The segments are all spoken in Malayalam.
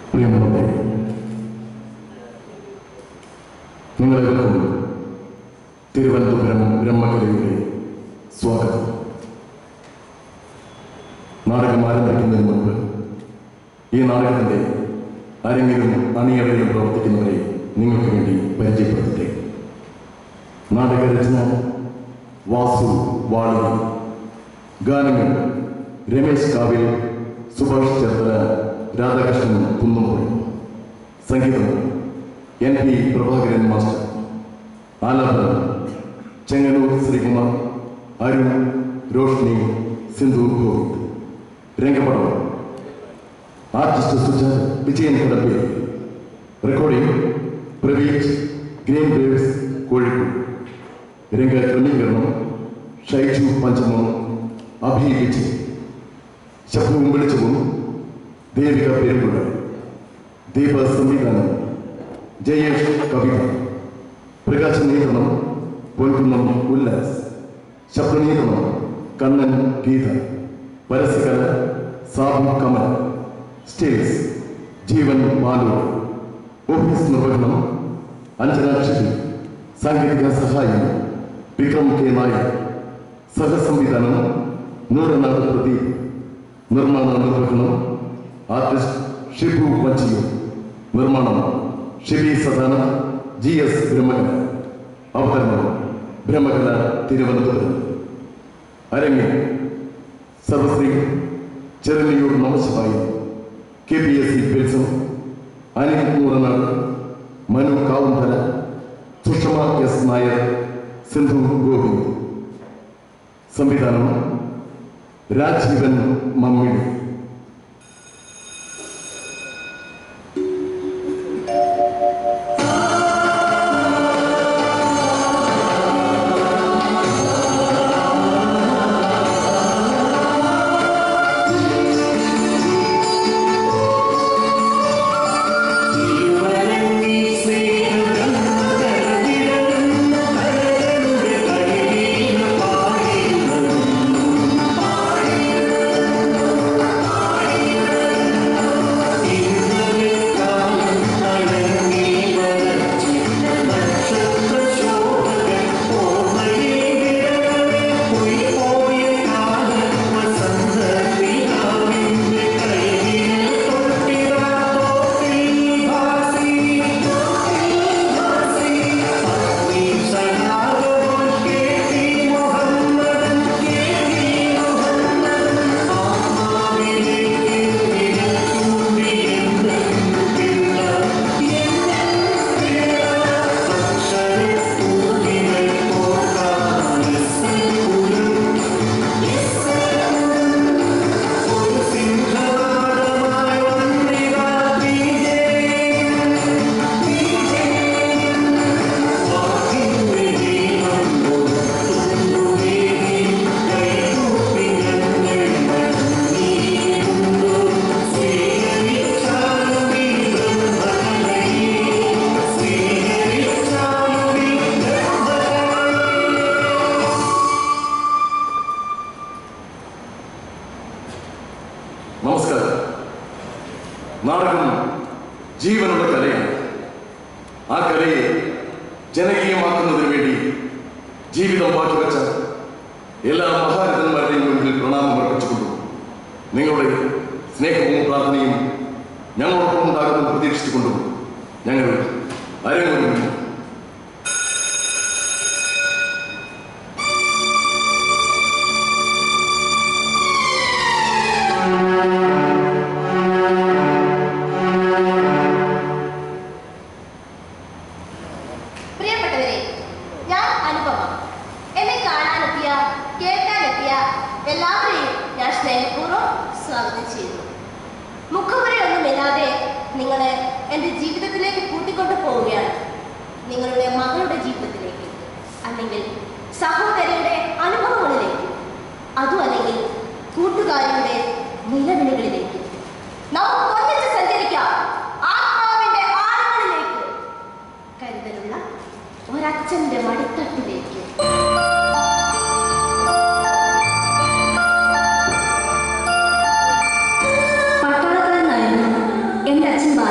പ്രിയമുള്ളവരെ നിങ്ങളെവർക്കും തിരുവനന്തപുരം ബ്രഹ്മകലയുടെ സ്വാഗതം നാടകം ആരംഭിക്കുന്നതിന് മുൻപ് ഈ നാടകത്തിന്റെ അരങ്ങിലും അണിയറയിലും പ്രവർത്തിക്കുന്നവരെ നിങ്ങൾക്ക് വേണ്ടി പരിചയപ്പെടുത്തട്ടെ നാടകരചന വാസു വാളി ഗാനങ്ങൾ രമേശ് കാവിൽ സുഭാഷ് ചേർത്തല രാധാകൃഷ്ണൻ കുന്നുമ്പോൾ സംഗീതം എൻ പി പ്രഭാകരൻ മാസ്റ്റർ ആലാപനം ചെങ്ങന്നൂർ ശ്രീകുമാർ അരുൺ രോഷ്നി സിന്ധു ഗോവിന്ദ് രംഗപടം artist Sujatha Vijayan Kadamberi recording Praveej green waves Kozhikode രംഗ ക്രമീകരണം ഷൈജു പഞ്ചമം അഭി വിജയ് ശബ്ദവും വെളിച്ചവും ദേവിക പെരുമ്പുഴ ദീപ സംവിധാനം ജയേഷ് കവിത പ്രകാശ നിയന്ത്രണം പൊൻകുന്നം ഉല്ലാസ് ശബ്ദനിയന്ത്രണം കണ്ണൻ ഗീത പരസ്യകല സാബു കമൽ സ്റ്റേൽസ് ജീവൻ ബാലു ഓഫീസ് നിർവഹണം അഞ്ജന ഷിബി സാങ്കേതിക സഹായം വിക്രം കെ നായർ സഹസംവിധാനം നൂറനാട് പ്രദീപ് നിർമ്മാണ നിർവഹണം ആർട്ടിസ്റ്റ് ഷിബു വഞ്ചിയോ നിർമ്മാണം ഷിബി സദാന ജി എസ് ബ്രഹ്മകല അവതരണം ബ്രഹ്മകല തിരുവനന്തപുരം അരങ്ങിൽ സർവശ്രീ Cherunniyoor Namashivayi K P S C പിൽസം അനിൽ നൂറനാട് മനു കാവുന്തല സുഷമ എസ് നായർ സിന്ധു ഗോവിന്ദ് സംവിധാനം രാജീവൻ മമ്മിണി നമസ്കാരം നാടകം ജീവനുള്ള കലയാണ് ആ കലയെ ജനകീയമാക്കുന്നതിന് വേണ്ടി ജീവിതം മാറ്റിവെച്ച എല്ലാ മഹാരഥന്മാരുടെയും മുൻപിൽ പ്രണാമം അർപ്പിച്ചുകൊണ്ടു നിങ്ങളുടെ സ്നേഹവും പ്രാർത്ഥനയും ഞങ്ങളോടൊപ്പം ഉണ്ടാകുമെന്ന് പ്രതീക്ഷിച്ചുകൊണ്ടും ഞങ്ങൾ അരങ്ങൊരുങ്ങുന്നു പ്രിയപ്പെട്ടവരെ ഞാൻ അനുപമ എന്നെ കാണാനെത്തിയ കേൾക്കാനെത്തിയ എല്ലാവരെയും ഞാൻ സ്നേഹപൂർവ്വം സ്വാഗതം ചെയ്യുന്നു മുഖമുറയൊന്നുമില്ലാതെ നിങ്ങളെ എൻ്റെ ജീവിതത്തിലേക്ക് കൂട്ടിക്കൊണ്ടു പോവുകയാണ് നിങ്ങളുടെ മകളുടെ ജീവിതത്തിലേക്ക് അല്ലെങ്കിൽ സഹോദരിയുടെ അനുഭവങ്ങളിലേക്ക് അതും അല്ലെങ്കിൽ കൂട്ടുകാരിയുടെ നിലവിളികളിലേക്ക് നമുക്ക് ഒന്നിച്ച് സഞ്ചരിക്കാം ആത്മാവിന്റെ ആഴങ്ങളിലേക്ക് കരുതലുള്ള ഒരച്ഛന്റെ മടിത്തട്ടിലേക്ക് പട്ടാളക്കാരനായിരുന്നു എൻ്റെ അച്ഛൻ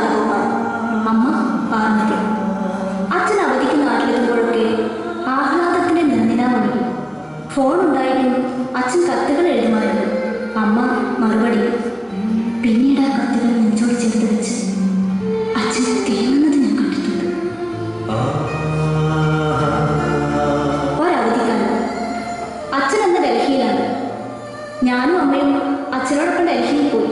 നീണ്ട കത്തികൾ നെഞ്ചോട് ചേർത്ത് വെച്ച് അച്ഛൻ തേങ്ങുന്നത് ഞാൻ കണ്ടിട്ടുണ്ട് ഒരവധിക്കാലം അച്ഛൻ അന്ന് ഡൽഹിയിലാണ് ഞാനും അമ്മയും അച്ഛനോടൊപ്പം ഡൽഹിയിൽ പോയി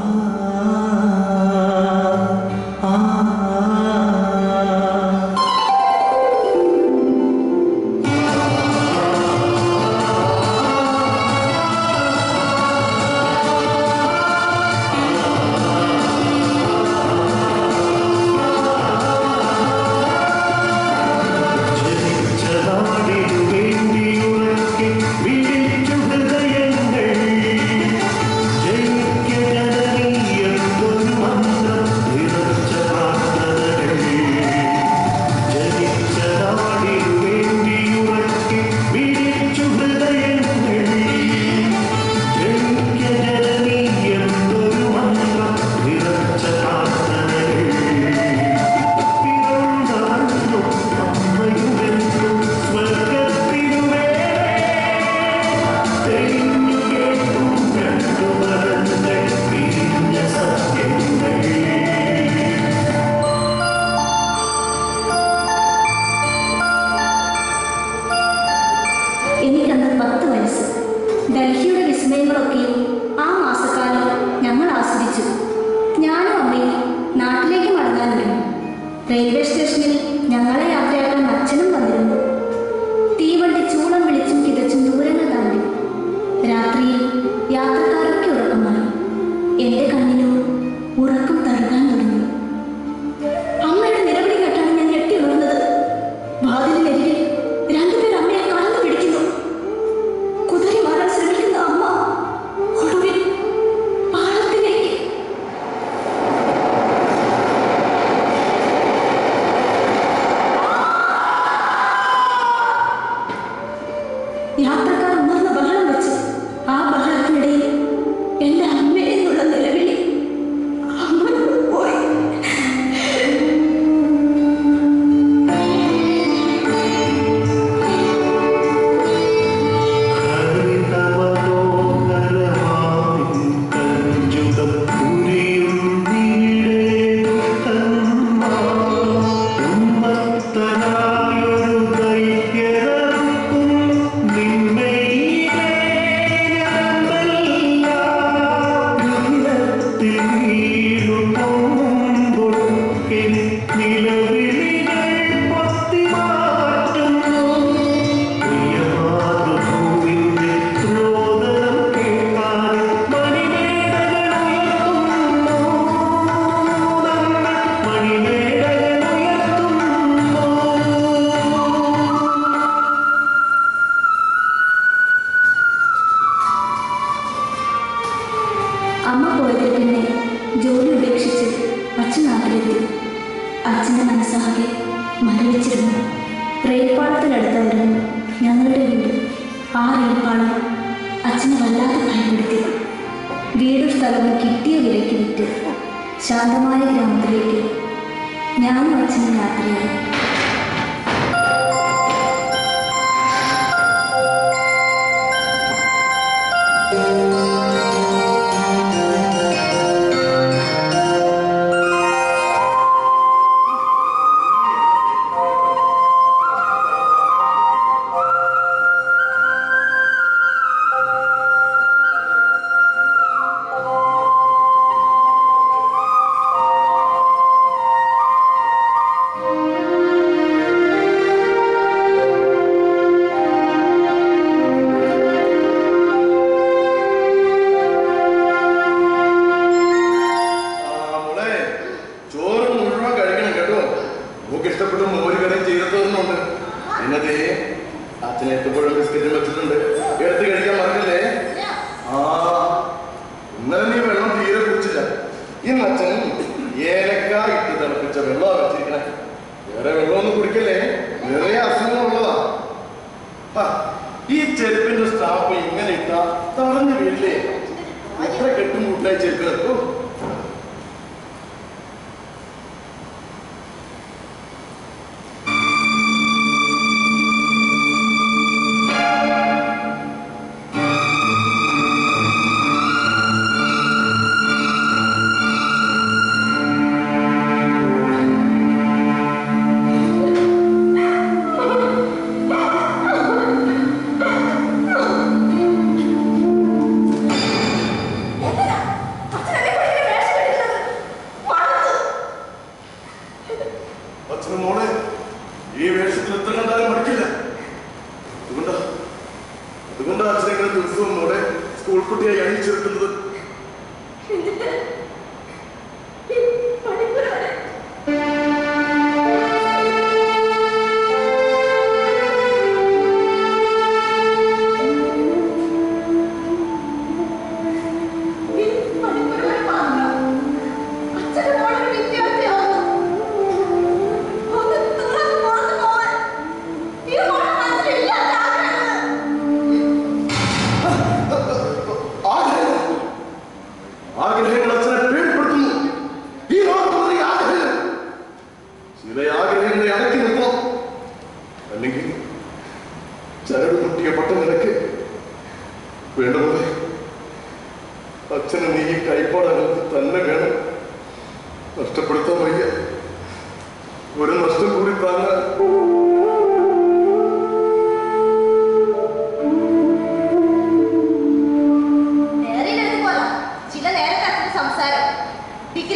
ജനിച്ചനാടിനു വേണ്ടിയുറക്കെ വിളിച്ചു ഹൃദയങ്ങൾ ജയിക്ക ജനനീയെന്നൊരു മന്ത്രം നിറച്ച പ്രാർത്ഥനകൾ ജനിച്ചനാടിനു വേണ്ടിയുറക്കെ വിളിച്ചു ഹൃദയങ്ങൾ ജയിക്ക ജനനീയെന്നൊരു മന്ത്രം നിറച്ച പ്രാർത്ഥനകൾ പിറന്നവളും അമ്മയുമെന്നും സ്വർഗത്തിനുമേ തെളിഞ്ഞു കേൾക്കും രണ്ടു മരങ്ങൾ പിരിഞ്ഞ സത്യങ്ങൾ എനിക്കന്ന് പത്ത് വയസ്സ് ഡൽഹിയുടെ വിസ്മയങ്ങളൊക്കെയും ആ മാസക്കാലം ഞങ്ങൾ ആസ്വദിച്ചു ഞാനും അമ്മയും നാട്ടിലേക്ക് മടങ്ങാനൊരുങ്ങി റെയിൽവേ സ്റ്റേഷനിൽ ഞങ്ങളെ യാത്രയാക്കാൻ അച്ഛനും വന്നിരുന്നു തീവണ്ടി ചൂളം വിളിച്ചും കിതച്ചും ദൂരങ്ങൾ താണ്ടി രാത്രിയിൽ യാത്രക്കാരൊക്കെ ഉറക്കമായി എന്റെ കണ്ണിനും ഉറക്കം തഴുകാൻ തുടങ്ങി അമ്മയുടെ നിലവിളി കേട്ടാണ് ഞാൻ ഞെട്ടി ഉണർന്നത് വാതിലിനരികിൽ രണ്ടുപേർ അമ്മയെ കാലത്ത് പിടിക്കുന്നു കുതിരി മാറാൻ ശ്രമിക്കുന്ന അമ്മ ഒടുവിൽ പാളത്തിലേക്ക് യാത്രക്കാർ ഉണർന്ന ബഹളം വെച്ച് ആ ബഹളത്തിനിടയിൽ എന്റെ അമ്മയെന്നുള്ള നിലവിളി അമ്മ പോയി ഹരിതമനോഹരമാവിൻ കഞ്ചുകം പുരിയുന്നീടേ തന്മാ. ഉന്മത്തനായൊരു ദൈത്യർക്കും നിന്മയിലേ ഞങ്ങളെല്ലാം ഹൃദയത്തിൽ വീഴുമ്പോൾ എൻ നിലവിളികൾ പൊത്തിമാറ്റുന്നു പ്രിയമാതൃഭൂവിന്റെ രോദനം കേൾക്കാതെ മണിമേടകൾ ഉയർത്തുന്നു നമ്മൾ മണിമേടകൾ ഉയർത്തുന്നു അമ്മ പോയതിൽ പിന്നെ ജോലി ഉപേക്ഷിച്ച് അച്ഛൻ നാട്ടിലെത്തി അച്ഛൻ്റെ മനസ്സാകെ മരവിച്ചിരുന്നു റെയിൽപാളത്തിനടുത്തായിരുന്നു ഞങ്ങളുടെ വീട് ആ റെയിൽപാളം അച്ഛനെ വല്ലാതെ ഭയപ്പെടുത്തി വീടും സ്ഥലവും കിട്ടിയ വിലയ്ക്ക് വിറ്റ് ശാന്തമായ ഗ്രാമത്തിലേക്ക് ഞാനും അച്ഛനും യാത്രയായി ആ, മോളെ, ചോറ് മുഴുവൻ കഴിക്കണം കേട്ടോ നമുക്ക് ഇഷ്ടപ്പെട്ട മോര് കറിയും ചെയ്തിട്ടുണ്ട് എന്നതേ അച്ഛനെ എത്തുമ്പോഴും ബിസ്ക്കറ്റും വെച്ചിട്ടുണ്ട് എടുത്ത് കഴിക്കാൻ മറക്കല്ലേ ആ ഇന്നലെ നീ വെള്ളം തീരെ കുടിച്ചില്ല ഇന്ന് അച്ഛൻ ഏലക്ക ഇട്ട് തിളപ്പിച്ച വെള്ളം വെച്ചിരിക്കണേ വേറെ വെള്ളമൊന്നും കുടിക്കല്ലേ നിറയെ അസുഖങ്ങളുള്ളതാ ആ, ഈ ചെരുപ്പിന്റെ സ്റ്റാഫ് ഇങ്ങനെ ഇട്ടാ തടഞ്ഞു വീഴില്ലേ എത്ര കെട്ടും കൂട്ടായി ചെരുപ്പ് ഓ, ആ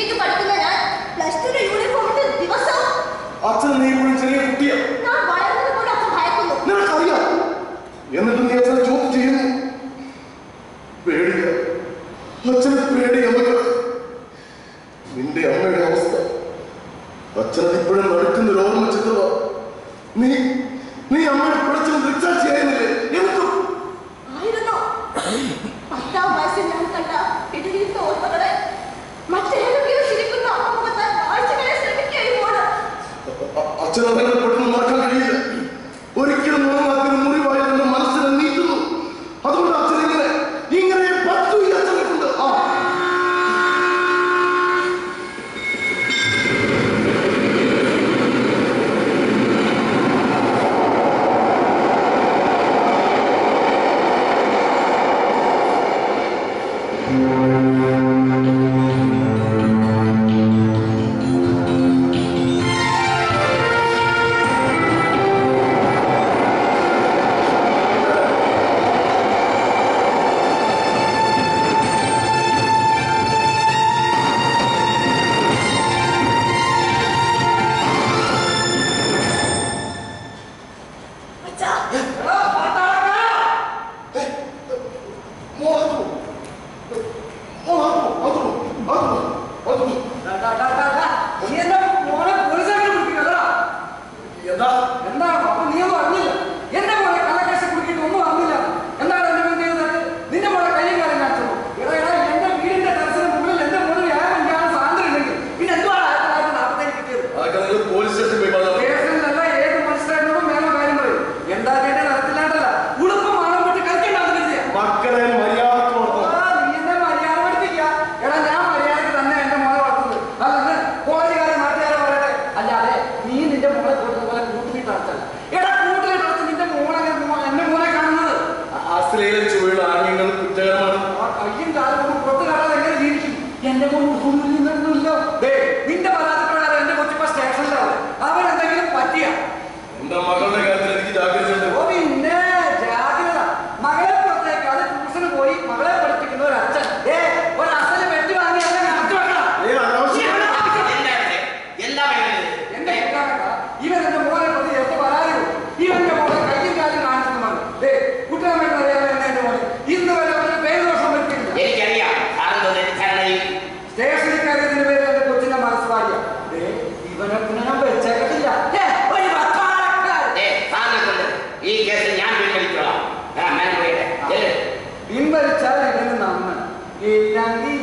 ഡിഗ്രിക്ക് പഠിക്കുന്ന ഞാൻ പ്ലസ് ടുന്റെ യൂണിഫോം ഇട്ട് ദിവസവും അച്ഛൻ നീ ഇപ്പോഴും ചെറിയ കുട്ടിയാ ഞാൻ വളർന്നത് പോലെ അച്ഛൻ ഭയക്കുന്നു നിനക്കറിയാം എന്നിട്ട് നീ അച്ഛനെ ചോദ്യം ചെയ്യുന്നു പേടിയ അച്ഛന് പേടിയ മക്കളെ നിന്റെ അമ്മയുടെ അവസ്ഥ അച്ഛനത് ഇപ്പോഴും നടക്കുന്ന ഒരു ഓർമ്മ ചിത്രമാ നീ നീ അമ്മയുടെ പിടച്ചിൽ ദൃക്സാക്ഷിയായിരുന്നില്ലേ എനിക്കും ആയിരുന്നു പത്താം വയസ്സിൽ ഞാൻ കണ്ട ഇടുങ്ങിയ ഓർമ്മകളെ മറ്റേതെങ്കിലും ചിരിക്കുന്ന അമ്മമുഖത്താൽ കാഴ്ചകളെ ശ്രമിക്കുകയുമാണ് അച്ഛൻ അതങ്ങനെ പെട്ടെന്ന് മറക്കാൻ കഴിയില്ല ഒരിക്കലും ഉണങ്ങാത്തൊരു മുറിവായി എന്റെ മനസ്സിനെ നീട്ടുന്നു അതുകൊണ്ട് അച്ഛൻ ഇങ്ങനെ ഇങ്ങനെ പത്തു ഈ അച്ഛനെ കൊണ്ട് ആ മോളാത്തു മോളാത്തു അതോ അതോ അതോ നീ എന്റെ മോനെ പോലീസാക്കി പിടിപ്പിക്കല്ലടാ എന്താ എന്താ അപ്പൊ നീ ഒന്നും അറിഞ്ഞില്ല എന്റെ മോനെ കള്ളക്കേസ് കുടുക്കിയിട്ട് ഒന്നും അറിഞ്ഞില്ല എന്താണ് എന്റെ മോൻ ചെയ്തത് നിന്റെ മോനെ കയ്യും കാലം കാണിച്ചു എടാ എടാ എന്റെ വീടിന്റെ ടെറസിന് മുകളിൽ എന്റെ മോന് വ്യായാമം ചെയ്യാൻ സ്വാതന്ത്ര്യം ഉണ്ടെങ്കിൽ പിന്നെ എന്തുവാണ് ആയിരത്തി തൊള്ളായിരത്തി നാൽപ്പത്തേഴ് കിട്ടിയത് അതൊക്കെ നിങ്ങൾ പോലീസ് സ്റ്റേഷനിൽ പോയി പറഞ്ഞു കേസിലല്ല ഏത് മജിസ്ട്രേറ്റിനോടും മേലെ കാര്യം പറയും എന്താ കേട്ടത് നടത്തില്ലാണ്ടല്ല ഉടുപ്പ് മാളം വിട്ട് കളിക്കണ്ടാന്ന് കരുതിയാ മക്കളെ മര്യാദക്ക് വളർത്തണം ആ, നീ എന്നെ മര്യാദ പഠിപ്പിക്കുക. എടാ, ഞാൻ മര്യാദയ്ക്ക് തന്നെ എന്റെ മോനെ വളർത്തുന്നത്. അതല്ല, കോളേജുകാരെ നാട്ടുകാരെ പറയട്ടെ. അല്ലാതെ നീ നിന്റെ മോളെ കൊടുക്കുന്ന പോലെ കൂട്ടുകെട്ട് നടത്തല്ല. എടാ, കൂട്ടുകെട്ട് നടത്തി നിന്റെ മോളെ മോ- എന്റെ മോനെ കാണുന്നത്. അശ്ലീല ചുവയുള്ള ആംഗ്യങ്ങൾ കുറ്റകരമാണ് ആ കയ്യും കാലും കൊണ്ട് പുറത്ത് കാണാതെ എങ്ങനെ ജീവിക്കും? എന്റെ മോൻ ഒന്നും നിന്നൊന്നുമില്ല. ദേ, നിന്റെ പരാതിപ്രകാരം എന്റെ കൊച്ചിപ്പോ സ്റ്റേഷനിലാണ്. അവൻ എന്തെങ്കിലും പറ്റിയ എന്റെ മകളുടെ കാര്യത്തിൽ എനിക്ക് ജാഗ്രതയുണ്ട് ഓ പിന്നെ ജാഗ്രത മകളെ പുറത്തേക്ക് അത് ട്യൂഷന് പോയി മകളെ പഠിപ്പിക്കുന്ന ഒരു അച്ഛൻ ഏ ഒരു അച്ഛനെ വെട്ടി വാങ്ങി അവനെ നടത്തി വെക്കണം ഏ, അനാവശ്യം. എന്താ പറയുന്നത് എന്റെ കേൾക്കാനൊക്കെ ഇവൻ എന്റെ മോനെ പ്രതി എത്ര പരാതി കൊടുത്തു. ഇവന്റെ മോനെ കയ്യും കാലും കാണിച്ചെന്ന് പറഞ്ഞു ദേ കുട്ടിയമ്മ അറിയാതെ എന്നെ എന്റെ മോനെ ഇന്ന് വരെ അവന് പേര് ദോഷം വരുത്തിയില്ല എനിക്കറിയാം സാറിന്റെ തെറ്റിദ്ധാരണയിൽ സ്റ്റേഷനിൽ കയറിയതിന് പേര് എന്റെ കൊച്ചിന്റെ മനസ്സ് പാടിയ ദേ ഇവനെ പിന്നെ ഞാൻ വെച്ചേക്കത്തില്ല ഏ, ഒരു വക്കാലക്കാരൻ. ദേ, സാറിനെ കൊണ്ട് ഈ കേസിൽ ഞാൻ പിൻവലിച്ചോളാം ആ, മേലെ പോയിട്ട് ചെല്ല്. പിൻവലിച്ചാൽ ഇതിന് നന്ന് ഇല്ലെങ്കിൽ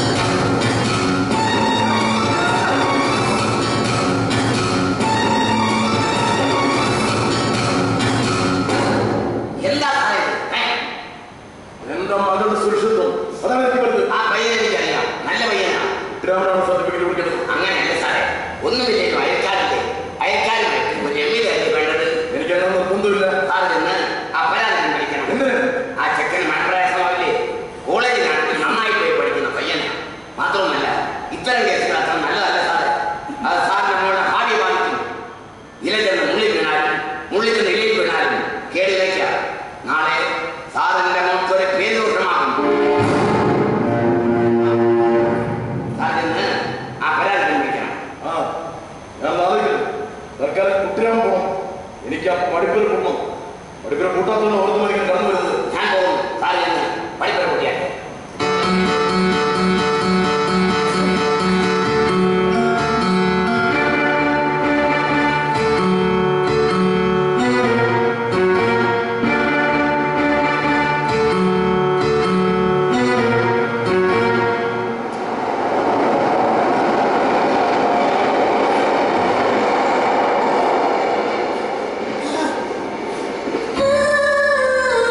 എന്താ സാറേ ഇത്? ഏ? എന്റെ മകളുടെ സുരക്ഷിത്വം അതാണ് എനിക്ക് വലുത് ആ പയ്യനെ എനിക്കറിയാം നല്ല പയ്യനാ ഗ്രാമീണ സർട്ടിഫിക്കറ്റ് കൊടുക്കുന്നത് അങ്ങനെയല്ല സാറേ ഒന്നുമില്ലല്ലോ അയൽക്കാരില്ലേ അയൽക്കാരുമായി ഒരു എമ്മിലല്ലേ വേണ്ടത് എനിക്ക് അങ്ങനെ നിർബന്ധമില്ല സാറ് ചെന്ന് ആ പരാതി പിൻവലിക്കണം എന്തിന് ആ ചെക്കൻ മനപ്രയാസമാവില്ലേ കോളേജിൽ നാട്ടിൽ നന്നായി പോയി പഠിക്കുന്ന പയ്യനാ മാത്രവുമല്ല ഇത്തരം കേസുകൾ അത്ര നല്ലതല്ല സാറേ അത് സാറിന്റെ മോളുടെ ഭാവി ബാധിക്കും ഇല ചെന്ന് മുള്ളിൽ വീണാലും മുള്ളിൽ ചെന്ന് ഇലയിൽ വീണാലും കേടി വയ്ക്ക നാളെ സാറിന്റെ മോൾക്ക് ഒരു പേരുദോഷമാകും സാർ ചെന്ന് ആ പരാതി പിൻവലിക്കണം ആ ഞാൻ നാളെ തൽക്കാലം കുട്ടിരാൻ പോകണം എനിക്ക് ആ പഠിപ്പിൽ കൂട്ടണം പഠിപ്പിൽ കൂട്ടാത്തതിന് ഓർത്ത് മരിക്കാൻ കടന്നു വരുന്നത് ഞാൻ പോകുന്നു സാർ ചെന്ന് പഠിപ്പറ കൂട്ടിയാട്ടെ ആ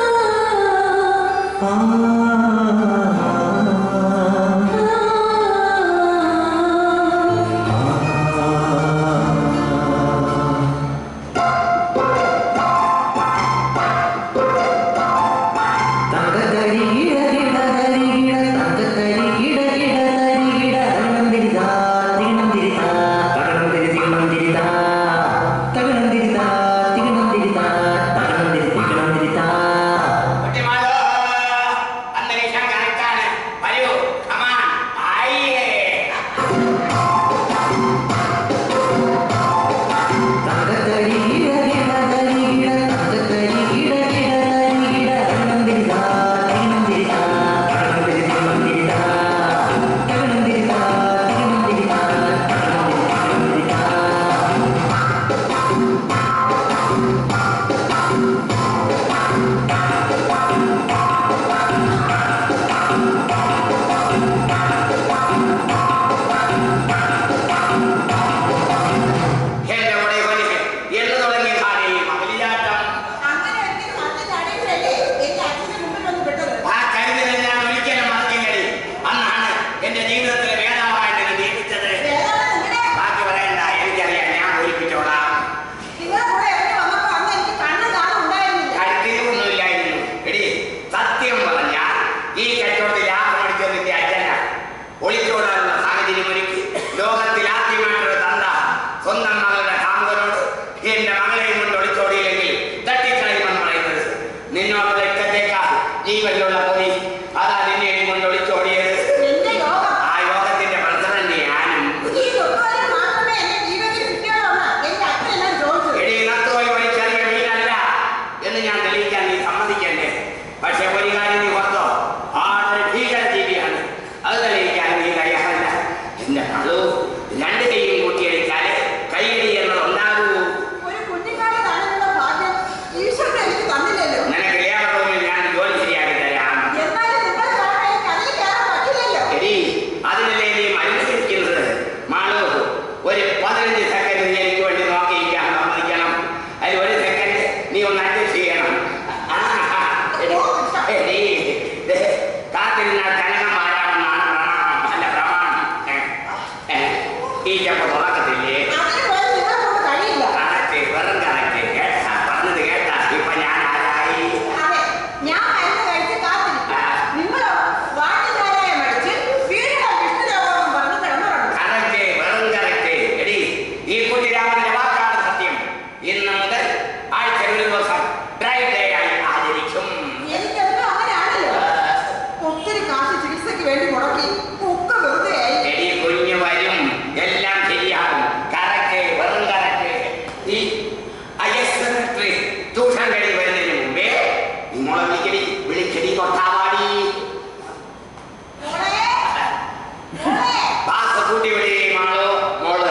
ലോകത്തിൽ ആദ്യമായിട്ടൊരു തന്ത സ്വന്തം മകളുടെ കാമുകനോട് എന്റെ മകളെയും കൊണ്ട് ഒളിച്ചോടിയില്ലെങ്കിൽ തട്ടിക്കളയുമെന്ന് പറയുന്നത് നിന്നോടുള്ള ഇഷ്ടത്തേക്കാൾ ജീവനിലുള്ള പോലീസ് അതാ നിന്നെയും കൊണ്ട് ഒളിച്ചോടിയത് എന്റെ യോഗം ആ യോഗത്തിന്റെ പ്രസിഡന്റ് ഞാനും ഈ തൊട്ടുകാലം മാത്രമേ എന്റെ ജീവിതത്തിൽ കിട്ടിയുള്ളൂ എന്റെ അച്ഛൻ എന്നോട് ചോദിച്ചത് എടീ നത്തോലി ഒരു ചെറിയ മീനല്ല എന്ന് ഞാൻ തെളിയിക്കാൻ നീ സമ്മതിക്കണ്ടേ പക്ഷെ ഒരു കാര്യം നീ ഓർത്തോ ആളൊരു ഭീകര ജീവിയാണ് അത് തെളിയിക്കാൻ നീ തയ്യാറല്ല എന്റെ കള്ളു രണ്ട് കൈയും കൂട്ടിയടിച്ചാല് കൈയടി എന്നത് ഉണ്ടാകൂ ഒരു കുഞ്ഞിക്കാലം കാണുന്നുള്ള ഭാഗ്യം ഈശ്വരൻ എനിക്ക് തന്നില്ലല്ലോ നിനക്ക് ലേബർ റൂമിൽ ഞാൻ ജോലി ശരിയാക്കി തരാം എന്നാലും നിങ്ങൾ കാരണം എനിക്ക് അതിൽ കയറാൻ പറ്റില്ലല്ലോ എടീ അതിനല്ലേ നീ മരുന്ന് കഴിക്കുന്നത് മാളു ഒരു പതിനഞ്ച് സെക്കൻഡ് നീ എനിക്ക് വേണ്ടി നോക്കിയിരിക്കാൻ സമ്മതിക്കണം അതിൽ ഒരു സെക്കൻഡ് നീ ഒന്ന് അഡ്ജസ്റ്റ് ചെയ്യണം ആ, എടീ, എടീ, ദേ, കാത്തിരുന്ന കനകം ആരാണെന്നാണ് പ്രമാണം അല്ല പ്രമാണം ഏ, ഏ, ഈ ചെപ്പ് തുറക്കത്തില്ലേ അതിന് പോലും നിങ്ങളെ കൊണ്ട് കഴിയില്ല കറക്റ്റ് വെറും കറക്റ്റ് കേട്ടാ പറഞ്ഞത് കേട്ടാ ഇപ്പൊ ഞാൻ ആരായി അതെ ഞാൻ മരുന്ന് കഴിച്ച് കാത്തിരിക്കും നിങ്ങളോ വാട്ടുചാരായ മടിച്ച് വീടിന്റെ വിഷ്ണുരോഗം പറഞ്ഞ് കിടന്നുറങ്ങും കറക്റ്റ് വെറും കറക്റ്റ് എടി ഈ കുട്ടിരാമന്റെ വാക്കാണ് സത്യം ഇന്ന് മുതൽ ആഴ്ച ഒരു ദിവസം ഡ്രൈ ഡേ ആയി ആചരിക്കും എനിക്കെന്തോ അങ്ങനെയാണല്ലോ ഒത്തിരി കാശ് ചികിത്സയ്ക്ക് വേണ്ടി മുടക്കി ഒക്കെ വെറുതെ ആയി എടി കുഞ്ഞു വരും എല്ലാം ശരിയാകും കറക്റ്റ് വെറും കറക്റ്റ് ഈ ഐ എസ് സെക്രട്ടറി ട്യൂഷൻ കഴി വരുന്നതിന് മുമ്പേ നിങ്ങളെ വിളിക്കടി വിളിക്കടി തൊട്ടാവാടി മോളെ മോളെ പാസ് കൂട്ടി വിളി മാളോ മോള്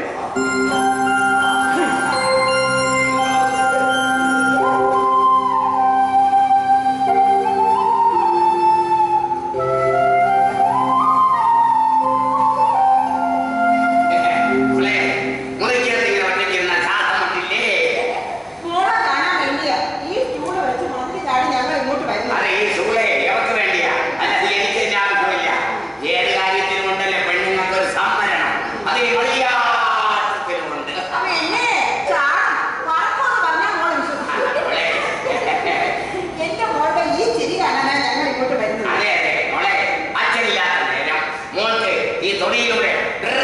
മോളെ, മുറിക്കകത്ത് ഇങ്ങനെ ഒറ്റയ്ക്കിരുന്നാൽ ശ്വാസം മുട്ടില്ലേ? മോളെ കാണാൻ വേണ്ടിയാ ഈ സ്റ്റൂള് വെച്ച് മന്ത്രി ചാടി ഞങ്ങൾ ഇങ്ങോട്ട് വരുന്നത് അത് ഈ സൂളെ എവർക്ക് വേണ്ടിയാ അല്ലാതെ എനിക്ക് എന്റെ ആവശ്യമില്ല ഏത് കാര്യത്തിലും ഉണ്ടല്ലേ പെണ്ണുങ്ങൾക്ക് ഒരു സംവരണം അത് ഈ വഴിയാട്ടത്തിലുമുണ്ട് അപ്പൊ എന്നെ ചാടും വറക്കുമെന്ന് പറഞ്ഞാൽ മോളെ വിശ്വസിക്കും മോളെ, എന്റെ മോളുടെ ഈ ചിരി കാണാനാ ഞങ്ങൾ ഇങ്ങോട്ട് വരുന്നത് അതെ അതെ മോളെ അച്ഛനില്ലാത്ത നേരം മോൾക്ക് ഈ തൊടിയിലൂടെ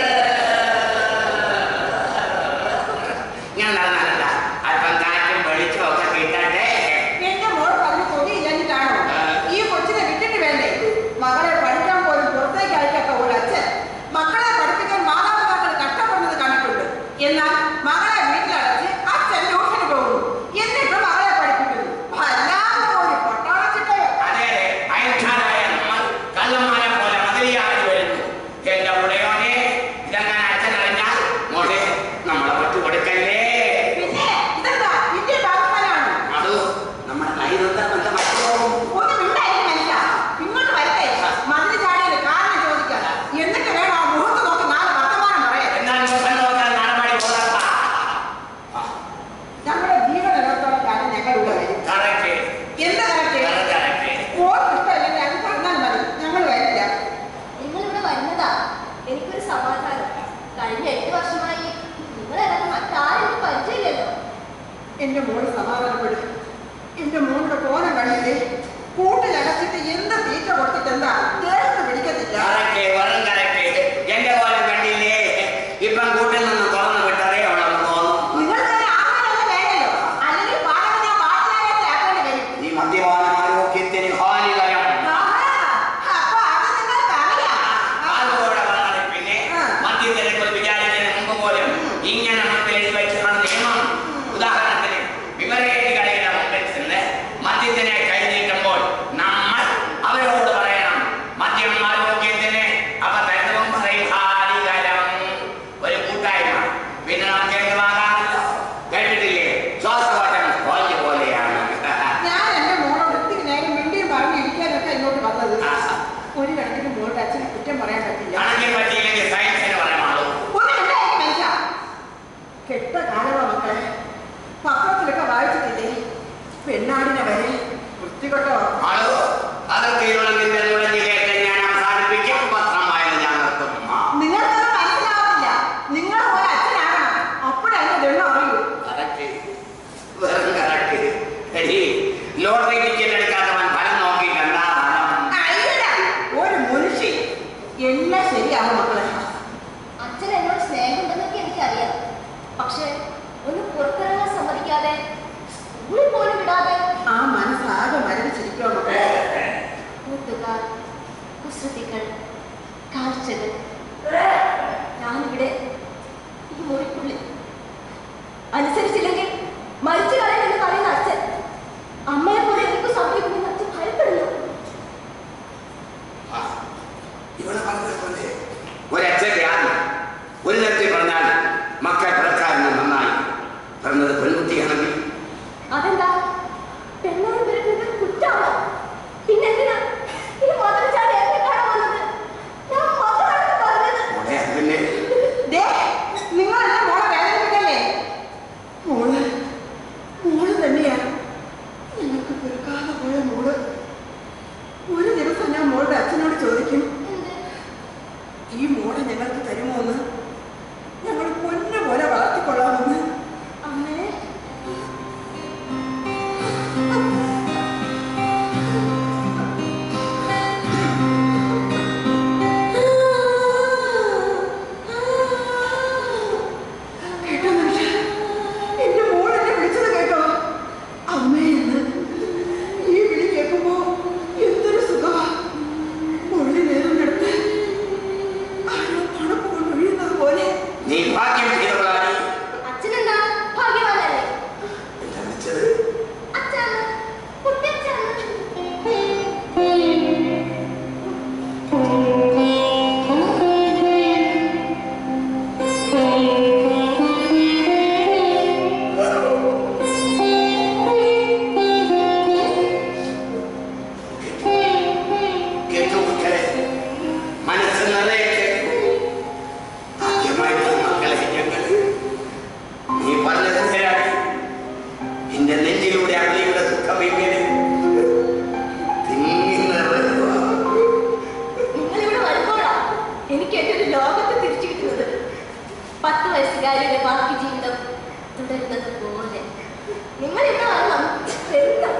ഞാൻ നടന്നാലല്ല അല്പം കാറ്റും വെളിച്ചവും ഒക്കെ കിട്ടട്ടെ എന്റെ മോൾ പറഞ്ഞ് കൊതിയില്ലെന്നിട്ടാണോ ഈ കൊച്ചിനെ വിട്ടിട്ട് വേണ്ടേ മകളെ പഠിക്കാൻ പോലും പുറത്തേക്ക് അയക്കാത്ത ഒരു അച്ഛൻ മക്കളെ പഠിപ്പിക്കാൻ മാതാപിതാക്കൾ കഷ്ടപ്പെടുന്നത് കണ്ടിട്ടുണ്ട് എന്നാൽ മകളെ വീട്ടിലടച്ച് അച്ഛൻ ട്യൂഷന് പോകുന്നു എന്നിട്ട് മകളെ പഠിപ്പിക്കുന്നു അല്ലാതെ ഒരു പട്ടാളച്ചിട്ടയോ അതെ അതെ അയൽക്കാരായ നമ്മൾ കള്ളന്മാരെ പോലെ മതിലിയാടി വരുന്നു എന്റെ ഉടയോനെ ഇതങ്ങനെ അച്ഛനറിഞ്ഞാൽ മോളെ നമ്മളെ വിട്ടു കൊടുക്കല്ലേ പിന്നെ ഇതെന്താ ഇന്ത്യൻ പാകിസ്ഥാനാണ് അത് നമ്മുടെ നൈരുദ്ര ബന്ധമല്ലോ ഒന്ന് മിണ്ടായി മനുഷ്യ ഇങ്ങോട്ട് വരട്ടെ മതിൽ ചാടിയത് കാരണം ചോദിക്കാം എന്നിട്ട് വേണം ആ മുഖത്ത് നോക്കി നാല് വർത്തമാനം പറയാൻ എന്നാൽ മുഖം നോക്കാൻ നടപടി പോകാത്ത നമ്മുടെ ജീവൻ നിലനിർത്തോളം കാലം ഞങ്ങളുടെ വരും കറക്റ്റ് എന്താ കറക്റ്റ് കറക്റ്റ് ഓർക്ക് ഇഷ്ടമല്ലെങ്കിൽ അത് പറഞ്ഞാൽ മതി ഞങ്ങൾ വരില്ല നിങ്ങൾ ഇവിടെ വരുന്നതാ എനിക്കൊരു സമാധാനം കഴിഞ്ഞ എട്ട് വർഷമായി നിങ്ങളല്ലാതെ മറ്റാരും പരിചയമില്ലല്ലോ എന്റെ മോള് സമാധാനപ്പെടും എന്റെ മോളുടെ കോലം കണ്ടില്ലേ കൂട്ടിലടച്ചിട്ട് എന്ത് തീറ്റ കൊടുത്തിട്ട് എന്താ ദേഹത്ത് പിടിക്കത്തില്ല കറക്റ്റ് വെറും കറക്റ്റ് എന്റെ പോലെ കണ്ടില്ലേ ഇപ്പം കൂട്ടിൽ നിന്ന് തുറന്നു വിട്ടതേ ഉള്ളെന്ന് തോന്നുന്നു നിങ്ങൾക്ക് തന്നെ ആഹാരമൊന്നും വേണ്ടല്ലോ അല്ലെങ്കിൽ പാടം ഞാൻ വാട്ടിലായിട്ട് ആക്കേണ്ടി വരും ഈ മദ്യപാനം ആരോഗ്യത്തിന് ഹാനികരം ആഹാ, അപ്പൊ അത് നിങ്ങൾക്ക് അറിയാം അതുകൂടെ വന്നത് പിന്നെ ആ. മദ്യത്തിനെ വിചാരിച്ചതിന് മുമ്പ് പോലും ഇങ്ങനെ മുമ്പിൽ എഴുതി വെച്ചിട്ടുള്ള നിയമം ഉദാഹരണത്തിന് വിവരേറ്റി കളിയുടെ മുമ്പിൽ ചെന്ന് മദ്യത്തിനെ കൈ നീട്ടുമ്പോൾ നമ്മൾ അവരോട് പറയണം പക്ഷേ ഒന്ന് പുറത്തിറങ്ങാൻ സമ്മതിക്കാതെ സ്കൂളിൽ പോലും വിടാതെ ആ മനസ്സാകെ മരവിച്ചിരിക്കുമോ മക്കളെ കൂട്ടുകാർ കുസൃതികൾ കാഴ്ചകൾ ഞാനിവിടെ ഈ മുറിക്കുള്ളിൽ അനുസരിച്ചില്ലെങ്കിൽ മരിച്ചു കളയുമെന്ന് പറയുന്ന അച്ഛൻ അമ്മയെ പോലെ എനിക്ക് സംഭവിക്കുമെന്ന് അച്ഛൻ ഭയപ്പെടുന്നു ആ, ഇവിടെ പറഞ്ഞതുപോലെ ഒരച്ഛന്റെ ആദ്യം ഒരു തരത്തിൽ പറഞ്ഞാൽ മക്കൾ പിറക്കാരന് നന്നായി പറഞ്ഞത് പെൺകുട്ടിയാണെങ്കിൽ അതെന്താ പെണ്ണാണ് വരുന്നത് കുറ്റാണോ പിന്നെന്തിനാ ഈ മതച്ചാടി എന്നെ കാണാൻ വന്നത് ഞാൻ മകളാണെന്ന് പറഞ്ഞത് മോളെ അത് പിന്നെ ദേ, നിങ്ങൾ എന്നെ മോളെ വേദനിപ്പിക്കല്ലേ മോള് മോള് തന്നെയാ ഞങ്ങൾക്ക് പെരുക്കാതെ പോയ മോള് ഒരു ദിവസം ഞാൻ മോളുടെ അച്ഛനോട് ചോദിക്കും എന്ത് ഈ മോളെ ഞങ്ങൾക്ക് തരുമോ എന്ന് ഞങ്ങൾ പൊന്നു പോലെ വളർത്തിക്കൊള്ളാമെന്ന് അമ്മേ കേട്ടോ മനുഷ്യ എന്റെ മോൾ എന്നെ വിളിച്ചത് കേട്ടോ അമ്മേ എന്ന് ഈ വിളി കേൾക്കുമ്പോ എന്തൊരു സുഖമാ ഉള്ളി നേരുന്നിടത്ത് ആരോ തണുപ്പ് കൊണ്ട് ഒഴിയുന്നത് പോലെ നീ ഭാഗ്യം ചെയ്തവളാണ് അച്ഛനെന്താ ഭാഗ്യവാനല്ലേ എന്താ വിളിച്ചത് അച്ഛാണ് കുട്ടിയച്ഛാണ് കേട്ടു മക്കളെ മനസ്സ് നിറയെ കേട്ടു ആദ്യമായിട്ട് മക്കളെ ഞങ്ങൾ നീ പറഞ്ഞത് നേരാണ് എന്റെ നെഞ്ചിലൂടെ അമ്മയുടെ ദുഃഖം ഇങ്ങനെ തിങ്ങി നിറയുക നിങ്ങളിവിടെ വരുമ്പോഴാ എനിക്ക് എൻ്റെ ഒരു ലോകത്ത് തിരിച്ചു കിട്ടുന്നത് പത്ത് വയസ്സുകാരിയുടെ ബാക്കി ജീവിതം തുടരുന്നത് പോലെ നിങ്ങൾ ഇവിടെ വരണം വരണം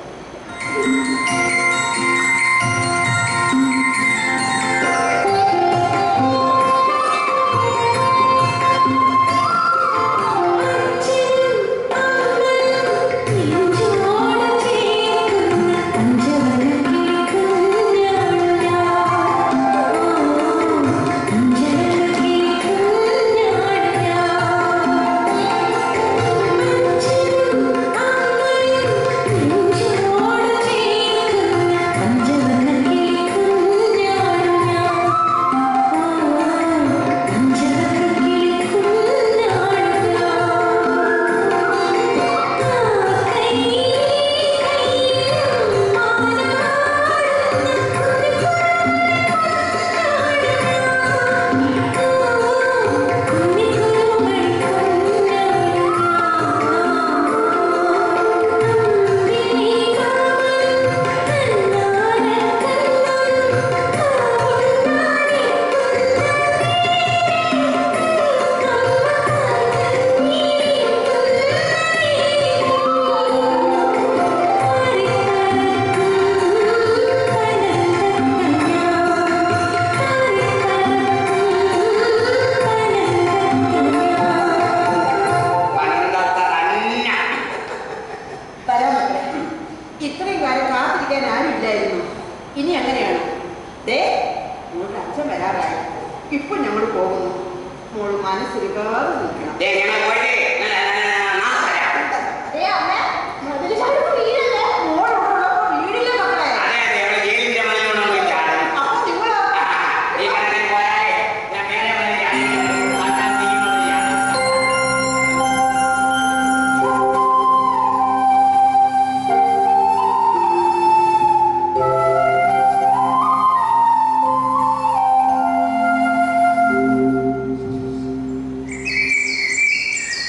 പണ്ടത്തറന്ന തരാൻ മക്കളെ ഇത്രയും കാലം കാത്തിരിക്കാൻ ആരും ഇല്ലായിരുന്നു ഇനി അങ്ങനെയാണ് ദേ മോളുടെ അച്ഛൻ വരാറായി ഇപ്പൊ ഞങ്ങൾ പോകുന്നു മോള് മനസ്സിരിക്കാതെ നിൽക്കണം ദേ ഞങ്ങൾ പോയിട്ട് നാളെ വരാം അതേ അമ്മ മതിൽ ചാടുമ്പോ വീഴല്ലേ മോളുള്ളപ്പോ വീടില്ല മക്കളെ അതെ അതെ അവള് ജയിലിന്റെ മതിലുകൊണ്ടാണ് ചാടും അപ്പൊ നിങ്ങൾ ഈ കണക്കിന് പോയാലേ ഞാൻ മേലെ വന്ന് ചാടി മാറ്റാൻ തിരിയുന്നത് ചാടും ആ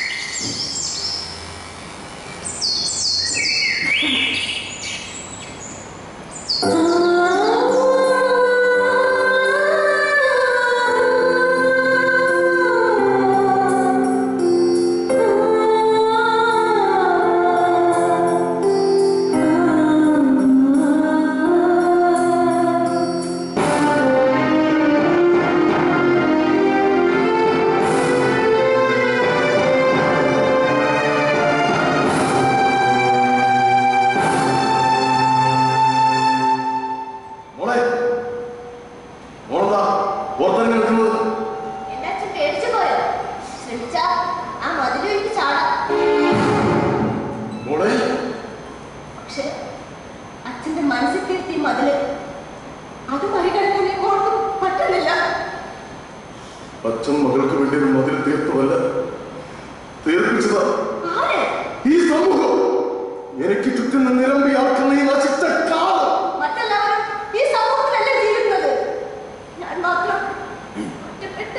ശ്രമിച്ചാ ആ മതിലൊഴുക്ക് ചാടാം മോളെ പക്ഷെ അച്ഛന്റെ മനസ്സിൽ തീർത്തി മതില് അത് മറികടക്കാൻ എങ്ങോട്ടും പറ്റുന്നില്ല അച്ഛൻ മകൾക്ക് വേണ്ടി ഒരു മതിൽ തീർത്തുമല്ല തീർപ്പിച്ചതാ ആര് ഈ സമൂഹം എനിക്ക് ചുറ്റും നിരമ്പി ആക്കുന്ന ഈ നശിച്ച കാലം മറ്റെല്ലാവരും ഈ സമൂഹത്തിലല്ലേ ജീവിക്കുന്നത് ഞാൻ മാത്രം ഒറ്റപ്പെട്ട്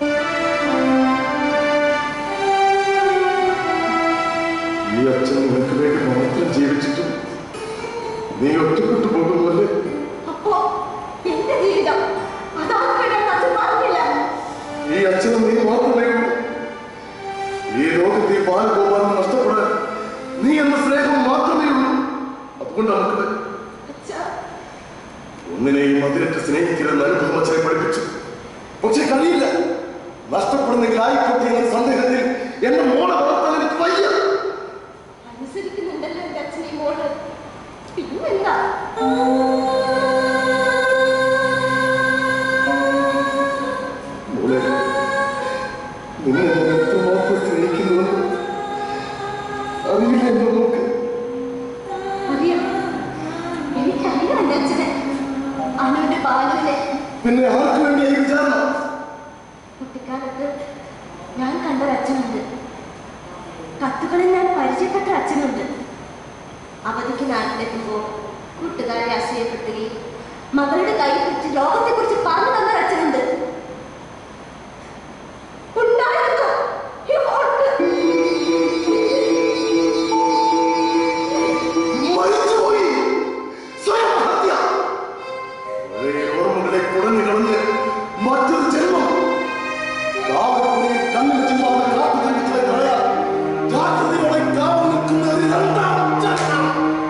ഈ അച്ഛൻ നിനക്ക് വേണ്ടി മാത്രം ജീവിച്ചിട്ടും നീ ഒറ്റപ്പെട്ടു പോകുമല്ലേ അപ്പോ എന്റെ ജീവിതം അതാക്കണം അച്ഛൻ പറഞ്ഞില്ല ഈ അച്ഛനും നീ മാത്രമേ ഉള്ളൂ ഈ ലോകത്തെ ഈ ബാലഗോപാലം നഷ്ടപ്പെടാൻ നീ എന്ന സ്നേഹം മാത്രമേ ഉള്ളൂ അതുകൊണ്ട് നമുക്ക് അച്ഛാ ഒന്നിനെയും അതിരറ്റ് സ്നേഹിക്കരുതെന്ന് അനുഭവം അച്ഛനെ പഠിപ്പിച്ചു പക്ഷെ കഴിയില്ല നഷ്ടപ്പെടുന്നെങ്കിൽ ആയിക്കോട്ടെ എന്ന സന്ദേഹത്തിൽ എന്റെ മോളെ വളർത്താൻ എനിക്ക് വയ്യ അനുസരിക്കുന്നുണ്ടല്ലോ എന്റെ അച്ഛനെയും മോള് പിന്നെന്താ മോളെ നിന്നെ ഞാൻ എത്രമാത്രം സ്നേഹിക്കുന്നുവെന്ന് അറിയില്ല എന്റെ നോക്ക് അറിയാം എനിക്കറിയാം എന്റെ അച്ഛനെ അനുവിന്റെ ബാലുവിനെ പിന്നെ ആർക്ക് വേണ്ടിയായി വിചാരണ കുട്ടിക്കാലത്ത് ഞാൻ കണ്ടൊരു അച്ഛനുണ്ട് കത്തുകളിൽ ഞാൻ പരിചയപ്പെട്ട അച്ഛനുണ്ട് അവധിക്ക് നാട്ടിലെത്തുമ്പോൾ കൂട്ടുകാരെ അസൂയപ്പെടുത്തുകയും മകളുടെ കൈ പിടിച്ച് ലോകത്തെക്കുറിച്ച് പറഞ്ഞു തന്ന അച്ഛനുണ്ട് ഉണ്ടായിരുന്നു ഈ മോൾക്ക്. മരിച്ചുപോയി സ്വയം ഹത്യ പഴയ ഓർമ്മകളെ കുടഞ്ഞു കളഞ്ഞ് മറ്റൊരു ജന്മം കാവൽപ്പുരയിൽ കണ്ണിൽ ചിമ്മാതെ കാത്തു കണ്ടിട്ടുള്ള കളയാൻ ജാഗ്രതയോടെ കാവൽ നിൽക്കുന്ന ഒരു രണ്ടാം ജന്മം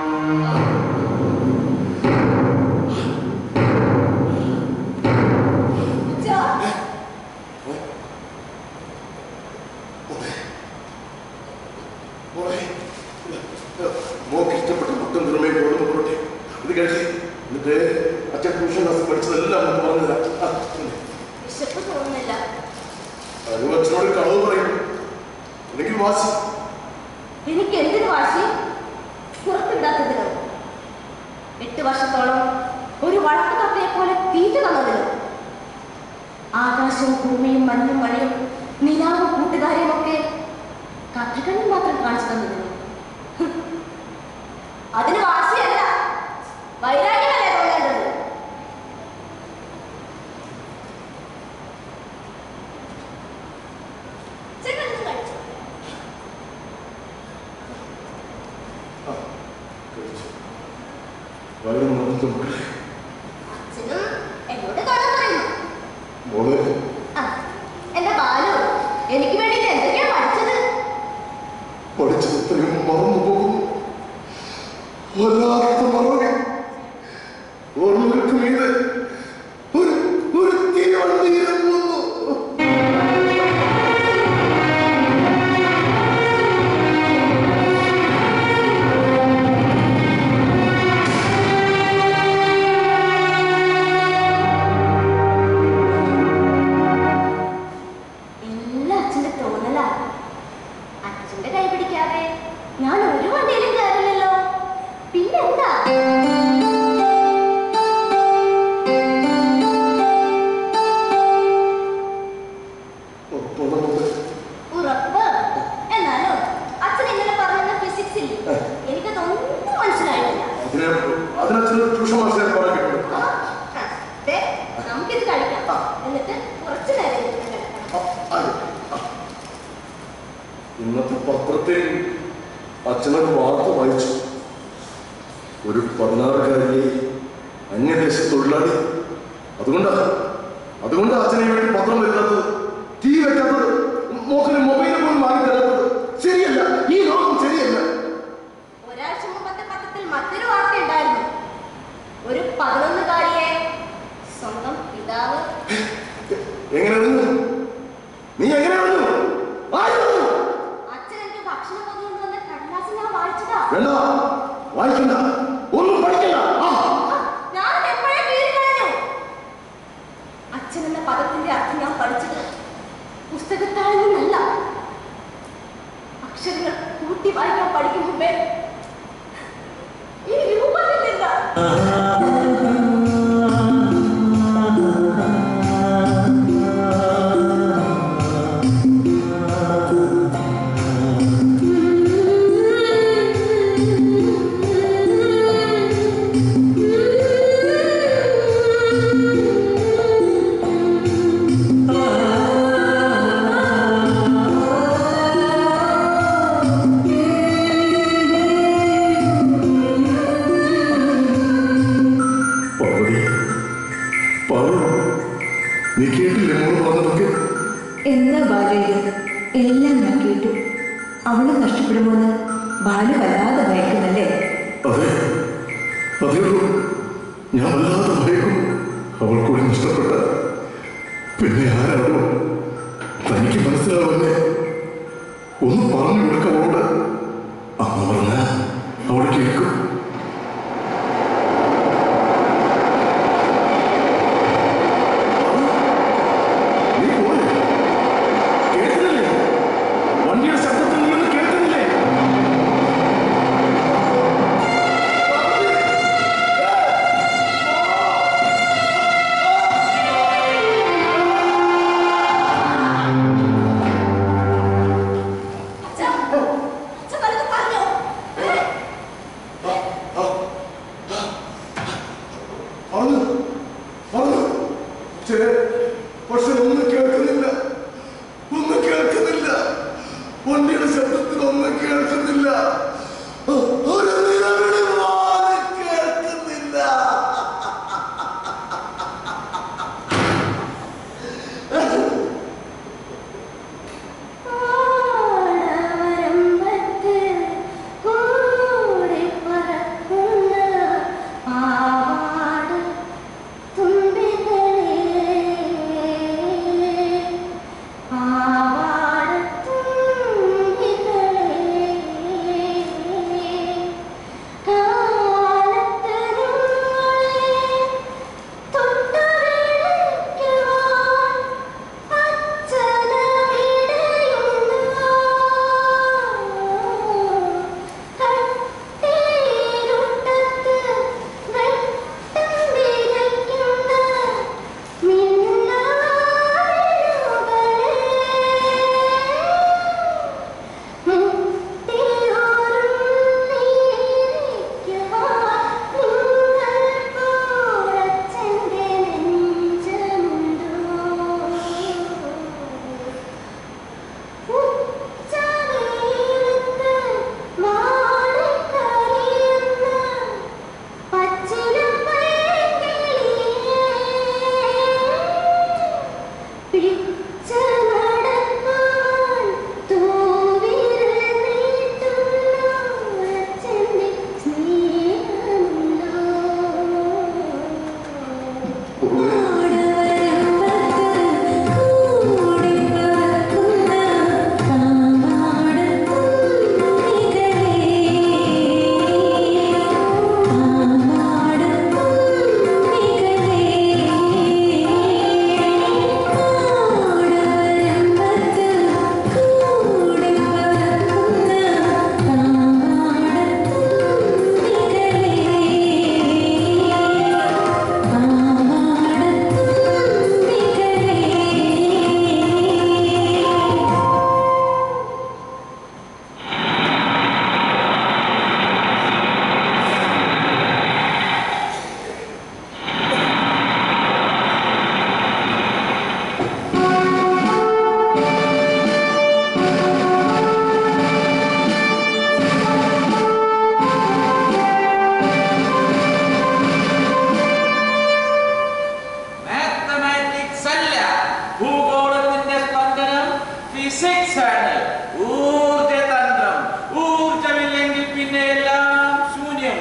അച്ഛാ, മോളെ, മോക്ക് ഇഷ്ടപ്പെട്ട മുട്ടം തിറമേ ഗോതമ്പ് പുറട്ടെ ഇത് കഴിച്ച് എന്നിട്ട് അച്ഛൻ ട്യൂഷൻ ക്ലാസ് പഠിച്ചതെല്ലാം നമുക്ക് പറഞ്ഞു തരാം ആ, ഇല്ലേ. വിശപ്പ് തോന്നുന്നില്ല അനു അച്ഛനോട് കളവ് പറയും അല്ലെങ്കിൽ വാശി എനിക്ക് എന്തിനു വാശി പുറത്തുവിടാത്തതിനോ എട്ട് വർഷത്തോളം ഒരു വളർത്തു കപ്പയെ പോലെ തീറ്റ തന്നതിനോ ആകാശവും ഭൂമിയും മഞ്ഞും മഴയും നിലാവും കൂട്ടുകാരെയും ഒക്കെ കഥകളിൽ മാത്രം കാണിച്ചു തന്നതിനോ ഹും. അതിന് വാശിയല്ല വൈരാഗ്യമല്ലേ തോന്നേണ്ടത് ചേട്ടൻ ഇത് കഴിച്ചോ? ആ, കഴിച്ചു. വയറ് നിറഞ്ഞു മക്കളെ അച്ഛനും എന്നോട് കാണാൻ പറയുന്നു മോളെ ആ, എന്റെ ബാലു എനിക്ക് വേണ്ടിട്ട് എന്തൊക്കെയാ പഠിച്ചത് പഠിച്ചത് ഇത്രയും മറന്നു പോകുന്നു വല്ലാത്ത മറവി ഓർമ്മകൾക്ക് മീതെ ഒരു ഒരു തീവണ്ടി ഇറങ്ങുന്നു എല്ലാം അച്ഛന്റെ തോന്നലാ അച്ഛന്റെ കൈ പിടിക്കാതെ ഞാൻ ഒരു വണ്ടിയിലും കയറില്ലല്ലോ പിന്നെന്താ ഒപ്പമുണ്ട് ഉറപ്പ് എന്നാലും അച്ഛൻ ഇന്നലെ പറഞ്ഞ ഫിസിക്സ് ഇല്ലേ എനിക്കതൊന്നും മനസ്സിലായിട്ടില്ല അതിന് അതിനച്ഛന് ട്യൂഷൻ മാസ്റ്റർ പറയാൻ കിട്ടും ആ, ആ, ദേ, നമുക്കിത് കഴിക്കാം എന്നിട്ട് കുറച്ചു നേരം ഇരുന്ന് കിടക്കാം. ഇന്നത്തെ പത്രത്തിൽ അച്ഛനൊരു വാർത്ത വായിച്ചു ഒരു പതിനാറുകാരിയെ അന്യദേശ തൊഴിലാളി അതുകൊണ്ടാ അതുകൊണ്ടാ അച്ഛനെ വേണ്ടി പത്രം വരുന്നത് തീ വെക്കാത്തത് മോഹന് മൊബൈൽ പോലും വാങ്ങി തരാത്തത് ശരിയല്ല ഈ ലോകം ശരിയല്ല ഒരാഴ്ച മുമ്പത്തെ പത്രത്തിൽ മറ്റൊരു വാർത്ത ഉണ്ടായിരുന്നു ഒരു പതിനൊന്നുകാരിയെ സ്വന്തം പിതാവ് എങ്ങനെ വന്നു നീ എങ്ങനെ വന്നു ആര് വന്നു അച്ഛൻ എനിക്ക് ഭക്ഷണം കൊണ്ടുവന്ന കടലാസ് ഞാൻ വായിച്ചതാ വേണ്ട വായിക്കണ്ട ഒന്നും പഠിക്കണ്ട ആ ആ, ഞാൻ എപ്പോഴേ കീറി കളഞ്ഞു അച്ഛൻ എന്ന പദത്തിന്റെ അർത്ഥം ഞാൻ പഠിച്ചത് പുസ്തകത്താളിൽ നിന്നല്ല കൂട്ടി വായിക്കാൻ പഠിക്കും മുമ്പേ ഈ രൂപത്തിൽ നിന്ന് പാർവതി പാറു നീ കേട്ടില്ലേ മോള് പറഞ്ഞതൊക്കെ എന്താ ബാലു ഇത് എല്ലാം ഞാൻ കേട്ടു അവള് നഷ്ടപ്പെടുമോന്ന് ബാലു വല്ലാതെ ഭയക്കുന്നല്ലേ അതെ അതേയുള്ളൂ ഞാൻ വല്ലാതെ ഭയക്കും അവൾ കൂടി നഷ്ടപ്പെട്ട പിന്നെ ആരാണോ തനിക്ക് മനസ്സിലാവുന്നേ ഒന്ന് പറഞ്ഞു കൊടുക്ക അവളോട് അമ്മ പറഞ്ഞ അവൾ കേൾക്കും നീ പോരെ? കേൾക്കുന്നില്ലേ? വണ്ടിയുടെ ശബ്ദത്തിൽ നീയൊന്നും കേൾക്കുന്നില്ലേ അച്ഛാ, അച്ഛാ വല്ലതും പറഞ്ഞോ? ഏ? പറഞ്ഞു പറഞ്ഞു പക്ഷേ പക്ഷെ ഒന്നും കേൾക്കുന്നില്ല ഒന്നും കേൾക്കുന്നില്ല വണ്ടിയുടെ ശബ്ദത്തിൽ ഒന്നും കേൾക്കുന്നില്ല ഒരു നിലവിളി പോലും കേൾക്കുന്നില്ല പാടവരമ്പത്ത് കൂടി പറക്കുന്ന പാവാട തുമ്പികളേ പാവാട തുമ്പികളേ കാലത്ത് നിങ്ങളെ തൊട്ടുവിളിക്കുവാൻ മാത്തമാറ്റിക്സ് അല്ല ഭൂഗോളത്തിന്റെ സ്പന്ദനം ഫിസിക്സ് ആണ് ഊർജതന്ത്രം ഊർജമില്ലെങ്കിൽ പിന്നെ എല്ലാം ശൂന്യം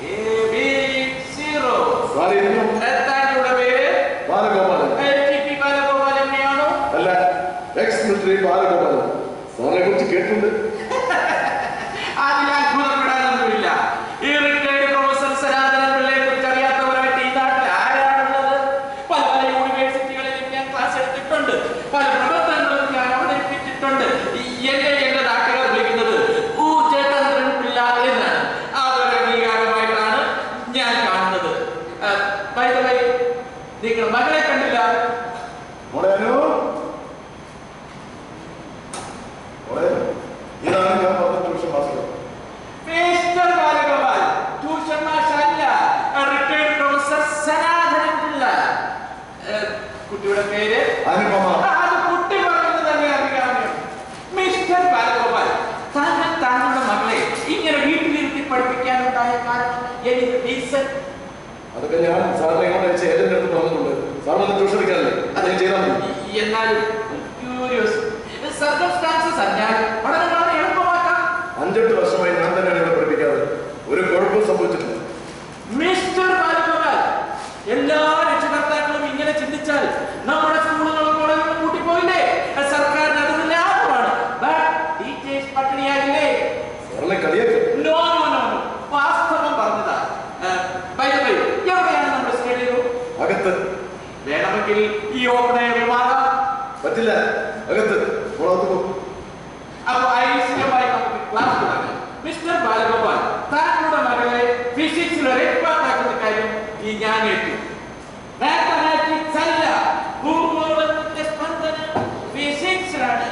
സീറോ സാറിയിരുന്നു എത്താനുള്ള പേര് ബാലഗോപാലൻ LTP ബാലഗോപാലനെയാണോ അല്ല എക്സ് മിലിറ്ററി ബാലഗോപാലൻ സാറിനെ കുറിച്ച് കേട്ടിട്ടുണ്ട് അതിൽ അത്ഭുതപ്പെടാനൊന്നുമില്ല ഈ റിട്ടയർഡ് പ്രൊഫസർ സനാതനൻ പിള്ളയെ കുറിച്ച് അറിയാത്തവരായിട്ട് ഈ നാട്ടിൽ ആരാണുള്ളത് പല പല യൂണിവേഴ്സിറ്റികളിലും ഞാൻ ക്ലാസ് എടുത്തിട്ടുണ്ട് പല പ്രവർത്തനങ്ങളും ഞാൻ അവതരിപ്പിച്ചിട്ടുണ്ട് ഈ എന്നെ എന്റെ നാട്ടുകാർ വിളിക്കുന്നത് ഊ അതൊക്കെ ഞാൻ സാറിനെ ഇങ്ങോട്ട് അയച്ച ഏജന്റ് അടുത്ത് പറഞ്ഞിട്ടുണ്ട് സാർ വന്ന് ട്യൂഷൻ എടുക്കാനല്ലേ അത് ചെയ്താൽ മതി എന്നാൽ ക്യൂരിയസ് സർക്കംസ്റ്റാൻസസ് അറിഞ്ഞാൽ പഠനം വളരെ എളുപ്പമാക്കാം അഞ്ചെട്ട് വർഷമായി ഞാൻ തന്നെയാണ് ഇവിടെ പഠിപ്പിക്കാറ് ഒരു കുഴപ്പവും സംഭവിച്ചിട്ടില്ല മിസ്റ്റർ ബാലഗോപാൽ എല്ലാ രക്ഷകർത്താക്കളും ഇങ്ങനെ ചിന്തിച്ചാൽ നമ്മുടെ സ്കൂളുകളും കോളേജുകളും കൂട്ടിപ്പോയില്ലേ സർക്കാരിന് അത് ലാഭമാണ് ടീച്ചേഴ്സ് പട്ടിണിയാകില്ലേ സാറിനെ കളിയാക്കി നോ നോ നോ നോ വാസ്തവം പറഞ്ഞതാ ബൈ ബൈ എവിടെയാണ് നമ്മുടെ സ്റ്റേഡിയം അകത്ത് വേണമെങ്കിൽ ഈ ഓപ്പൺ എയറിൽ മാറാം പറ്റില്ല അകത്ത് മോളകത്ത് പോകും അപ്പൊ ഐശ്വര്യമായി നമുക്ക് ക്ലാസ് തുടങ്ങാം മിസ്റ്റർ ബാലഗോപാൽ താങ്കളുടെ മകളെ ഫിസിക്സിൽ ഒരു എക്സ്പേർട്ട് ആക്കുന്ന കാര്യം ഈ ഞാൻ ഏറ്റു മാത്തമാറ്റിക്സ് അല്ല ഭൂഗോളത്തിന്റെ സ്പന്ദനം ഫിസിക്സിലാണ്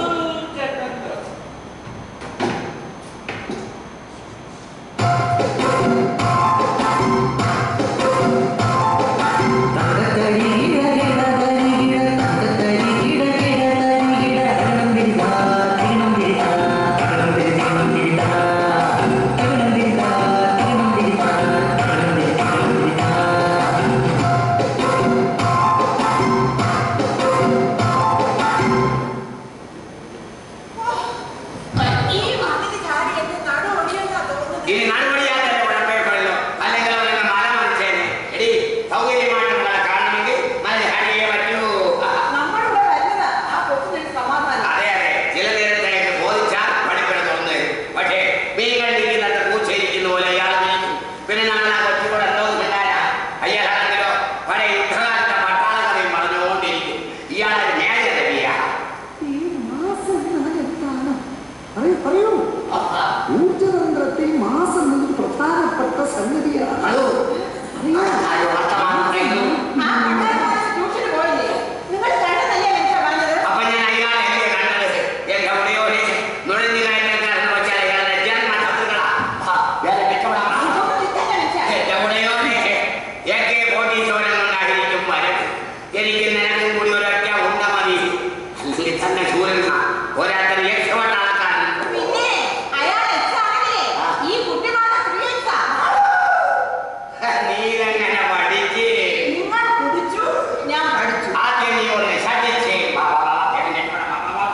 ഈ മതില് ചാടി എന്റെ നടു ഒടിയെന്നാ തോന്നുന്നത് ഇനി നടപടിയാതെ കുഴപ്പമില്ലല്ലോ അല്ലെങ്കിൽ അവരുടെ മല മറിച്ചേനെ എടി സൗകര്യമായിട്ടുള്ള കാണണമെങ്കിൽ മല ചാടിയേ പറ്റൂ ആ, നമ്മളിവിടെ വരുന്നതാ ആ കൊച്ചിനൊരു സമാധാനം അതെ അതെ ചില നേരത്തേക്ക് ബോധിച്ചാൽ പഠിപ്പിട തുറന്നു തരും പക്ഷേ മീൻ കണ്ടിരിക്കുന്നിടത്ത് പൂച്ചയിരിക്കുന്ന പോലെ ഇയാൾ നീക്കും പിന്നെ നമ്മൾ ആ കൊച്ചുകൂടെ എന്തോ പിള്ളേരാ അയ്യാളാണെങ്കിലോ പഴയ യുദ്ധകാലത്തെ പട്ടാള കഥയും പറഞ്ഞുകൊണ്ടിരിക്കും ഇയാളൊരു മേജർ രവിയാ ഈ മാസം എന്താണ് പറയൂ പറയൂ ഊർജതന്ത്രത്തിൽ മാസം എന്നൊരു പ്രധാനപ്പെട്ട സംഗതിയാണ് ഹലോ അറിയാം ആരോ വർത്തമാനം പറയുന്നു ആ പണ്ടാരക്കാരൻ ട്യൂഷന് പോയില്ലേ നിങ്ങൾ കണ്ടെന്നല്ലേ മനുഷ്യ പറഞ്ഞത് അപ്പൊ ഞാൻ അയാളെ എന്നെ കണ്ടത് എന്റെ ഉടയോടെ നുഴഞ്ഞു കയറ്റക്കാരൻ വെച്ചാൽ അയാളുടെ ജന്മ ശത്രുക്കളാ ആ, വേറെ രക്ഷപ്പെടാം. ഇതൊന്നും ചിത്തല്ല മനുഷ്യ എന്റെ ഉടയോടെ ഏകെ കോട്ടീശ്വരൻ ഉണ്ടായിരിക്കും വരും എനിക്ക് നിനക്കും കൂടി ഒരൊറ്റ ഉണ്ട മതി അല്ലെങ്കിൽ തന്നെ ശൂരൻ ഒരാത്തന് രക്ഷപ്പെട്ട ആൾക്കാരൻ പിന്നെ അയാൾ എക്സാമിനെ ഈ കുട്ടികളുടെ ഫ്രീ എക്സാം നീ ഇതെങ്ങനെ പഠിച്ച് നിങ്ങൾ കുടിച്ചു ഞാൻ പഠിച്ചു ആദ്യം നീ ഒന്ന് ശഠിച്ച് വാ, വാ, വാ, വേഗം രക്ഷപ്പെടാം, വാ, വാ, വാ.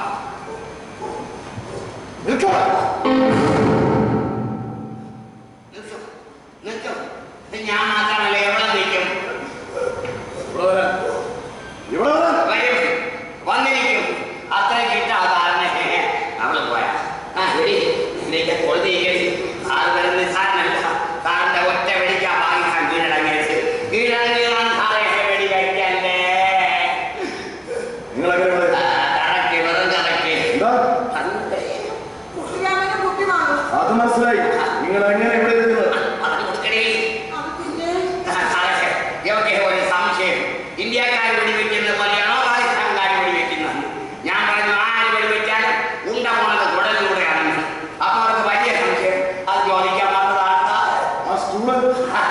നിൽക്കാം നിൽക്കും നിൽക്കും ഞാൻ മാത്രമല്ല എവിടെ നിൽക്കും ഇവിടെ വരാൻ ഇവിടെ വരാൻ വരും വന്നിരിക്കും അത്രയ്ക്ക് ഇട്ടാതാണ് അവള് പോയ ആ വെടി ഇതിലേക്ക് കൊളുത്തിരിക്കരുത് സാറ് വരുന്ന സാറിനല്ല സാറിന്റെ ഒറ്റ വെടിക്കാ പാകിസ്ഥാൻ കീഴടങ്ങിയത് കീഴടങ്ങിയതാണ് സാറേ വെടി കഴിക്കല്ലേ നിങ്ങളെങ്ങനെ ഇവിടെ കറക്റ്റ് വെറും കറക്റ്റ് എന്താ കുട്ടിരാമനും കുട്ടി വാങ്ങും അത് മനസ്സിലായി നിങ്ങൾ എങ്ങനെ ഇവിടെ എത്തുന്നത് പറഞ്ഞു കൊടുക്കണേ അത് പിന്നെ സാറേ ഇവർക്ക് ഒരു സംശയം ഇന്ത്യക്കാർ വെടിവെക്കുന്നത് പോലെയാണോ പാകിസ്ഥാൻകാർ വെടിവെക്കുന്നത് ഞാൻ പറഞ്ഞു ആര് വെടിവെച്ചാലും ഉണ്ട പോണത് കുടലിലൂടെയാണെന്ന് അപ്പൊ അവർക്ക് വലിയ സംശയം അത് ചോദിക്കാൻ വന്നതാണ് സാർ. ആ സ്റ്റുഡന്റ്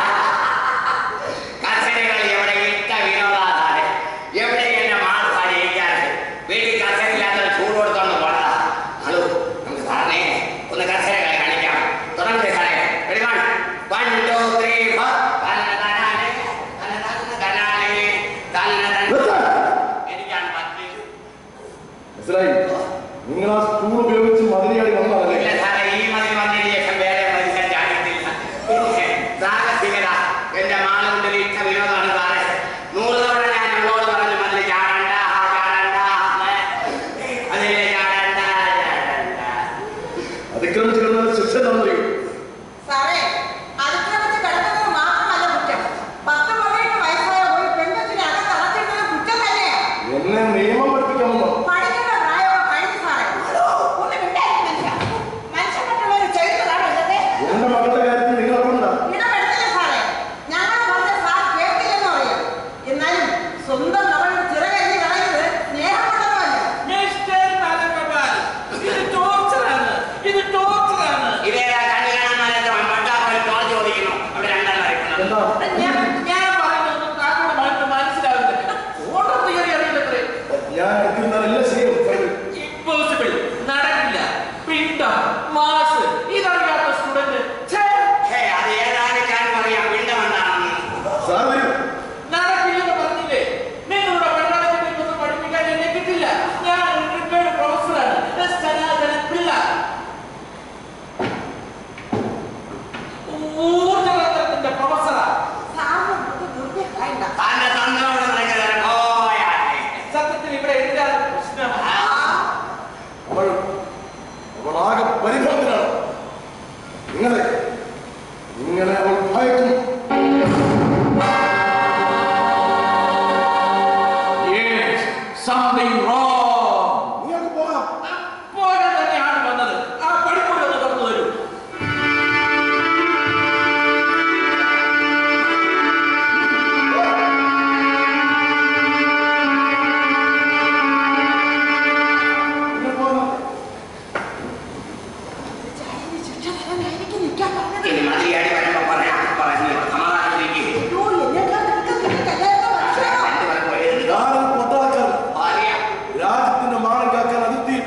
കസേരകൾ എവിടെ ഇട്ട വിനോദാധാരെ എവിടെ എന്റെ മാസാരി ഇരിക്കാറ് വീട്ടിൽ കസേരയില്ലാത്ത ചൂട് കൊടുത്തോണ്ട് പോണതാ ഹലോ നമുക്ക് സാറിനെ ഒന്ന് കസേരകൾ കാണിക്കാം തുടങ്ങട്ടെ സാറേ Ready, one, one, two, three, four. തന്നതനാനെ, തന്നതന്നതനാനെ, തന്നതന്ന- നിർത്താൻ. എനിക്കാണ് പത്ത് മനസ്സിലായി നിങ്ങൾ ആ സ്റ്റൂൾ ഉപയോഗിച്ച് മതിലിയാടി വന്നതല്ലേ ഇല്ല സാറേ ഈ മതിൽ വന്നതിന് ശേഷം വേറെ മനുഷ്യൻ ചാടിയിട്ടില്ല പിന്നെ സാഹസികത എന്റെ മാളുകൊണ്ടിൽ ഇട്ട വിനോദമാണ് സാറേ നൂറ് തവണ ഞാൻ അവളോട് പറഞ്ഞു മതിൽ ചാടണ്ട ചാടണ്ട അതിലെ ചാടണ്ട ചാടണ്ട അതിക്രമിച്ച് കിടന്നത് ശിക്ഷ തന്നറിയൂ സാറേ അതിക്രമിച്ച് കിടക്കുന്നത് മാത്രമല്ല കുറ്റം പത്ത് പതിനെട്ട് വയസ്സായ ഒരു പെൺകൊച്ചിനെ അകത്ത് അടച്ചിടുന്നത് കുറ്റം തന്നെയാ എന്നെ നിയമം പഠിപ്പിക്കാമെന്നോ പഠിക്കേണ്ട പ്രായമൊക്കെ കഴിഞ്ഞു സാറേ ഒന്ന് മിണ്ടായിരിക്കും മനുഷ്യ മനുഷ്യൻ മറ്റുള്ളവർ ചെയ്യുന്നതാണോ ഇതൊക്കെ എന്റെ മകളുടെ കാര്യത്തിൽ നിങ്ങൾ അറിയണ്ട ഇടപെടുത്തില്ല സാറേ ഞങ്ങൾ പറഞ്ഞ സാർ കേൾക്കില്ലെന്ന് അറിയാം എന്നാലും സ്വന്തം മകളുടെ ചിറകരി കളയുന്നത് സ്നേഹമുള്ളതല്ല മിസ്റ്റർ ബാലഗോപാൽ ഇത് ടോർച്ചറാണ് ഇത് ടോർച്ചറാണ് ഇതേതാ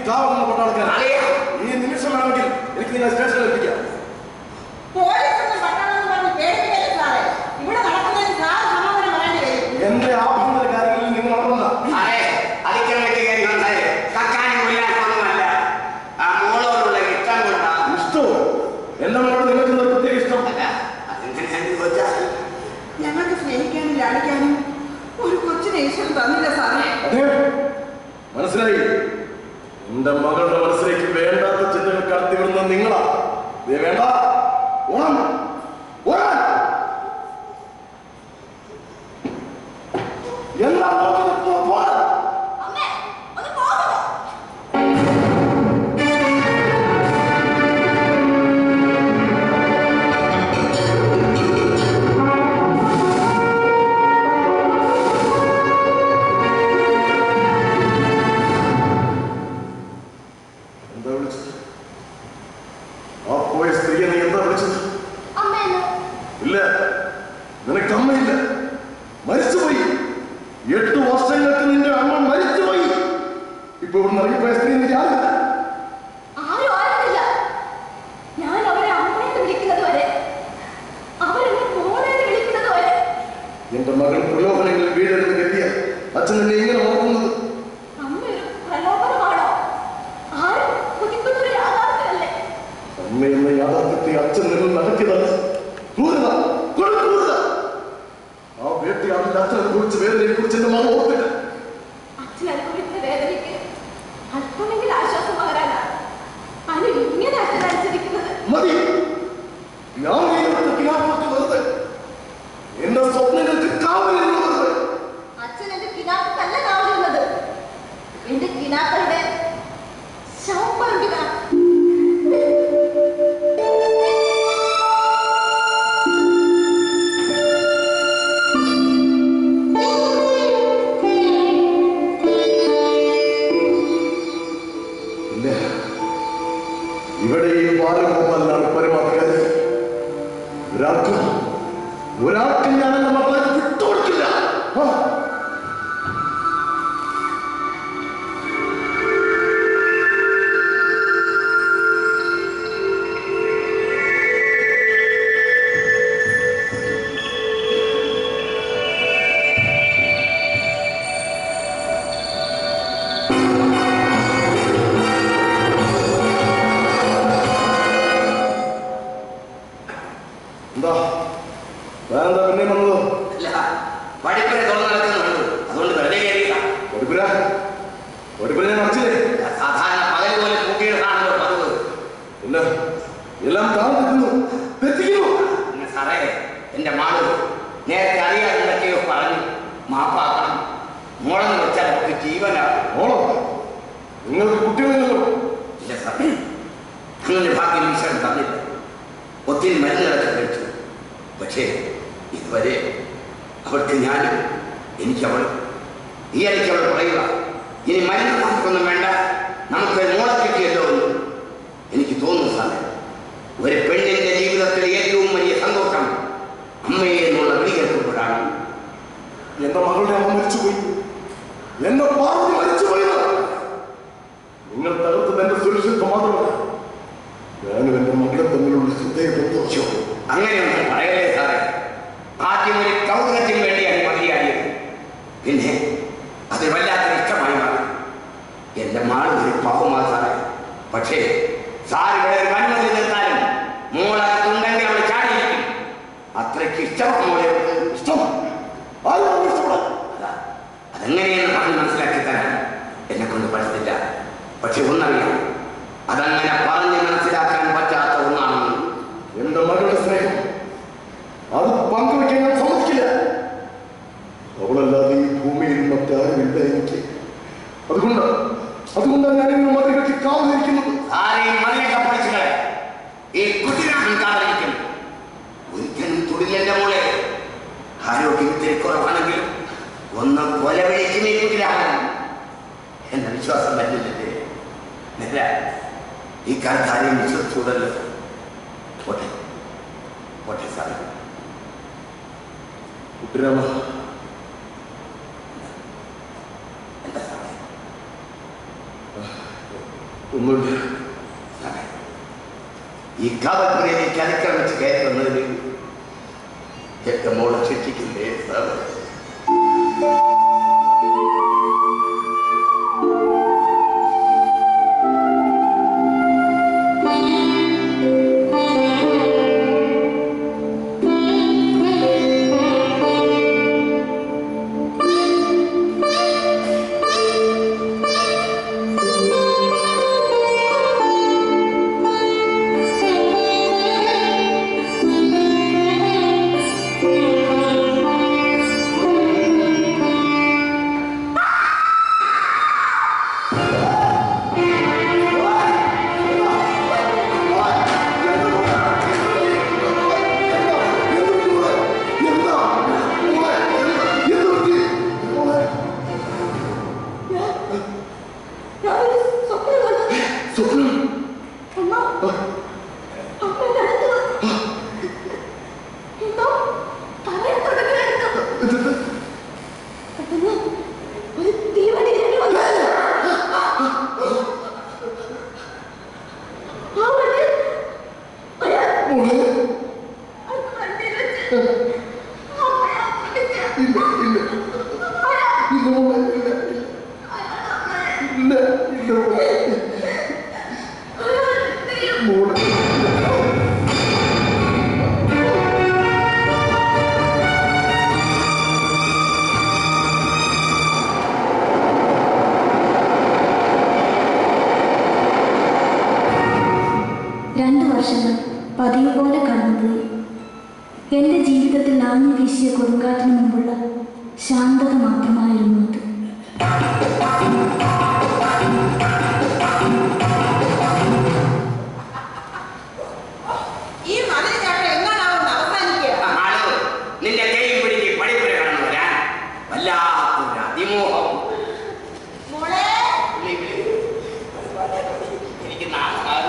കാവുന്ന പട്ടാളക്കാരൻ അളിയ ഈ നിമിഷം വേണമെങ്കിൽ എനിക്ക് നിങ്ങളെ സ്റ്റേഷനിൽ എത്തിക്കാം പോലീസ് എന്ന് പട്ടാളെന്ന് പറഞ്ഞ് പേടിപ്പിക്കരുത് സാറേ ഇവിടെ നടക്കുന്നതിന് സാറ് സമാധാനം പറയേണ്ടി വരും എന്റെ ആഭ്യന്തര കാര്യങ്ങളിൽ നിങ്ങൾ ഉണർന്ന സാറേ അതിക്കാൻ പറ്റിയ കാര്യം വന്നത് കക്കാനും കൊല്ലാനൊന്നുമല്ല ആ മോളോടുള്ള ഇഷ്ടം കൊണ്ടാണ് ഇഷ്ടവും എന്റെ മോളോട് നിങ്ങൾക്ക് ഒരു പ്രത്യേക ഇഷ്ടം അല്ല അതെങ്ങനെയാണെന്ന് വെച്ചാൽ ഞങ്ങൾക്ക് സ്നേഹിക്കാനും ലാളിക്കാനും ഒരു കൊച്ചിനെ ഈശ്വരൻ തന്നില്ല സാറേ അതെ മനസ്സിലായി എന്റെ മകളുടെ മനസ്സിലേക്ക് വേണ്ടാത്ത ചിന്തകൾ കടത്തിവിടുന്ന നിങ്ങളാ ദേ വേണ്ട ഓണം ഓണം എന്താ നോക്കുന്നത്? പോ, പോ. അമ്മേ ഒന്ന് പോകുമോ എന്താ വിളിച്ചത് ആ പോയ സ്ത്രീയെ നീ എന്താ വിളിച്ചത് അമ്മേന്ന് ഇല്ല നിനക്ക് അമ്മയില്ല മരിച്ചുപോയി എട്ട് വർഷങ്ങൾക്ക് നിന്റെ അമ്മ മരിച്ചുപോയി ഇപ്പൊ ഇവിടെ ഇറങ്ങിപ്പോയ സ്ത്രീ നിനക്ക് ആരില്ല ആരും ആയിരുന്നില്ല ഞാൻ അവരെ അമ്മയെന്ന് വിളിക്കുന്നത് വരെ അവരെന്നെ മോളെന്ന് വിളിക്കുന്നത് വരെ എന്റെ മകൾ പ്രലോഭനങ്ങളിൽ വീഴരുത് കരുതിയ അച്ഛൻ നിന്നെ ഇങ്ങനെ ഓർക്കുന്നത് അമ്മ ഒരു പ്രലോഭനമാണോ ആരും കുതിക്കുന്ന ഒരു യാഥാർത്ഥ്യമല്ലേ അമ്മ എന്ന യാഥാർത്ഥ്യത്തെ അച്ഛൻ നിങ്ങൾ നടത്തിയതാണ് ക്രൂരത കൊടും ക്രൂരത ആ വേട്ടയാടിന്റെ അച്ഛൻ അനുഭവിച്ച വേദനയെ കുറിച്ച് എന്റെ മകൾ ഓർത്തില്ല അച്ഛൻ അനുഭവിക്കുന്ന വേദനയ്ക്ക് അല്പമെങ്കിലും ആശ്വാസം പകരാനാ അനു ഇങ്ങനെ അച്ഛൻ അനുസരിക്കുന്നത് മതി ഞാൻ നീ കിനാവാക്കി വെറുതെ എന്റെ സ്വപ്നങ്ങൾക്ക് കാവലിരുന്നു വെറുതെ അച്ഛൻ എന്റെ കിനാക്കല്ല കാവുന്നത് എന്റെ കിനാക്കളുടെ ശവം പറമ്പിലാണ് ഇല്ല ഇവിടെ ഈ ബാലഗോപാലനാണ് പരമാധികാരി ഒരാൾക്ക് ഒരാൾക്ക് ഞാൻ എന്റെ മകളെ വിട്ടുകൊടുക്കില്ല ആ. എന്താ വേറെന്താ പിന്നെ വന്നത് അല്ല പഠിപ്പിനെ തുറന്നു നടക്കുന്നുണ്ട് അതുകൊണ്ട് വെറുതെ കയറിയില്ല ഒടുപുര ഒടുപുര ഞാൻ അടച്ചില്ലേ സാധാരണ പകൽ പോലെ കൂട്ടിയിടാണല്ലോ പതിവ് ഇല്ല എല്ലാം താഴ്ന്നു നിൽക്കുന്നു തെറ്റിക്കുന്നു പിന്നെ സാറേ എന്റെ മാള് നേരത്തെ അറിയാതെ എന്തൊക്കെയോ പറഞ്ഞു മാപ്പാക്കണം മോളെന്ന് വെച്ചാൽ അവർക്ക് ജീവനാണ് ഓണോ നിങ്ങൾക്ക് കുട്ടികളില്ലല്ലോ ഇല്ല സാറേ അങ്ങനെ ഭാഗ്യം ഈശ്വരൻ തന്നില്ല ഒത്തിരി മരുന്നുകളൊക്കെ കഴിച്ചു പക്ഷേ ഇതുവരെ അവൾക്ക് ഞാനും എനിക്കവൾ ഈ ഇടയ്ക്ക് അവൾ പറയുക ഇനി മരുന്ന് നമുക്കൊന്നും വേണ്ട നമുക്ക് മോളെ കിട്ടിയല്ലോ എന്ന് എനിക്ക് തോന്നുന്നു സാറേ ഒരു പെണ്ണിന്റെ ജീവിതത്തിലെ ഏറ്റവും വലിയ സന്തോഷം അമ്മയെ എന്നുള്ള വിളി കേൾക്കുമ്പോഴാണ് എന്റെ മകളുടെ അമ്മ മരിച്ചുപോയി എന്റെ പാർവതി മരിച്ചുപോയി നിങ്ങൾ തകർത്തത് എന്റെ സുരക്ഷിത്വം മാത്രമല്ല ഞാനും എന്റെ മകളും തമ്മിലുള്ള ഹൃദയ ബന്ധം അങ്ങനെയൊന്നും പറയലേ സാറേ ആദ്യം ഒരു കൗതുകത്തിന് വേണ്ടിയാണ് മതിയാടിയത് പിന്നെ അത് വല്ലാത്തൊരു ഇഷ്ടമായി മാറി എന്റെ മാള് ഒരു പാവമാ സാറേ പക്ഷേ സാർ ഇവിടെ ഒരു അനുമതി നിർത്താനും മോളകത്തുണ്ടെങ്കിൽ അവൾ ചാടിയിരിക്കും അത്രയ്ക്ക് ഇഷ്ടമാണ് മോളെ അവൾക്ക്. ഇഷ്ടം ആരും ഇഷ്ടപ്പെടാം അതാ, അതെങ്ങനെയെന്ന് പറഞ്ഞ് മനസ്സിലാക്കി തരാൻ എന്നെ കൊണ്ട് പറ്റത്തില്ല പക്ഷെ ഒന്നറിയാം അതങ്ങനെ പറഞ്ഞ് മനസ്സിലാക്കാൻ പറ്റാത്ത ഒന്നാണെന്ന് എന്റെ മകളുടെ സ്നേഹം അത് പങ്കുവെക്കാൻ ഞാൻ സമ്മതിക്കില്ല അവളല്ലാതെ ഈ ഭൂമിയിൽ മറ്റാരുമില്ല എനിക്ക് അതുകൊണ്ട് അതുകൊണ്ടാണ് ഞാൻ ഇന്ന് മതി കെട്ടി കാവലിരിക്കുന്നത് ആരെയും മതിലൊക്കെ പഠിച്ചിട്ട് ഈ കുട്ടിനാണ് കാതലിക്കും ഒരിക്കലും തുടിലെന്റെ മോളെ ആരോഗ്യം ഇത്തിരി കുറവാണെങ്കിലും ഒന്ന് കൊല വിളിക്കും ഈ കുട്ടിരാമൻ എന്ന വിശ്വാസം വരുന്നില്ലേ നേര ഈ കാലത്ത് ആരെയും വിശ്വസിച്ചൂടല്ലോ പോട്ടെ പോട്ടെ സാറേ കുട്ടിരാമ എന്താ സാറേ ഒന്നുമില്ല സാറേ, ഈ കാവൽപ്പുരയിലേക്ക് അതിക്രമിച്ച് കയറി വന്നതിന് എന്റെ മോളെ ശിക്ഷിക്കില്ലേ സാറേ ഞാനൊരു സ്വപ്നം കണ്ടു. സ്വപ്നം അമ്മ അമ്മയുടെ അടുത്ത് വന്നു. എന്തോ പറയാൻ തുടങ്ങുകയായിരുന്നു. പെട്ടെന്ന് ഒരു തീവണ്ടി ഇറങ്ങി വന്നു. ആ വണ്ടി അയാൾ മോളെ ആ വണ്ടിയിൽ വെച്ച് അമ്മയെ പിടിച്ച് ഇല്ല ഇല്ല ഇല്ല മോളെ ഇല്ല ഇല്ല ഇല്ല മോളെ മോളെ രണ്ട് വർഷങ്ങൾ പതിവ് പോലെ കടന്നുപോയി എൻ്റെ ജീവിതത്തിൽ ആഞ്ഞു വീശിയ കൊടുങ്കാറ്റിന് മുമ്പുള്ള ശാന്തത മാത്രമായിരുന്നു അത് ഈ മതിൽ ചാട്ടം എങ്ങാനാവും അവസാനിക്കുക ആളോ നിന്റെ കൈയും പിടിച്ച് പടിപ്പുര കടന്നു വരാൻ വല്ലാത്തൊരു അതിമോഹം മോളെ എനിക്ക് നാളെ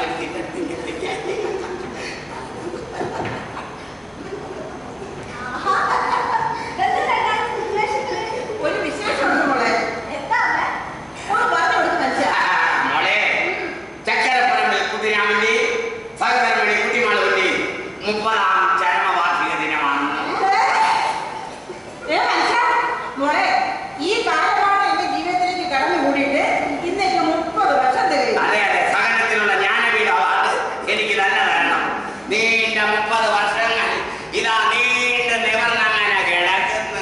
ഒരു വിശേഷമുണ്ട് മോളെ ഒന്ന് പറഞ്ഞു കൊടുക്കും മനുഷ്യ മോളെ ചക്കരപ്പറമ്പിൽ കുതിരാമന്റെ സഹധർമ്മിണി കുട്ടിമാളുവിന്റെ മുപ്പതാം ചരമവാർഷിക ദിനമാണെന്ന് ഏ മനുഷ്യ മോളെ ഈ കാലമാണ് എന്റെ ജീവിതത്തിലേക്ക് കടന്നു കൂടിയിട്ട് ഇന്നേക്ക് മുപ്പത് വർഷം തികയും അതെ അതെ സഹനത്തിനുള്ള ജ്ഞാനപീഠ അവാർഡ് എനിക്ക് തന്നെ തരണം നീണ്ട മുപ്പത് വർഷങ്ങൾ ഇതാ നീണ്ട നിവർന്നങ്ങനെ കിടക്കുന്നു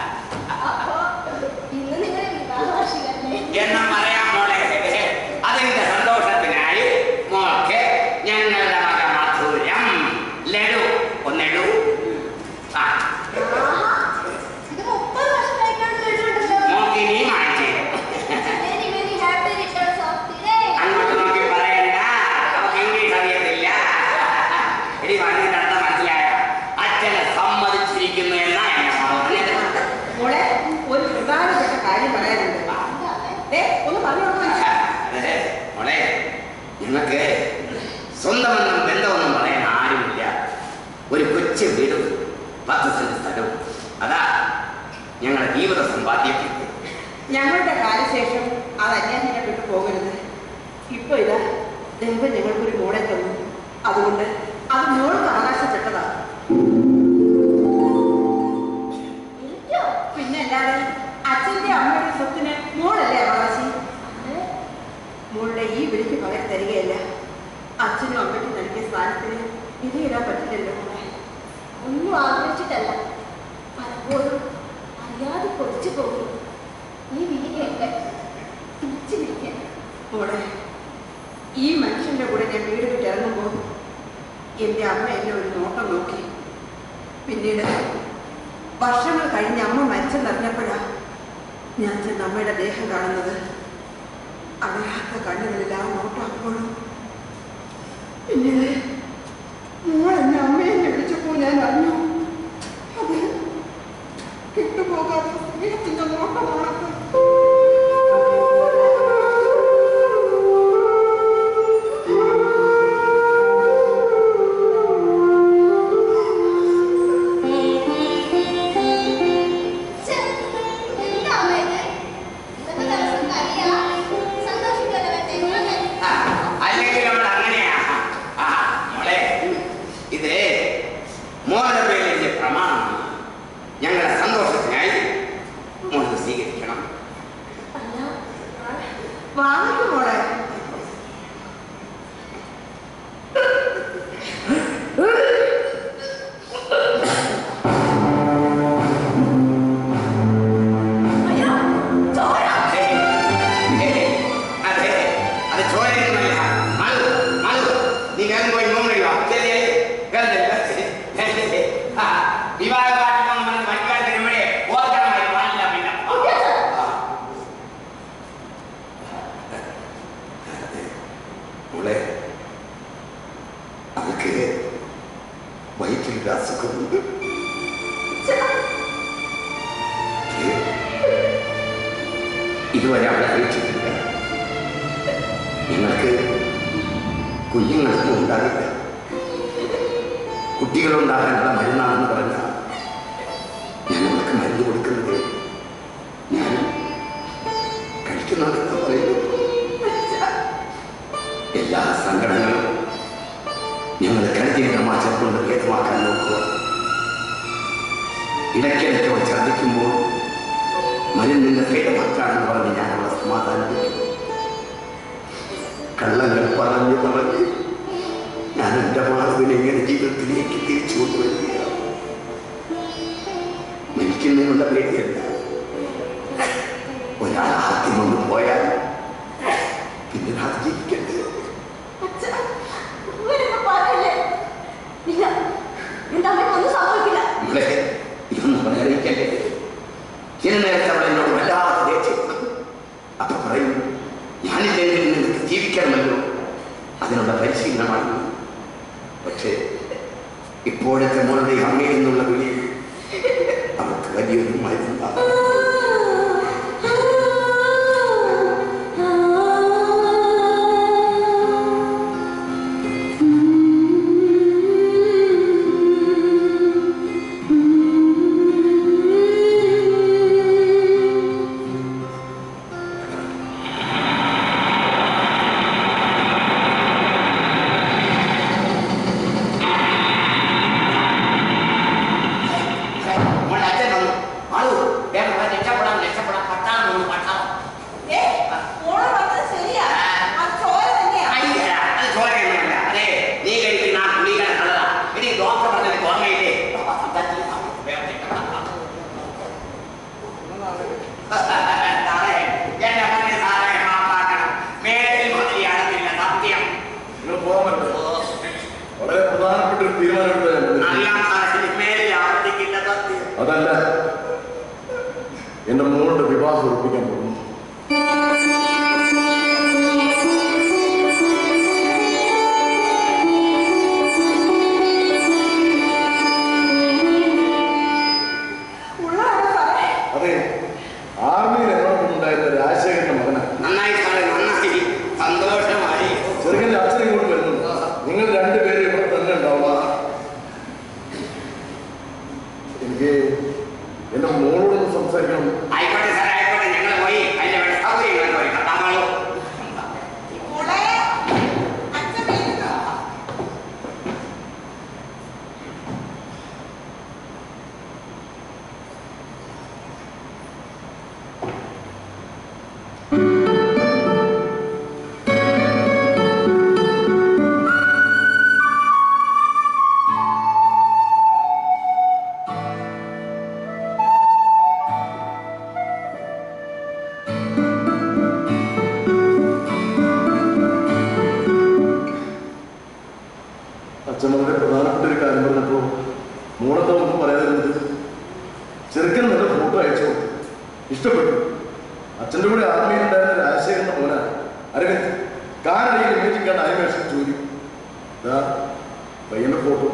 ഇന്ന് നിങ്ങളുടെ വിവാഹ വാർഷികല്ലേ എന്നും പറയാം മോളെ അതിന്റെ സന്തോഷത്തിനായി മോൾക്ക് ഞങ്ങളുടെ മക മധുരം ലഡു ഒന്നിടൂ ആ ആഹാ, ഇത് മുപ്പത് വർഷമായിട്ടാണ് കേട്ടിട്ടുണ്ടല്ലോ മോൾക്ക് ഇനി മാറ്റി very very happy returns of the day അങ്ങോട്ട് നോക്കി പറയണ്ട നമുക്ക് ഇംഗ്ലീഷ് അറിയത്തില്ല എടി പറഞ്ഞിട്ട് അർത്ഥം മനസ്സിലായോ അച്ഛനെ സമ്മതിച്ചിരിക്കുന്നു എന്നാ എന്നെ പറഞ്ഞത് മോളെ ഒരു പ്രധാനപ്പെട്ട കാര്യം പറയാനുണ്ട് ദേ, ഒന്ന് പറഞ്ഞു കൊടുക്കും മനുഷ്യ അതെ, മോളെ ഞങ്ങൾക്ക് സ്വന്തമെന്നും ബന്ധമൊന്നും പറയാൻ ആരുമില്ല ഒരു കൊച്ചു വീടും പത്ത് സെന്റ് സ്ഥലവും അതാ ഞങ്ങളുടെ ജീവിത സമ്പാദ്യം ഞങ്ങളുടെ കാലശേഷം അത് അന്യാന്യനെ വിട്ടു പോകരുത് ഇപ്പൊ ഇതാ ദൈവം ഞങ്ങൾക്കൊരു മോളെ തന്നു അതുകൊണ്ട് അത് മോൾക്ക് അവകാശപ്പെട്ടതാ എനിക്കോ പിന്നെ അല്ലാതെ അച്ഛന്റെ അമ്മയുടെ സ്വത്തിന് മോളല്ലേ അവകാശി മോളുടെ ഈ വിളിക്ക് പകരം തരികയല്ല അച്ഛനും അമ്മയ്ക്കും നൽകിയ സ്ഥാനത്തിന് വിധിയിടാൻ പറ്റില്ലല്ലോ മോളെ ഒന്നും ആഗ്രഹിച്ചിട്ടല്ല പലപ്പോഴും അറിയാതെ പൊടിച്ചു പോകും ഈ വിളിയൊക്കെ തിരിച്ചു വിളിക്കാൻ മോളെ ഈ മനുഷ്യന്റെ കൂടെ ഞാൻ വീട് വിട്ട് ഇറങ്ങുമ്പോൾ എൻ്റെ അമ്മ എന്നെ ഒരു നോട്ടം നോക്കി പിന്നീട് വർഷങ്ങൾ കഴിഞ്ഞ് അമ്മ മരിച്ചെന്നറിഞ്ഞപ്പോഴാ ഞാൻ ചെന്ന് അമ്മയുടെ ദേഹം കാണുന്നത് അറിയാത്ത കണ്ണുകളിൽ ആ നോട്ടം അപ്പോഴും പിന്നീട് മോൾ എന്നെ അമ്മയെ എന്നെ വിളിച്ചപ്പോൾ ഞാൻ അറിഞ്ഞു അത് കിട്ടുപോകാത്ത സ്നേഹത്തിന്റെ നോട്ടമാണത് ഛെ, എന്താ അമ്മേ ഇത്? ഇന്നത്തെ ദിവസം കളിയാ? സന്തോഷിക്കുമല്ലോ വേണ്ടേ? ആ മോളെ അവൾക്ക് വയറ്റിൽ അസുഖമുണ്ട് ഇതുവരെ അവളെ അറിയിച്ചിട്ടില്ല ഞങ്ങൾക്ക് കുഞ്ഞുങ്ങളൊന്നും ഉണ്ടാകില്ല കുട്ടികളുണ്ടാകാനുള്ള മരുന്നാണെന്ന് പറഞ്ഞ ഞാൻ അവൾക്ക് മരുന്ന് കൊടുക്കുന്നത് ഞാൻ കഴിക്കുന്നുണ്ടെന്ന് പറയുന്നു എല്ലാ സങ്കടങ്ങളും ഞങ്ങൾ കരുതിയ മാറ്റം കൊണ്ട് ഭേദമാക്കാൻ നോക്കുക ഇടയ്ക്കിടയ്ക്ക് അവൾ ഛർദ്ദിക്കുമ്പോൾ മരുന്നിന്റെ ഭേദമാക്കാണെന്ന് പറഞ്ഞ് ഞാൻ അവളെ സമാധാനിപ്പിക്കും കള്ളങ്ങൾ പറഞ്ഞു പറഞ്ഞ് ഞാൻ എൻ്റെ മാധവിനെ ഇങ്ങനെ ജീവിതത്തിലേക്ക് തിരിച്ചു കൊണ്ടുവരികയാണ് മരിക്കുന്നതിനുള്ള പേടിയല്ല ഒരാൾ ആദ്യം ഒന്ന് പോയാൽ പിന്നെ അത് ജീവിക്കണ്ടേ എന്റെ അമ്മയ്ക്കൊന്നും സംഭവിക്കില്ല ഇവിടെ ഇതൊന്നും പറയാതിരിക്കല്ലേ ചില നേരത്തെ അവൾ എന്നോട് വല്ലാതെ ദേഷ്യം അപ്പൊ പറയും ഞാനില്ലെങ്കിൽ നിങ്ങൾക്ക് ജീവിക്കണമല്ലോ അതിനുള്ള പരിശീലനമാണ് പക്ഷേ ഇപ്പോഴത്തെ മോളുടെ അമ്മയിൽ നിന്നുള്ള വിളി അവർക്ക് വലിയൊരു മരുന്നാണ് മോളുടെ അച്ഛൻ വന്നു ആളു വേഗം വാ, രക്ഷപ്പെടാം രക്ഷപ്പെടാം പട്ടാളം വന്നു പട്ടാളം ഏ, മോള് പറഞ്ഞത് ശരിയാ. അത് ചോര തന്നെയാ. അയ്യടാ, അത് ചോരയൊന്നുമല്ല. അതെ, നീ കഴിക്കുന്ന ആ ഗുളികയുടെ കളറാ. എടീ, ഡോക്ടർ പറഞ്ഞത് ഓർമ്മയില്ലേ? വേഗം രക്ഷപ്പെടാം. സാറേ, എന്നെ പൊന്നെ സാറേ, മാപ്പാക്കണം. മേലിൽ മുതലിയാണെന്നില്ല സത്യം. നിങ്ങൾ പോകാൻ പറ്റില്ല വളരെ പ്രധാനപ്പെട്ട ഒരു തീരുമാനം അറിയാം സാറേ, ഇനി മേലിൽ ആവർത്തിക്കില്ല സത്യം. അതല്ല എന്റെ മോളുടെ വിവാഹം ഉറപ്പിക്കാൻ പോകുന്നു ഉള്ളതാണോ സാറേ? അതെ ആർമിയിൽ എന്നോടൊപ്പം ഉണ്ടായിരുന്ന രാജശേഖരന്റെ മകനാണ് നന്നായി സാറേ നന്നായി സന്തോഷമായി ചെറുക്കൻ്റെ അച്ഛൻ ഇങ്ങോട്ട് വരുന്നുണ്ട് നിങ്ങൾ രണ്ടുപേരും ഇവിടെ തന്നെ ഉണ്ടാവുക എനിക്ക് എന്റെ മോളോടൊന്ന് സംസാരിക്കണം ആയിക്കോട്ടെ സാറേ ആയിക്കോട്ടെ ഞങ്ങൾ പോയി അതിന്റെ വേണ്ട സൗകര്യങ്ങൾ പോയി കത്താമാളൂ മോളെ, അച്ഛൻ വരുന്നു. അച്ഛൻ വളരെ പ്രധാനപ്പെട്ട ഒരു കാര്യം പറഞ്ഞപ്പോ മോളെന്താ ഒന്നും പറയാതിരുന്നത് ചെറുക്കൻ നല്ല ഫോട്ടോ അയച്ചു കൊടുത്തു. ഇഷ്ടപ്പെട്ടു അച്ഛൻ്റെ കൂടെ ആർമിയിൽ ഉണ്ടായിരുന്ന രാജശേഖരന്റെ മോനാണ് അരവിന്ദ് കാറടിയിൽ ഇമേജിംഗ് കണ്ട അനിമേഷൻ ജോലി ഇതാ പയ്യന്റെ ഫോട്ടോ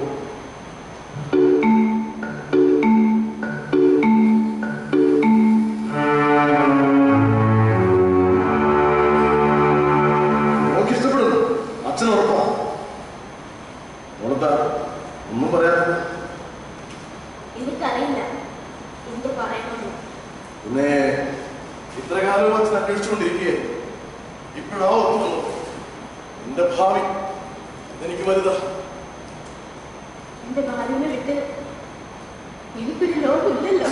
മോക്ക് ഇഷ്ടപ്പെടുന്നു അച്ഛൻ ഉറപ്പാ മോളെന്താ ഒന്നും പറയാതെ എനിക്കറിയില്ല എന്ത് പറയണമെന്ന് പിന്നെ ഇത്ര കാലവും അച്ഛൻ അന്വേഷിച്ചുകൊണ്ടിരിക്കുകയെ ഇപ്പോഴാ ഒത്തു വന്നു എന്റെ ഭാവി അതെനിക്ക് വലുതാ എന്റെ ഭാര്യനെ വിട്ട് എനിക്കൊരു ലോകമില്ലല്ലോ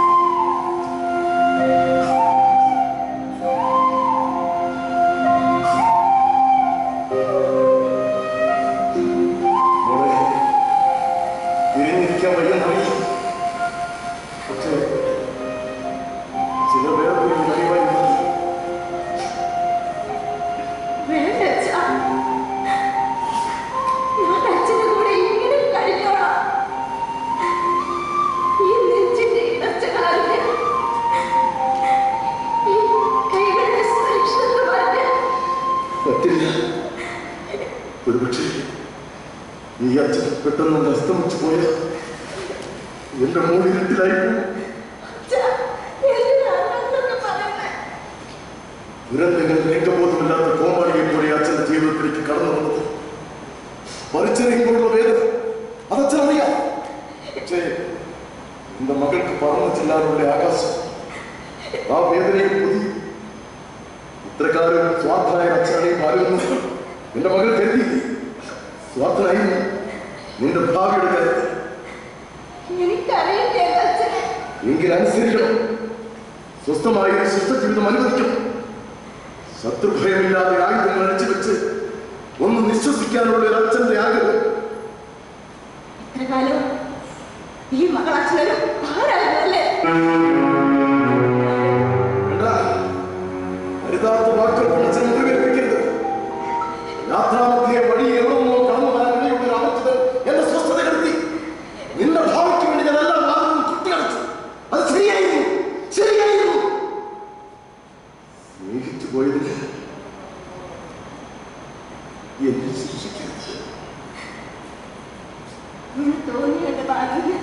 മോളെ തിരിഞ്ഞിരിക്കാൻ വയ്യെന്നറിയില്ല പക്ഷേ ചില പേർക്ക് കഴിവായി വേണ്ട അച്ഛാ. ഞാൻ അച്ഛന്റെ കൂടെ ഇങ്ങനെ കഴിഞ്ഞോളാം ഈ നെഞ്ചിന്റെ ഇടച്ചകാലിന് ഈ കൈകളുടെ സുരക്ഷിതത്വം പറഞ്ഞ് പറ്റില്ല ഒരുപക്ഷെ ഈ അച്ഛൻ പെട്ടെന്ന് അസ്തമിച്ചു പോയ എന്റെ മോൾ ഇരുട്ടിലായി പോകും അച്ഛാ, എന്തിനാണ് അങ്ങനെയൊക്കെ പറയുന്നേ? ദുരന്തങ്ങൾ രംഗബോധമില്ലാത്ത കോമാളിയെ പോലെ അച്ഛന്റെ ജീവിതത്തിലേക്ക് കടന്നു വന്നത് വലിച്ചെറിയുമ്പോഴുള്ള വേദന അതച്ഛനറിയാം പക്ഷേ എന്റെ മകൾക്ക് പറന്നു ചെല്ലാനുള്ള ആകാശം ആ വേദനയും പുതി ഇത്രക്കാലം സ്വാർത്ഥനായ അച്ഛനെയും ഭാര്യയൊന്നും എന്റെ മകൾ കരുതി സ്വാർത്ഥനായിരുന്നു നിന്റെ ഭാവിയുടെ കരുത്ത് എനിക്കറിയില്ലേ അച്ഛനെ എങ്കിൽ അനുസരിക്കണം സ്വസ്ഥമായ ഒരു ശിഷ്ടജീവിതം അനുവദിക്കണം ശത്രുഭയമില്ലാതെ ആയുധങ്ങൾ അഴിച്ചു വെച്ച് ഒന്ന് നിശ്വസിക്കാനുള്ള ഒരു അച്ഛന്റെ ആഗ്രഹം ഇത്ര കാലം ഈ മകൾ അച്ഛനും ആരായിരുന്നു അല്ലേ വേണ്ട. അരുതാത്ത വാക്കുകൾ അച്ഛനെ മുറിവേൽപ്പിക്കരുത് യാത്രാമധ്യേ വഴി എവിടെന്നോ കടന്നു വരാനിടയുള്ള ഒരു അമർച്ചത് എന്റെ സ്വസ്ഥത കരുതി നിന്റെ ഭാവിക്ക് വേണ്ടി ഞാൻ എല്ലാ വാദവും കുട്ടികളിച്ചു അത് ശരിയായിരുന്നു ശരിയായിരുന്നു സ്നേഹിച്ചു പോയതിന് എന്നെ ശിക്ഷിക്കരുത് ഒന്ന് തോന്നി എന്റെ ഭാഗ്യം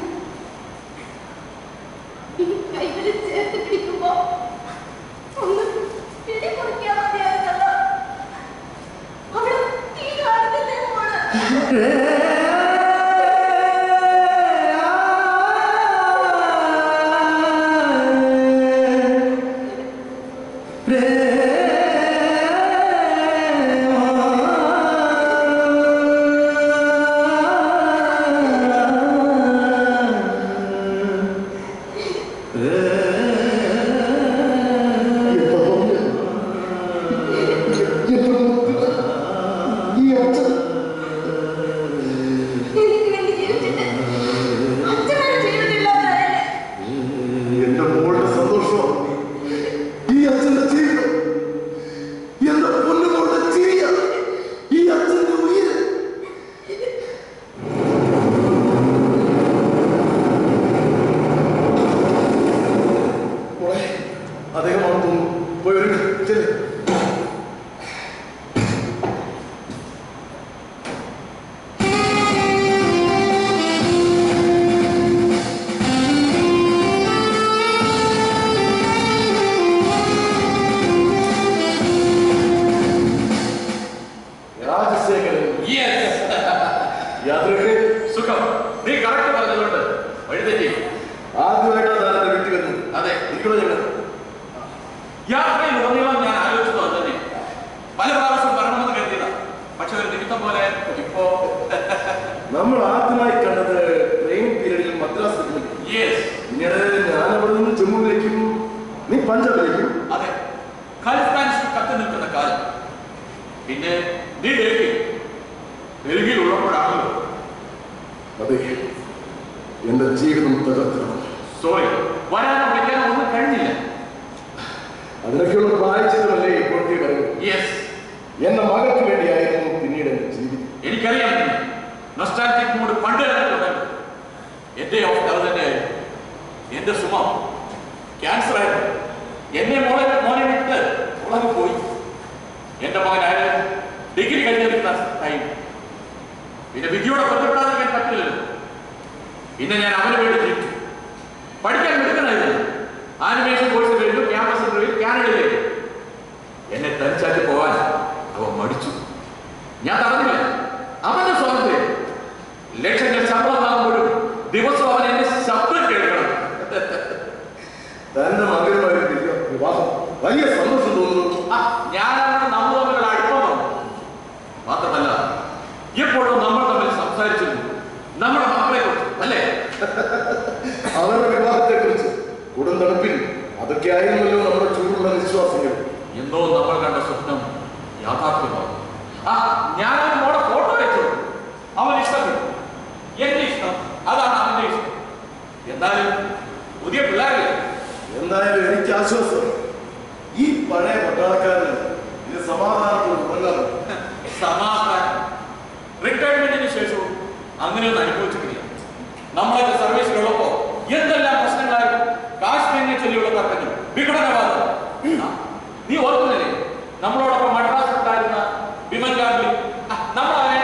ഈ കൈകളിൽ ചേർത്ത് പിടിക്കുമ്പോ ഒന്ന് പിടി മുറിക്കാൻ മതിയായിരുന്നല്ലോ അവിടെ തീ കാണുന്നില്ലേ മോള് ഈ അച്ഛൻ എനിക്ക് വേണ്ടി ജീവിച്ചിട്ട് അച്ഛനാണ് ജീവിതമില്ലാതായല്ലേ എന്റെ മോളുടെ സന്തോഷം ഈ അച്ഛന്റെ ജീവിതം എന്റെ പൊന്നുമോളുടെ ചിരിയ ഈ അച്ഛന്റെ ഉയര് മോളെ, അദ്ദേഹമാണ് തോന്നുന്നു പോയി ഒരു ചെല്ല്. രാജശേഖരൻ യാത്രയ്ക്ക് സുഖം നീ കറക്റ്റ് പറഞ്ഞതുകൊണ്ട് വഴിതെറ്റി ആദ്യമായിട്ടാണ് താൻ എന്റെ വീട്ടിൽ വരുന്നത് അതെ ഇരിക്കണോ ഞങ്ങൾ യാത്രയിൽ ഉടനീളം ഞാൻ ആലോചിച്ചത് അത് തന്നെ പല പ്രാവശ്യം വരണമെന്ന് കരുതിയതാ പക്ഷെ ഒരു നിമിത്തം പോലെ ഇപ്പോ നമ്മൾ ആദ്യമായി കണ്ടത് ട്രെയിൻ പീരീഡിൽ മദ്രാസിൽ യെസ് പിന്നീട് ഞാൻ അവിടെ നിന്ന് ജമ്മുവിലേക്കും നീ പഞ്ചാബിലേക്കും അതെ ഖലിസ്ഥാനിസ്റ്റ് കത്തി നിൽക്കുന്ന കാലം പിന്നെ നീ ഡൽഹി ഡൽഹിയിൽ ഉള്ളപ്പോഴാണല്ലോ അതെ എന്റെ ജീവിതം തകർത്തണം സോറി വരാനോ വിളിക്കാനോ ഒന്നും കഴിഞ്ഞില്ല അതിനൊക്കെയുള്ള പ്രായച്ചിത്തമല്ലേ ഇപ്പോഴത്തെ വരവ് യെസ് എന്റെ മകൾക്ക് വേണ്ടിയായിരുന്നു പിന്നീട് എന്റെ ജീവിതം എനിക്കറിയാം നൊസ്റ്റാൾജിക് മൂഡ് പണ്ട് കണ്ടിട്ടുണ്ടായിരുന്നു എന്റെ അവസ്ഥ അത് തന്നെയായിരുന്നു എന്റെ സുമ ക്യാൻസർ ആയിരുന്നു എന്നെ മോളെ മോനെ വിട്ട് ഉളക് പോയി എന്റെ മകനായ ഡിഗ്രി കഴിഞ്ഞിരുന്ന ടൈം പിന്നെ വിധിയോടെ ബന്ധപ്പെടാതിരിക്കാൻ പറ്റില്ലല്ലോ പിന്നെ ഞാൻ അവന് വേണ്ടി ജീവിച്ചു പഠിക്കാൻ മിടുക്കനായിരുന്നു ആനിമേഷൻ കോഴ്സ് കഴിഞ്ഞു ക്യാമ്പസ് ഇന്റർവ്യൂ കാനഡയിലേക്ക് എന്നെ തനിച്ചാക്കി പോവാൻ അവൻ മടിച്ചു ഞാൻ തടഞ്ഞില്ല അവന്റെ സ്വാതന്ത്ര്യം ലക്ഷങ്ങൾ ശമ്പളം വാങ്ങുമ്പോഴും ദിവസവും അവൻ എന്റെ ശബ്ദം കേൾക്കണം തന്റെ മകനുമായിട്ട് വിവാഹം വലിയ സന്തോഷം തോന്നുന്നു ആ, ഞാനവരുടെ നമ്മൾ തമ്മിലുള്ള അടുപ്പം വന്നു മാത്രമല്ല എപ്പോഴും നമ്മൾ തമ്മിൽ സംസാരിച്ചിരുന്നു നമ്മുടെ മക്കളെ കുറിച്ച് അല്ലേ അവരുടെ വിവാഹത്തെ കുറിച്ച് കൊടും തണുപ്പിൽ അതൊക്കെ ആയിരുന്നല്ലോ നമ്മുടെ ചൂടുള്ള വിശ്വാസങ്ങൾ എന്തോ നമ്മൾ കണ്ട സ്വപ്നം യാഥാർത്ഥ്യമാകും ആ ഞാൻ അവന് മോടെ ഫോട്ടോ അയച്ചു അവൻ ഇഷ്ടപ്പെട്ടു എന്റെ ഇഷ്ടം അതാണ് അവന്റെ ഇഷ്ടം എന്നാലും പുതിയ പിള്ളേരില്ലേ എന്തായാലും എനിക്ക് ആശ്വാസം ഈ പഴയ പട്ടാളക്കാരന് ഇത് സമാധാനത്തോട് തുടങ്ങാറ് സമാധാനം റിട്ടയർമെന്റിന് ശേഷവും അങ്ങനെയൊന്നും അനുഭവിച്ചിട്ടില്ല നമ്മളൊക്കെ സർവീസിലുള്ളപ്പോ എന്തെല്ലാം പ്രശ്നങ്ങളായിരുന്നു കാശ്മീരിനെ ചൊല്ലിയുള്ള തർക്കങ്ങൾ വിഘടനവാദം ആ, നീ ഓർക്കുന്നില്ലേ നമ്മളോടൊപ്പം മദ്രാസിൽ ഉണ്ടായിരുന്ന വിമൽ ഗാന്ധി ആ, നമ്മൾ അവനെ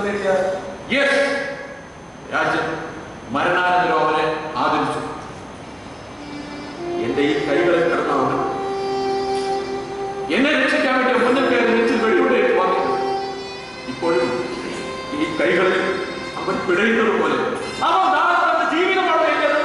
നേടിയാൽ യെസ് രാജ്യം മരണാനന്തരം അവനെ ആദരിച്ചു എന്റെ ഈ കൈകളിൽ കിടന്ന അവൻ എന്നെ രക്ഷിക്കാൻ വേണ്ടി മുന്നിൽ കയറി നെഞ്ചിൽ വെടിയുടെ വന്നു ഇപ്പോഴും ഈ കൈകളിൽ അവൻ പിടയുന്നത് പോലെ അവൻ നാളെ തന്റെ ജീവിതമാണ് എന്നത്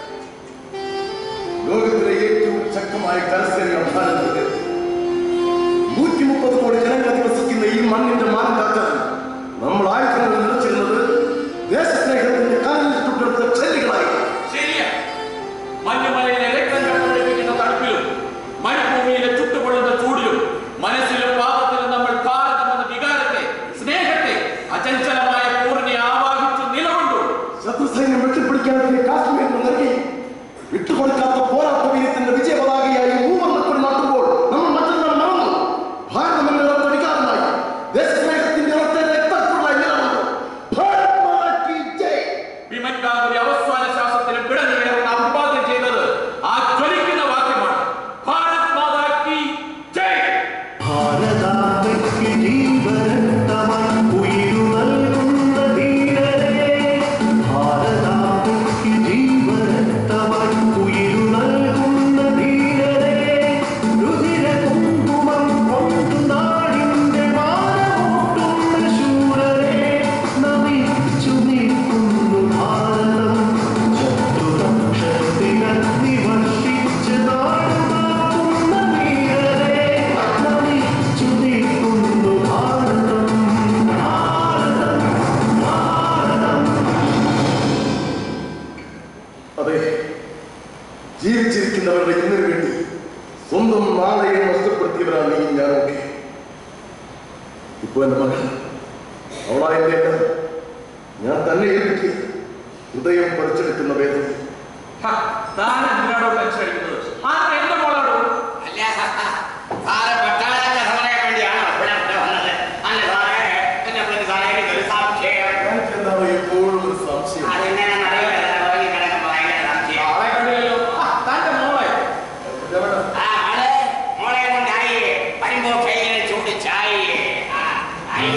ലോകത്തിലെ ഏറ്റവും ശക്തമായ കരസേന ഭാരതത്തിൽ നൂറ്റി മുപ്പത് കോടി ജനങ്ങൾ അധിവസിക്കുന്ന ഈ മണ്ണിന്റെ മാനം കാക്കാൻ നമ്മൾ ആയുധങ്ങൾ നിറച്ചിരുന്നത് ദേശസ്നേഹത്തിന്റെ കാലിൽ തൊട്ടെടുത്ത ചെല്ലുകളായി ശരിയാ മഞ്ഞുമലയിലെ രക്തം കണ്ടുപിടിപ്പിക്കുന്ന തണുപ്പിലും മരുഭൂമിയിലെ ചുട്ടുപൊള്ളുന്ന ചൂടിലും മനസ്സിലും പാപത്തിലും നമ്മൾ ഭാരതം എന്ന വികാരത്തെ സ്നേഹത്തെ അചഞ്ചലമായ പൂർണ്ണി ആവാഹിച്ചു നിലകൊണ്ടു ശത്രുസൈന്യം വെട്ടിപ്പിടിക്കാതെ കാശ്മീരിന് നൽകി വിട്ടുകൊടുക്കാത്ത പോരാട്ട വീരത്തിന്റെ വിജയപതാകയായി മൂവന്നക്കൊടി നാട്ടുമ്പോൾ നമ്മൾ മറ്റൊന്നും മറന്നു ഭാരതം എന്ന ഇടത്തടിക്കാരനായി ദേശസ്നേഹത്തിന്റെ ഇടത്തെ രക്തത്തിലുള്ള നിലകൊണ്ടു ഭാരത് മാതാ കി ജയ് വിമൻ ഗാന്ധി അവസാന ശ്വാസത്തിലും പിടഞ്ഞുയർന്ന് അഭിവാദ്യം ചെയ്തത് ആ ജ്വലിക്കുന്ന വാക്യമാണ് ഭാരത് മാതാ കി ജയ് ഭാരതാംബയ്ക്ക് ജീവരക്തമായി ഉയിരു നൽകുന്ന ധീരരേ ഭാരതാംബയ്ക്ക് ജീവരക്തമായി ഉയിരു നൽകുന്ന ധീരരേ രുധിര കുങ്കുമം കൊണ്ടു നാടിന്റെ മാനമൂട്ടുന്ന ശൂരരേ നമിച്ചു നിൽക്കുന്നു ഭാരതം ശത്രുപക്ഷത്തിനഗ്നി വർഷിച്ച് നാടുകാക്കുന്ന വീരരേ നമിച്ചു നിൽക്കുന്നു ഭാരതം ഭാരതം ഭാരതം അതെ ജീവിച്ചിരിക്കുന്നവരുടെ ഇന്നിനു വേണ്ടി സ്വന്തം നാളെയെ നഷ്ടപ്പെടുത്തിയവരാണ് ഈ ഞാനൊക്കെ ഇപ്പൊ എന്റെ മകൾ അവളായതിന്റെ ഞാൻ തന്നെ ഏൽപ്പിക്കുക ഹൃദയം പറിച്ചെടുക്കുന്ന വേദന ഹ, താൻ എന്തിനാണോ ടെൻഷൻ അടിക്കുന്നത് ആ എന്റെ മോളാണോ അല്ല സാറ് പട്ടാളത്തെ സമരം വേണ്ടിയാണോ ഇവിടെ ഇവിടെ വന്നത് അല്ല സാറേ എന്നെ പ്രതി സാറേ എനിക്കൊരു സംശയം എനിക്ക് എന്താണ് എപ്പോഴും ഒരു സംശയം അതെങ്ങനെയാണെന്ന് അറിയില്ല ഉറങ്ങി കിടക്കുമ്പോൾ ഭയങ്കര സംശയം ആളെ കണ്ടില്ലല്ലോ ആ, തന്റെ മോളെ എവിടെ? ആ ആള് മോളെ കൊണ്ടായി വരുമ്പോ കയ്യിലെ ചൂട് ചായ ആ ആയി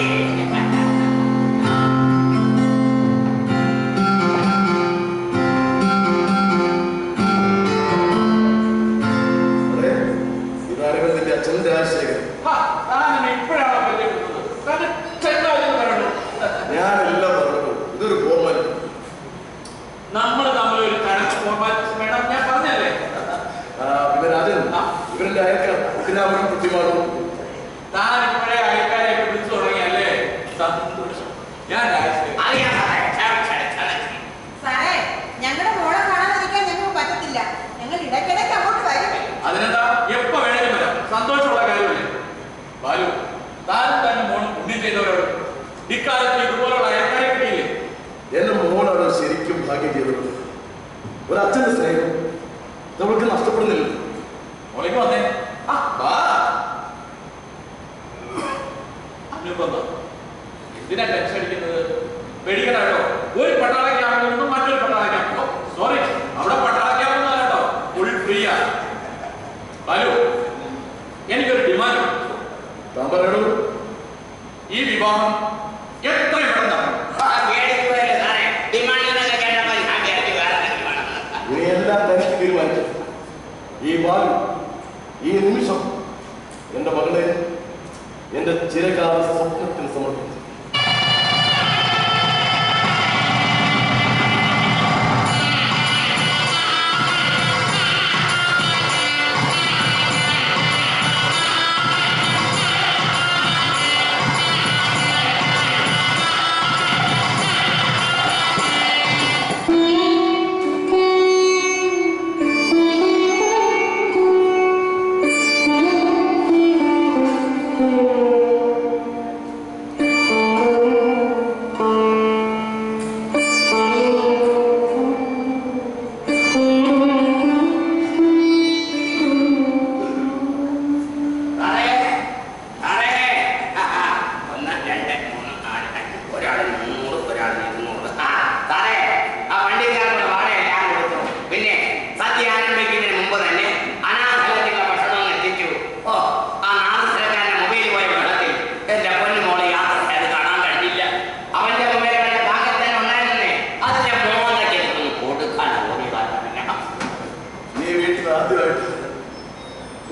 അവിടെ ഇതാരവൻ നിന്റെ അച്ഛൻ രാജശേഖരൻ ഹ, താൻ എന്നെ ഇപ്പോഴാണോ പരിചയപ്പെടുന്നത് തന്റെ ചെന്നാലും വരണോ ഞാനെല്ലാം പറഞ്ഞു ഇതൊരു ഫോർമാലിറ്റി നമ്മൾ തമ്മിൽ ഒരു കണക്ക് ഫോർമാലിറ്റി വേണം ഞാൻ പറഞ്ഞല്ലേ ആ, പിന്നെ രാജൻ ഇവരുടെ അയൽക്കാർ കുട്ടിനാമനും കുട്ടിമാറും താൻ ഇപ്പോഴേ അയൽക്കാരെയൊക്കെ വിളിച്ചു തുടങ്ങിയല്ലേ സന്തോഷം ഞാൻ രാജശേഖരൻ അറിയാം സാറേ ക്ഷമിക്കണം, ക്ഷമിക്കണം. സാറേ ഞങ്ങളുടെ മോളെ കാണാതിരിക്കാൻ ഞങ്ങൾക്ക് പറ്റത്തില്ല ഞങ്ങൾ ഇടയ്ക്കിടയ്ക്ക് അങ്ങോട്ട് വരും അതിനെന്താ എപ്പോ വേണേലും വരാം സന്തോഷമുള്ള കാര്യമല്ലേ ബാലു താനും തന്നെ മോൻ പുണ്യം ചെയ്തവരോട് ഇക്കാലത്ത് ഇതുപോലുള്ള അയൽക്കാരെ കിട്ടിയില്ലേ എന്റെ മോളാണ് ശരിക്കും ഭാഗ്യം ചെയ്തത് ഒരു അച്ഛന്റെ സ്നേഹം നമ്മൾക്ക് നഷ്ടപ്പെടുന്നില്ല മോളിക്ക് വന്നേ ആ വാ അനുബന്ധം എന്തിനാ ടെൻഷൻ അടിക്കുന്നത് പേടിക്കണോ ഒരു പട്ടാള ക്യാമ്പിൽ നിന്നും മറ്റൊരു പട്ടാള ക്യാമ്പ് സോറി അവിടെ പട്ടാള ക്യാമ്പ് കേട്ടോ ഫുൾ ഫ്രീയാ ബാലു എനിക്കൊരു ഡിമാൻഡ് താൻ പറയണു ഈ വിവാഹം എത്രയും പെട്ടെന്ന് നടക്കണം. ആ പേടിക്കുകയല്ലേ സാറേ ഡിമാൻഡിനൊക്കെ കേട്ടപ്പോൾ ഞാൻ വിചാരിച്ചു വേറെ എന്തെങ്കിലും വേണമെന്ന്. ഇനി എല്ലാം തനിക്ക് തീരുമാനിച്ചു ഈ ബാലു ഈ നിമിഷം എന്റെ മകളെ എന്റെ ചിരകാല സ്വപ്നത്തിന് സമർപ്പിച്ചു Thank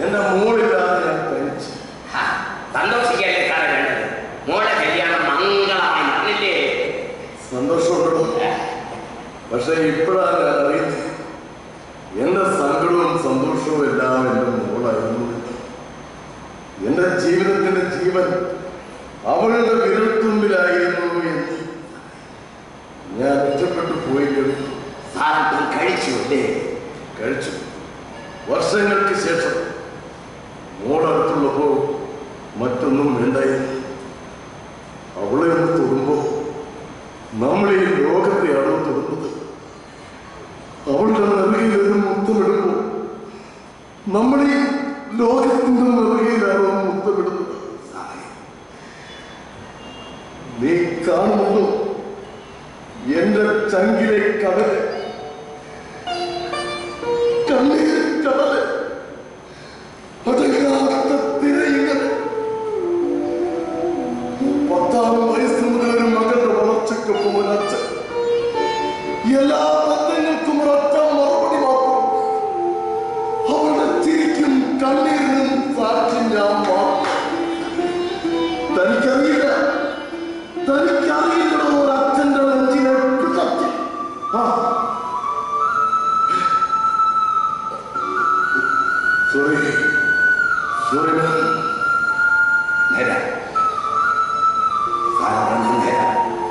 എന്റെ മോളില്ലാതെ ഞാൻ തനിച്ച് ഹാ, സന്തോഷിക്കല്ലേ സാറേ വേണ്ടത് മോളെ കല്യാണം മംഗളമായി നടന്നില്ലേ സന്തോഷമുണ്ടോ പക്ഷെ ഇപ്പോഴാണ് ഞാൻ അറിയുന്നത് എന്റെ സങ്കടവും സന്തോഷവും എല്ലാം എന്റെ മോളായിരുന്നു എന്റെ ജീവിതത്തിന്റെ ജീവൻ അവളുടെ വിരൽത്തുമ്പിലായിരുന്നു എന്ന് ഞാൻ ഒറ്റപ്പെട്ടു പോയി കഴിഞ്ഞു സാറിപ്പം കഴിച്ചു അല്ലേ കഴിച്ചു വർഷങ്ങൾക്ക് ശേഷം മോളടുത്തുള്ളപ്പോ മറ്റൊന്നും വേണ്ടായിരുന്നു അവളെ ഒന്ന് തൊടുമ്പോ നമ്മൾ ഈ ലോകത്തെയാണോ തൊടുന്നത് അവളുടെ നെറുകയിൽ ഒരു മുത്തമിടുമ്പോ നമ്മൾ ഈ ലോകത്തിന്റെ നെറുകയിലാണോ മുത്തമിടുന്നത് സാറേ നീ കാണുന്നുണ്ടോ എന്റെ ചങ്കിലെ കടല് കണ്ണീർ കടല് അടങ്ങാത്ത തിരയിങ്ങനെ പത്താം വയസ്സ് മുതൽ ഒരു മകളുടെ വളർച്ചയ്ക്കൊപ്പം ഒരു അച്ഛൻ എല്ലാ ബന്ധങ്ങൾക്കും ഒരൊറ്റ മറുപടി മാത്രം അവളുടെ ചിരിക്കും കണ്ണീരിനും സാക്ഷി ഞാൻ മാത്രം തനിക്കറിയില്ല തനിക്കറിയില്ലടോ ഒരു അച്ഛന്റെ നെഞ്ചിനെ പിതറ്റി. ആ സോറി സോറി മാം നേരാ സാറ് പറഞ്ഞത് നേരാ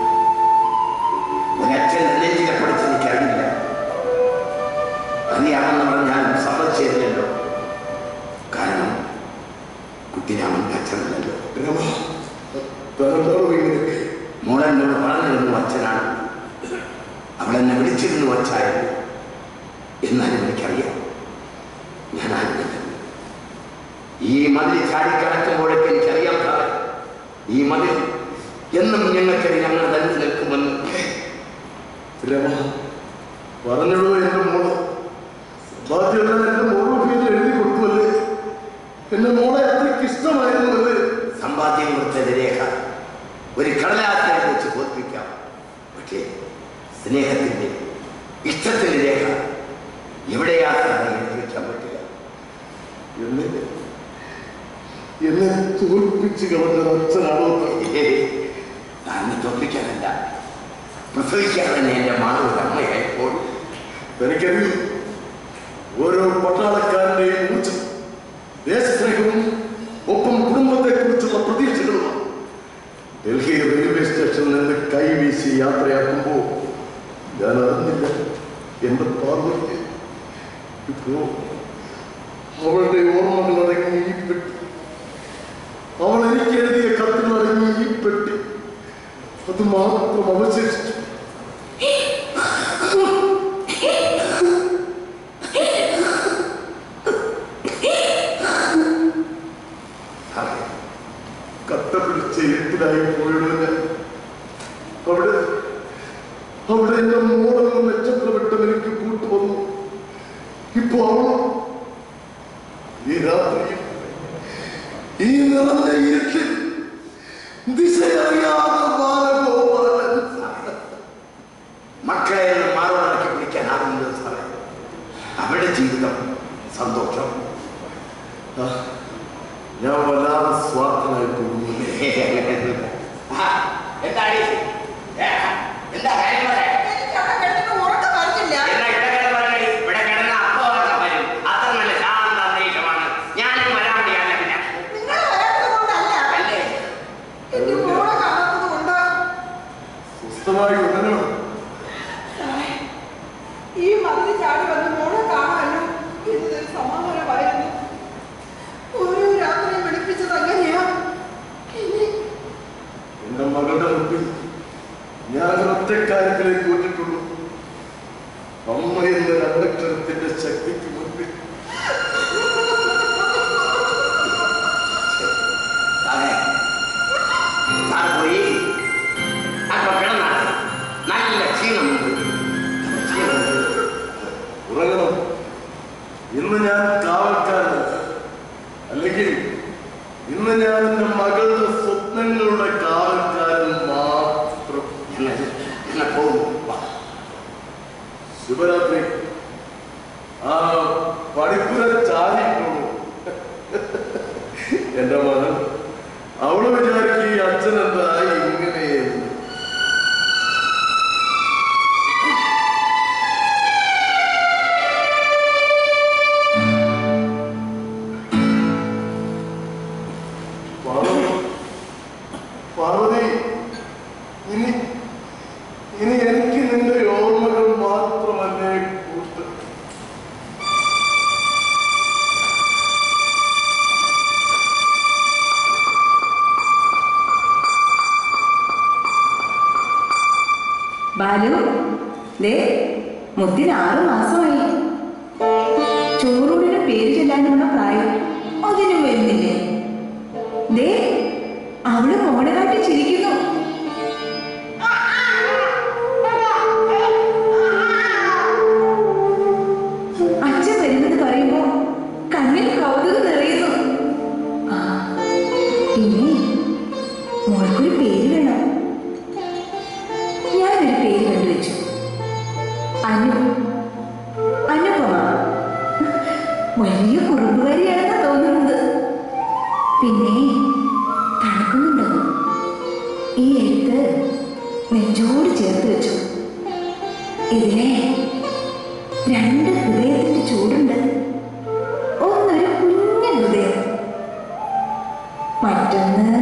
ഒരച്ഛൻ്റെ നെഞ്ചിനെ പിടിച്ച് എനിക്കറിയില്ല തന്നെയാണെന്ന് പറഞ്ഞാൽ സമ്മതിച്ചില്ലല്ലോ കാരണം കുട്ടിരാമൻ്റെ അച്ഛനല്ലല്ലോ രമ തന്നെന്താണോ ഇങ്ങനെയൊക്കെ മോളെന്നോട് പറഞ്ഞിരുന്നു അച്ഛനാണ് അവളെന്നെ വിളിച്ചിരുന്നു അച്ഛായിരുന്നു എന്നാലും എനിക്കറിയാം ഞാൻ ആരുമില്ല ഈ മതിൽ ചാടിക്കടക്കുമ്പോഴൊക്കെ എനിക്കറിയാം സാറേ ഈ മതിൽ എന്നും ഞങ്ങൾക്ക് ഞങ്ങൾ തന്നെ നിൽക്കുമെന്ന് രമ പറഞ്ഞോളൂ എന്റെ മോള് ബാധ്യത എന്റെ മോള് പേരിൽ എഴുതി കൊടുത്തുവല്ലേ എന്റെ മോളെ അത്രയ്ക്ക് ഇഷ്ടമായിരുന്നുവല്ലേ സമ്പാദ്യം കൊടുത്തത് രേഖ ഒരു കടലാസിനെ വെച്ച് തോൽപ്പിക്കാം പക്ഷേ സ്നേഹത്തിന്റെ ഇഷ്ടത്തിന്റെ രേഖ എവിടെയാ സാറേ എഴുതി വെക്കാൻ പറ്റില്ല എന്നെ എന്നെ തോൽപ്പിച്ച് കളഞ്ഞ അച്ഛനാണോ താൻ? താന്ന് തോൽപ്പിക്കാനല്ല പ്രസവിക്കാൻ തന്നെ എൻ്റെ മാനവ അമ്മയായപ്പോൾ തനിക്കറിയും ഓരോ പട്ടാളക്കാരന്റെയും ഊർജ്ജം ദേശസ്നേഹവും ഒപ്പം കുടുംബത്തെ കുറിച്ചുള്ള പ്രതീക്ഷകളുമാണ് ഡൽഹി റെയിൽവേ സ്റ്റേഷനിൽ നിന്ന് കൈവീശി യാത്രയാക്കുമ്പോ ഞാൻ അറിഞ്ഞില്ല എന്റെ പാർവതി ഇപ്പോ അവളുടെ ഓർമ്മകൾ അടങ്ങി ഈ പെട്ടി അവൾ എനിക്ക് എഴുതിയ കത്തുകൾ അടങ്ങി ഈ പെട്ടി അത് മാത്രം അവശേഷിച്ചു സാറേ കട്ട പിടിച്ച ഇരുട്ടിലായി പോയിടുന്ന അവിടെ അവിടെ എന്റെ മോളെന്ന നക്ഷത്രവട്ടം എനിക്ക് കൂട്ടുവന്നു ഇപ്പൊ അവളോ ഈ രാത്രിയിൽ ഈ നിറഞ്ഞ ഇരുട്ടിൽ ദിശയറിയാതെ ബാലഗോപാലൻ മക്കളെ എന്ന് മാറോടക്കി പിടിക്കാനാകുന്നത് സാറേ അവരുടെ ജീവിതം സന്തോഷം ആ, ഞാൻ വല്ലാതെ സ്വാർത്ഥനായി പോകുന്നു ആ, എന്താടി ഏ, എന്താ കാര്യം പറ എനിക്ക് അവിടെ കിടന്നിട്ട് ഉറക്കം വരുന്നില്ല. എന്നാ ഇവിടെ കിടന്ന് പറയടി. ഇവിടെ കിടന്ന അപ്പോ ഉറക്കം വരും അത്ര നല്ല ശാന്ത അന്തരീക്ഷമാണ് ഞാനും വരാൻ വേണ്ടിയല്ല പിന്നെ നിങ്ങൾ വരാത്തത് കൊണ്ടല്ല. അല്ലേ എന്റെ മോളെ കാണാത്തത് കൊണ്ട് സ്വസ്ഥമായി ഉണരണം ഈ മതിൽ ചാടി വന്ന് മോളെ കാണാനും ഇതൊരു സമാധാനമായിരുന്നു ഓരോ രാത്രിയും വെളുപ്പിച്ചത് അങ്ങനെയാ ഇനി എന്റെ മകളുടെ മുമ്പിൽ ഞാൻ ഒറ്റ കാര്യത്തിലേ തോറ്റിട്ടുള്ളൂ അമ്മ എന്ന രണ്ടക്ഷരത്തിന്റെ ശക്തിക്ക് മുമ്പിൽ സാറേ സാർ പോയി അപ്പൊ കിടന്നാണ് നല്ല ക്ഷീണമുണ്ട് ക്ഷീണമുണ്ട് ഉറങ്ങണം ഇന്ന് ഞാൻ കാവൽക്കാരനല്ല അല്ലെങ്കിൽ ഇന്ന് ഞാൻ എന്റെ മകളുടെ സ്വപ്നങ്ങളുടെ കാവൽക്കാരൻ മാത്രം ഞങ്ങൾ ഞങ്ങൾ പോകും വാ. ശുഭരാത്രി ആ പഠിപ്പുര ചാരിയിട്ടുള്ളൂ എന്റെ മകൻ അവള് വിചാരിക്കും ഈ അച്ഛൻ എന്താ ഇങ്ങനെ പാർവതി പാർവതി ഇനി ഇനി എനിക്ക് നിന്റെ ഓർമ്മകൾ മാത്രമല്ലേ കൂട്ട് ബാലു ദേ മുത്തിന് ആറ് മാസമായി ചോറൂടിന് പേര് ചെല്ലാനുള്ള പ്രായം അതിനും വരുന്നില്ലേ ദേ അവള് മോടെ കാട്ടി ചിരിക്കുന്നു അച്ഛൻ വരുന്നത് പറയുമ്പോ കണ്ണിൽ കൗതുകം നിറയുന്നു ആ പിന്നെ മോൾക്കൊരു പേര് വേണം ഞാനൊരു പേര് കണ്ടുവച്ചു അനു അനുപമ വലിയ കുറുമ്പുകാരിയാണെന്നാ തോന്നുന്നത് പിന്നെ തണുക്കുന്നുണ്ടോ ഈ എഴുത്ത് നെഞ്ചോട് ചേർത്ത് വെച്ചു ഇതിലെ രണ്ട് ഹൃദയത്തിന്റെ ചൂടുണ്ട് ഒന്നൊരു കുഞ്ഞൻ ഹൃദയം മറ്റൊന്ന്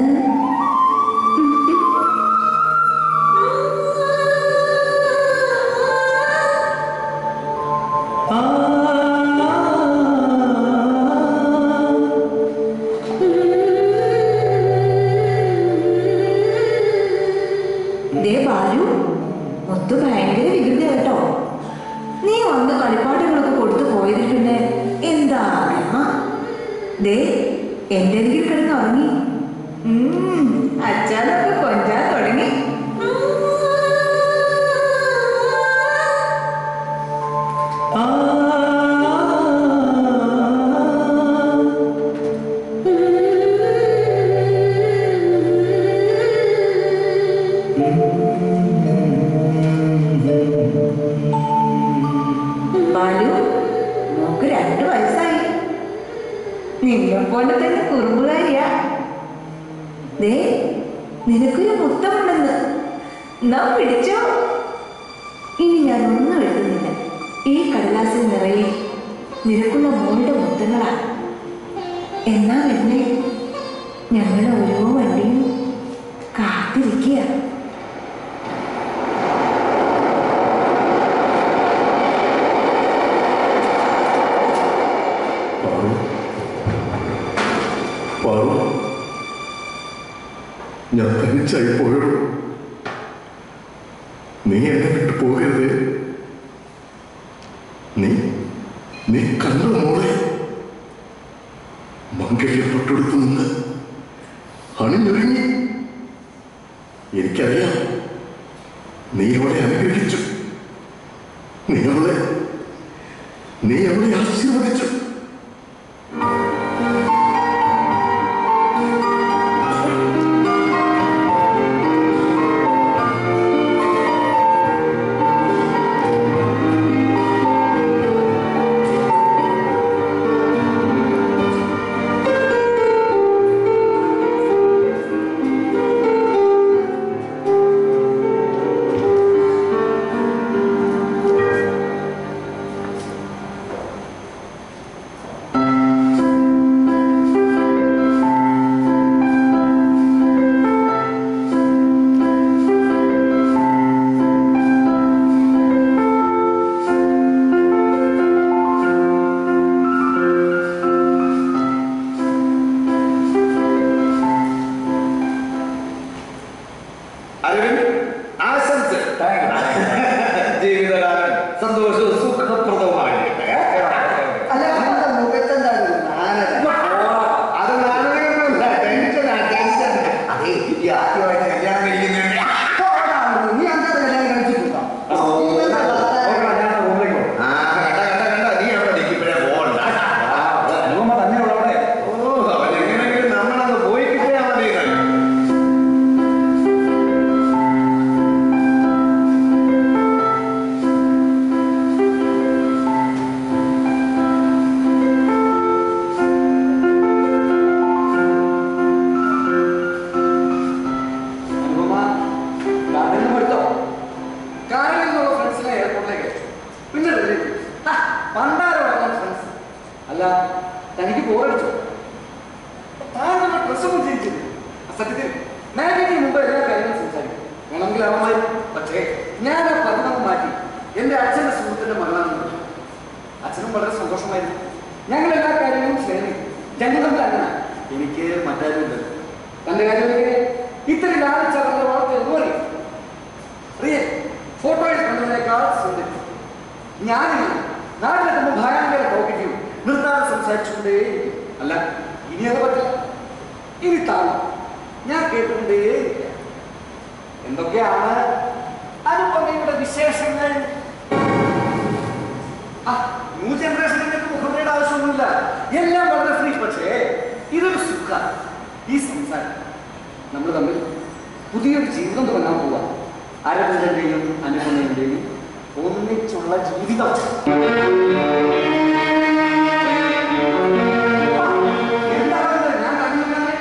ദേ ബാലു മുത്തു ഭയങ്കര വികൃതി കേട്ടോ നീ വന്ന് കളിപ്പാട്ടങ്ങളൊക്കെ കൊടുത്തു പോയതിൽ പിന്നെ എന്താ അമ്മ ദേ എന്റെ അരികിൽ കിടന്ന് ഉറങ്ങി ഉം, അച്ഛനൊക്കെ കൊഞ്ചാൻ തുടങ്ങി ബാലു നോക്ക് രണ്ടു വയസ്സായി നിന്നെ പോലെ തന്നെ കുറുമ്പുകാരിയാ ദേ നിനക്കൊരു മുത്തമുണ്ടെന്ന് നാം പിടിച്ചോ ഇനി ഞാൻ ഒന്നും എഴുതുന്നില്ല ഈ കടലാസിൽ നിറയെ നിനക്കുള്ള മോളുടെ മുത്തങ്ങളാ എന്നാ എന്നെ ഞങ്ങളുടെ ഓരോ വണ്ടിയും കാത്തിരിക്കുക പാറു പാറു ഞാൻ തനിച്ചായി പോയുള്ളൂ നീ എന്നെ വിട്ടു പോകരുത് നീ നീ കണ്ടോ മോളെ മങ്കയ്യപ്പെട്ടെടുത്തു നിന്ന് അണിഞ്ഞൊരുങ്ങി എനിക്കറിയാം നീ അവളെ അനുഗ്രഹിച്ചു നീ അവളെ നീ അവളെ ആശീർവദിച്ചു അരവിന്ദ് ആശംസ ജീവിതകാലം സന്തോഷവും സുഖപ്രദവുമായിരിക്കട്ടെ അല്ല നമ്മുടെ മുഖത്തെന്താണ് നാനത അത് നാണയമൊന്നുമില്ല ടെൻഷനാ ടെൻഷൻ അതെ ഈ ആദ്യമായിട്ട് കല്യാണം കഴിക്കുന്നുണ്ട് നീ എന്താ കല്യാണം കഴിച്ചിട്ടുണ്ടോ ആ കണ്ട കണ്ട കണ്ട നീ അവിടെ നിൽക്കുമ്പോഴേ പോകണ്ട അനുപമ തന്നെയുള്ളവിടെ ഓ അവൻ എങ്ങനെയെങ്കിലും നമ്മളത് പോയി കിട്ടിയാൽ മതി ആ അല്ല തനിക്ക് ബോറടിച്ചോ താൻ നമ്മുടെ ഡ്രസ്സൊന്നും ചെയ്യിച്ചില്ല സത്യത്തിൽ മാരേജിന് മുമ്പ് എല്ലാ കാര്യങ്ങളും സംസാരിക്കും വേണമെങ്കിൽ അവന്മാർ പക്ഷേ ഞാൻ ആ പഠനം മാറ്റി എൻ്റെ അച്ഛൻ്റെ സുഹൃത്തിൻ്റെ മകളാണെന്ന് പറഞ്ഞു. അച്ഛനും വളരെ സന്തോഷമായിരുന്നു ഞങ്ങൾ എല്ലാ കാര്യങ്ങളും സ്നേഹിക്കും ഞങ്ങൾ തമ്മിൽ അങ്ങനെ എനിക്ക് മറ്റാരുമില്ല തൻ്റെ കാര്യമൊക്കെ ഇത്ര ലാളിച്ചവരുടെ വളർത്തി ഒന്നും അറിയാം അറിയേ ഫോട്ടോയിൽ കണ്ടതിനേക്കാൾ സുന്ദരി ഞാനില്ല നാട്ടിലെത്തുമ്പോൾ ഭയങ്കര ടോക്കിക്കും നിർത്താതെ സംസാരിച്ചുകൊണ്ടേ അല്ല ഇനി അത് പറ്റില്ല ഇനി താളം ഞാൻ കേട്ടുകൊണ്ടേ എന്തൊക്കെയാണ് അനുപമയുടെ വിശേഷങ്ങൾ ആ ന്യൂ ജനറേഷനിലേക്ക് മുഖമ്മയുടെ ആവശ്യമൊന്നുമില്ല എല്ലാം വളരെ ഫ്രീ പക്ഷേ ഇതൊരു സുഖ ഈ സംസാരം നമ്മൾ തമ്മിൽ പുതിയൊരു ജീവിതം തുടങ്ങാൻ പോവാ അരവിന്ദന്റെയും അനുപമയുടെയും ഒന്നിച്ചുള്ള ജീവിതം എന്താണ് ഞാൻ കണ്ടില്ലാതെ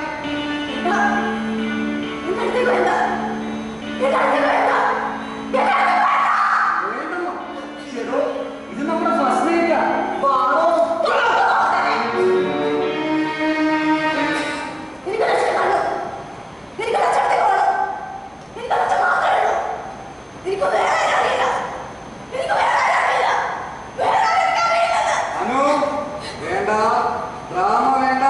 വേണ്ടല്ലോ ചേട്ടോ ഇത് നമ്മുടെ ഫസ്റ്റ് നൈറ്റാ വാടോ അനു വേണ്ട ഡ്രാമ വേണ്ട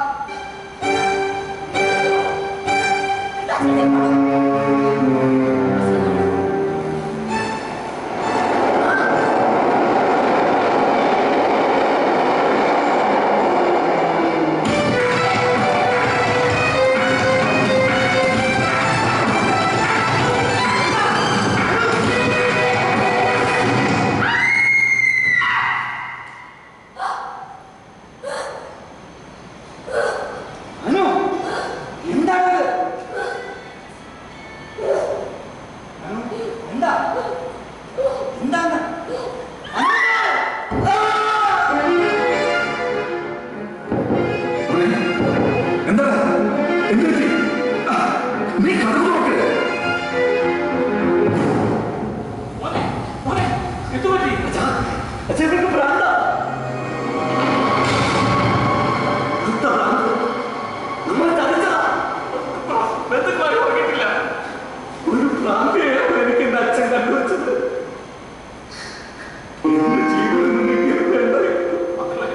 അനു എന്താണിത് അനു എന്താ എന്താണ് എന്താ എന്ത് പറ്റി? ആ, നീ കഥ നോക്ക് മോനെ മോനെ എന്തുപറ്റി അച്ഛൻ ഇവർക്ക് ഭ്രാന്താ. വൃത്ത ഭ്രാന്ത്. നമ്മളെ ചതിച്ചതാ. ബന്ധുക്കളായി ഉറങ്ങിയിട്ടില്ല ഒരു ഭ്രാന്തിയാണ് എനിക്ക് എന്റെ അച്ഛൻ കണ്ടുവച്ചത് എന്റെ ജീവിതം ഇങ്ങനെ വേണ്ടായിരുന്നു. മക്കളെ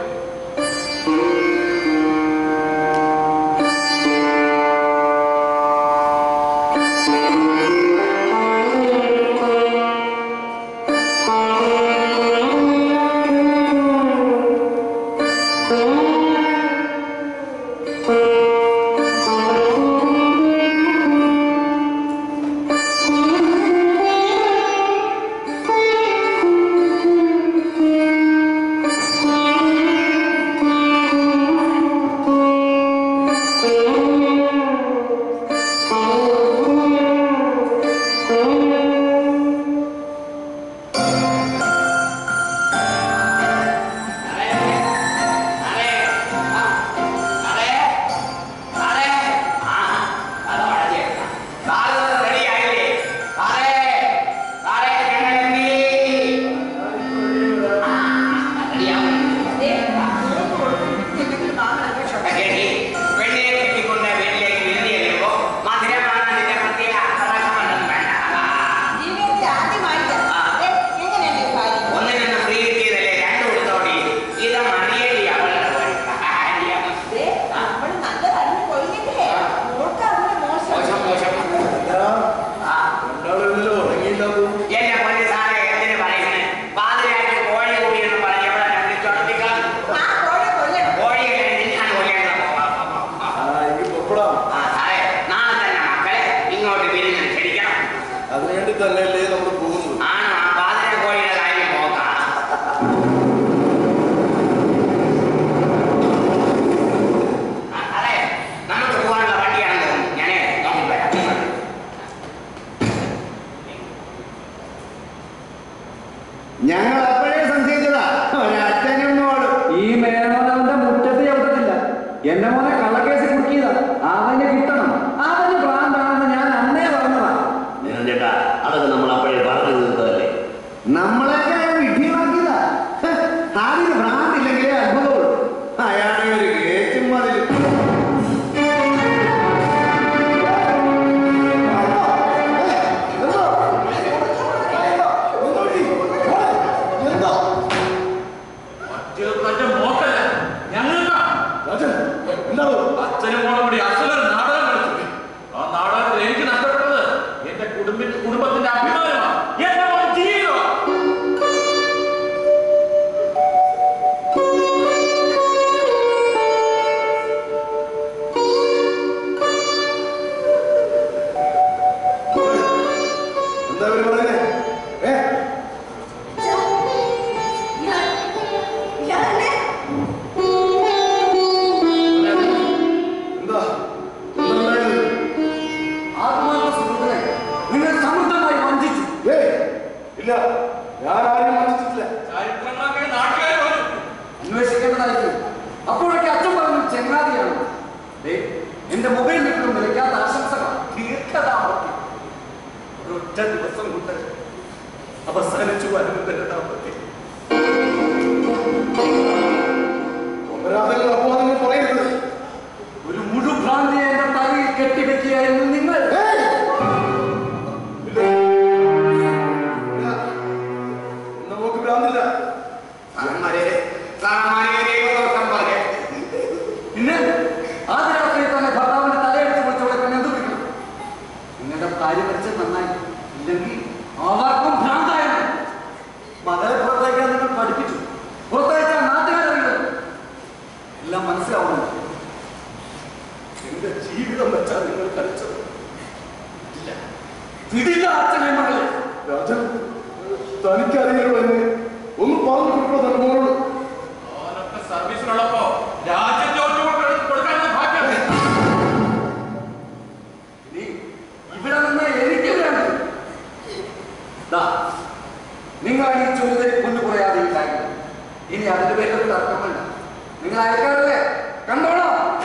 എന്തെങ്കിലും വാങ്ങണം കേട്ടോ പെണ്ണിനെ കെട്ടിക്കൊണ്ട് വീട്ടിലേക്ക് വിരുന്ന് ചെല്ലുമ്പോ മധുരമാണ് നിന്റെ പ്രത്യേക ആക്രമണം വേണ്ട ജീവിതത്തിൽ ആദ്യമായിട്ടാ ദേ, എങ്ങനെയുണ്ട് ഈ കാര്യം ഒന്നിൽ നിന്ന് ഫ്രീ കിട്ടിയതല്ലേ രണ്ടു കൊടുത്തോടി ഇത് മറിയേണ്ടി അവളുടെ ഒരു കാര്യം ദേ, നമ്മള് നല്ലതറിഞ്ഞു പോയില്ലേ മോൾക്ക് അങ്ങനെ മോശം മോശം മോശം ആ രണ്ടാളില്ലല്ലോ ഉറങ്ങിയില്ലാത്തത് എന്നെ പൊന്നു സാറേ എന്തിനു പറയുന്നത് പാതിരാക്കി കോഴി കൂടി എന്ന് പറഞ്ഞ് എവിടെ വിളിച്ചോട്ടിക്കാൻ ആ കോഴി കൊല്ലണം കോഴികളെ തിന്നാൻ കൊല്ലേണ്ട ആ എനിക്ക് പൊപ്പടാം ആ സാറേ നാളെ തന്നെ മക്കളെ ഇങ്ങോട്ട് വിരുന്ന് ക്ഷണിക്കണം അതിനുവേണ്ടി തന്നെയല്ലേ നമ്മൾ പോകുന്നത് ആണോ ആ പാതിര കോഴിയുടെ കാര്യം നോക്കാം ആ, സാറേ നമുക്ക് പോകാനുള്ള വണ്ടിയാണെന്ന് തോന്നുന്നു ഞാനേ നോക്കി വരാം ഞങ്ങൾ അപ്പോഴേ സംശയിച്ചതാ ഒരച്ഛനും മോളും ഈ മേനോനവന്റെ മുറ്റത്ത് ചവിട്ടത്തില്ല എന്റെ മോനെ കള്ളക്കേസ് കുടുക്കിയതാ അവന് കിട്ടണം അവന് ഭ്രാന്താണെന്ന് ഞാൻ അന്നേ പറഞ്ഞതാ ചേട്ടാ അതൊക്കെ നമ്മൾ അപ്പോഴേ പറഞ്ഞു തീർത്തതല്ലേ നമ്മളൊക്കെ വിഡ്ഢികളാക്കിയതാ ആദ്യം ഭ്രാന്തില്ലെങ്കിലേ അത്ഭുതമുള്ളൂ അവസാനിച്ചു വരുന്നതിന്റെ ദാമ്പത്യം അപരാധങ്ങൾ അപവാദങ്ങൾ പറയരുത് ഒരു മുഴുഭ്രാന്തിയെ എന്റെ തലയിൽ കെട്ടിവെക്കുകയായിരുന്നു നിങ്ങൾ ഏയ്! ഇല്ല. ഇല്ല. ഇന്ന് നമുക്ക് ഭ്രാന്തില്ല സാറന്മാരെ സാറന്മാരെ ദൈവദോഷം പറയാം പിന്നെ ആദ്യ രാത്രി തന്നെ ഭർത്താവിന്റെ തലയടിച്ച് വിളിച്ചോടെ പിന്നെ എന്ത് വിളിക്കണം നിങ്ങളുടെ ഭാര്യ മരിച്ചത് നന്നായി ഇല്ലെങ്കിൽ ആർക്കും ഭ്രാന്തായിരുന്നു മകളെ പുറത്തേക്കാൻ നിങ്ങൾ പഠിപ്പിച്ചു പുറത്തേക്കാൻ നാട്ടുകാരറിയില്ല എല്ലാം മനസ്സിലാവണം എന്റെ ജീവിതം വെച്ചാ നിങ്ങൾ കളിച്ചത് ഇല്ല വിടില്ല അച്ഛനെ മകളെ രാജൻ തനിക്കറിയണോ എന്നെ ഒന്ന് പറഞ്ഞു കൊടുക്കണോ തന്റെ മോനോട് അവനൊക്കെ സർവീസിലുള്ളപ്പോ രാജ്യം ജോലി കൊടുക്കാൻ ഭാഗ്യം ഇനി ഇവിടെ നിന്ന് എനിക്ക് വേണ്ടത് ദാ, നിങ്ങൾ ഈ ചുരിതയിൽ കൊണ്ടു കുറയാതെ ഈ കാര്യം ഇനി അതിന്റെ പേരിൽ തർക്കം വേണ്ട നിങ്ങൾ അയക്കാറല്ലേ കണ്ടോളാം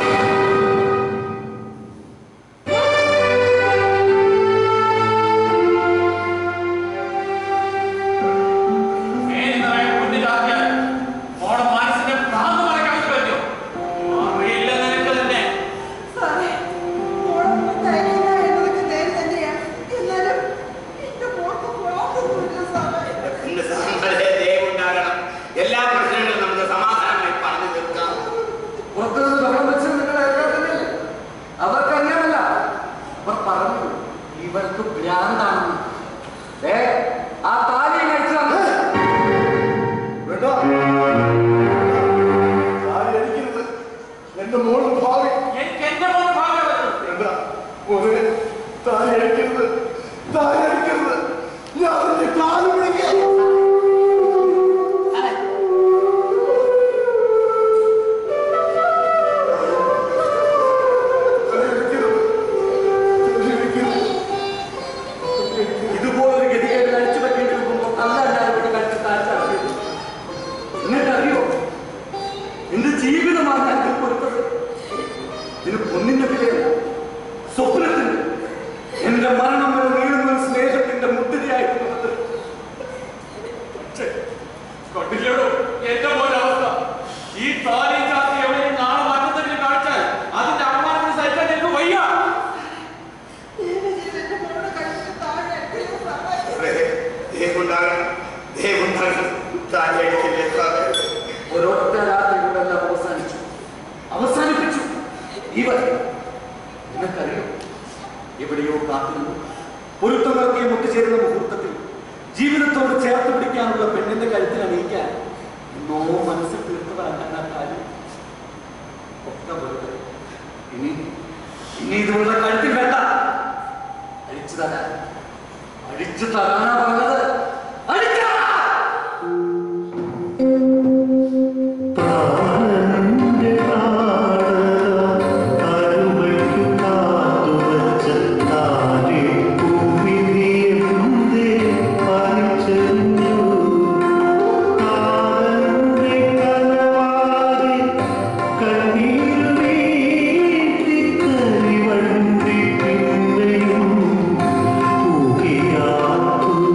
മേനി നിറയെ പുല്ലിലാക്കിയാൽ മോടെ മനസ്സിന്റെ ഭ്രാന്ത് മറയ്ക്കാൻ പറ്റുമോ അറിയില്ല നിനക്ക് തന്നെ സാറേ മോളൊന്നും തയ്ക്കില്ല എന്നതൊക്കെ നേരെ തന്നെയാണ് എന്നാലും എന്റെ മോൾക്ക് പ്രാന്തൊന്നുമില്ല സാറേ എന്റെ സാറന്മാരെ ദയവുണ്ടാകണം എല്ലാ പ്രശ്നങ്ങളും നമുക്ക് സമാധാനമായി പറഞ്ഞു തീർക്കാം പുറത്തു നിന്ന് ബഹളം വെച്ച് നിങ്ങൾ അയക്കാത്തല്ലേ അവർക്കറിയാമല്ല അവർ പറഞ്ഞു ഇവർക്ക് ഭ്രാന്താണെന്ന് ഏ ആ താലി കഴിച്ചു വേണ്ട ആരും അടിക്കരുത് എന്റെ മോളും ഭാവി എനിക്ക് എന്റെ മോന് ഭാഗ്യം വരുന്നു വേണ്ട മോനെ താലി അടിക്കരുത് താലി അടിക്കരുത് ഞാൻ നിന്റെ കാല് പിടിക്കാം താലി അടിക്കരുത്. താലി അടിക്കരുത്. ഇതുപോലൊരു ഗതികേട് കഴിച്ചു വെക്കേണ്ടി വരുമ്പോൾ അല്ല എല്ലാവരും കൂടെ കഴിച്ച് താഴ്ച എന്നിട്ടറിയോ എന്റെ ജീവിതമാണ് ഞാൻ ഇതിൽ കൊടുത്തത് ഇതിന് പൊന്നിന്റെ വിലയല്ല സ്വപ്നത്തിന് എന്റെ മരണം വരെ നീളുന്ന ഒരു സ്നേഹത്തിന്റെ മുദ്രയായിരുന്നത് പക്ഷേ, കണ്ടില്ലേടോ എന്റെ മോന്റെ അവസ്ഥ ഈ താലി ചാത്തി എവിടെയും നാളെ മാറ്റത്തിന് കാണിച്ചാൽ അതിന്റെ അപമാനത്തിന് സഹിക്കാൻ എനിക്ക് വയ്യ എന്റെ മോളുടെ കഴുത്തിൽ താഴെ അടിക്കരുത് സാറേ ദയവുണ്ടാകണം ദയവുണ്ടാകണം താലി അടിക്കില്ലേ സാറേ ഒരൊറ്റ രാത്രി കൊണ്ടെല്ലാം അവസാനിച്ചു അവസാനിപ്പിച്ചു ഇവർ നിനക്കറിയോ എവിടെയോ കാത്തിരുന്നു പൊരുത്തമൊക്കെ മുട്ടുചേരുന്ന മുഹൂർത്തത്തിൽ ജീവിതത്തോട് ചേർത്ത് പിടിക്കാനുള്ള പെണ്ണിന്റെ കഴുത്തിൽ അണിയിക്കാൻ എന്നോ മനസ്സിൽ തീർത്തതാണ് ആ കാര്യം ഒക്കെ വെറുതെ ഇനി ഇനി ഇതുള്ള കഴുത്തിൽ വേണ്ട അഴിച്ചു തരാൻ അഴിച്ചു തരാനാ പറഞ്ഞത് അഴിക്കാ പ്രാണന്റെ പ്രാണന കരുവയ്ക്കു കാത്തുവച്ച താരെ ഭൂമിയെ പറിച്ചെറിഞ്ഞു. കാലന്റെ കനവാതെ കണ്ണീരു വീഴ്ത്തി കരിവണ്ടി പിന്നെയും ഊകിയാത്തു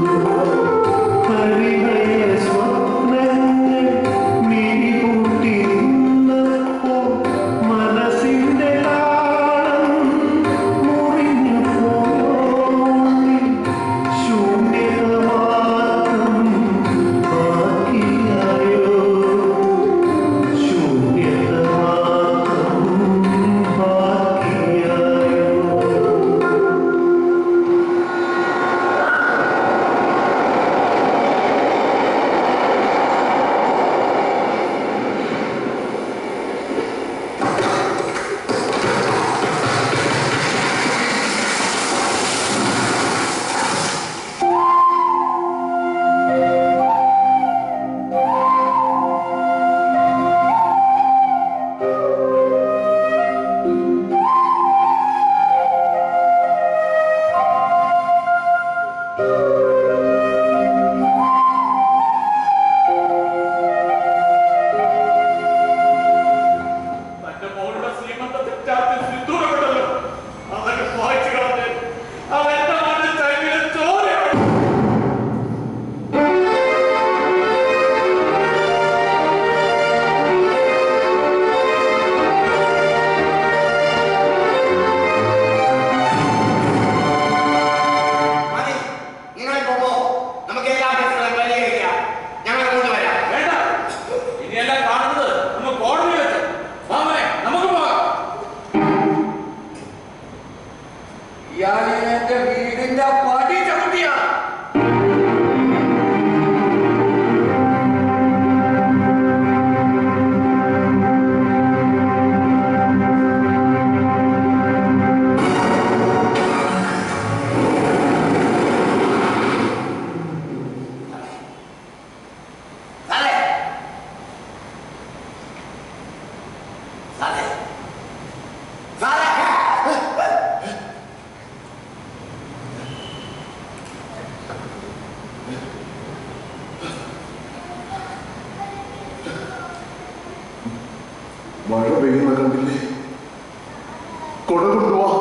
മഴ പെയ്യുന്ന കണ്ടില്ലേ കൊട കൊണ്ടുവാ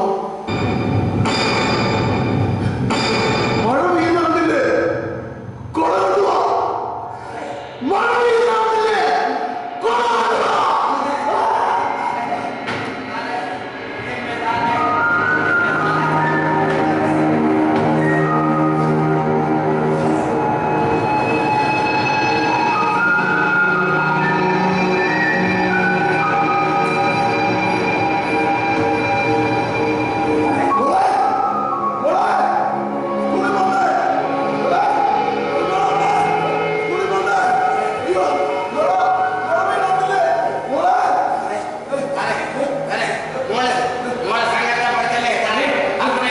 മഴ പെയ്യുന്ന കണ്ടില്ലേ കൊട കൊണ്ടുവാ മഴ പെയ്യുന്ന കണ്ടില്ലേ കൊട കൊണ്ടുവാ മോളെ മോളെ സംഘടന പഠിച്ചല്ലേ അങ്ങനെ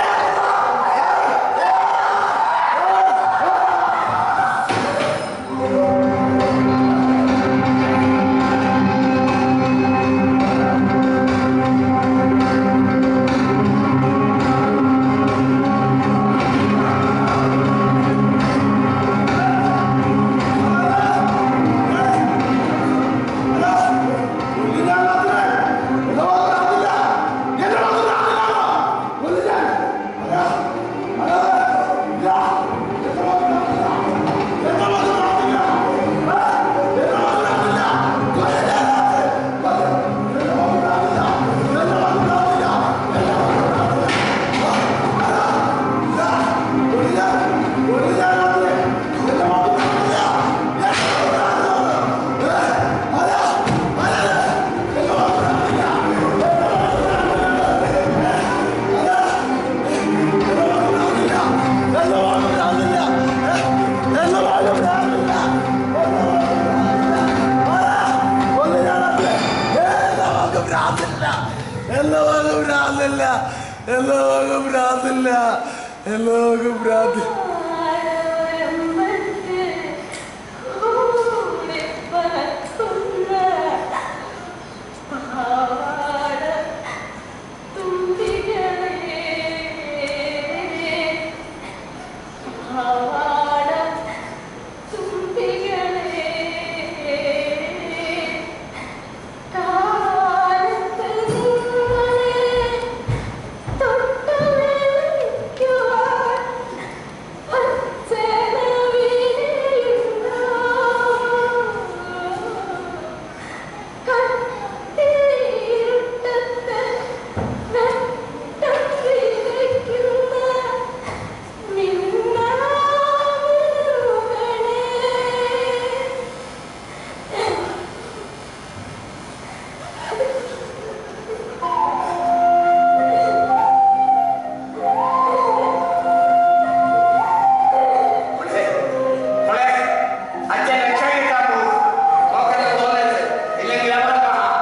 മോളെ അച്ഛൻ രക്ഷയെടുക്കാൻ പോകും നോക്കട്ടെ തോന്നരുത് ഇല്ലെങ്കിൽ അവിടെ കാണാം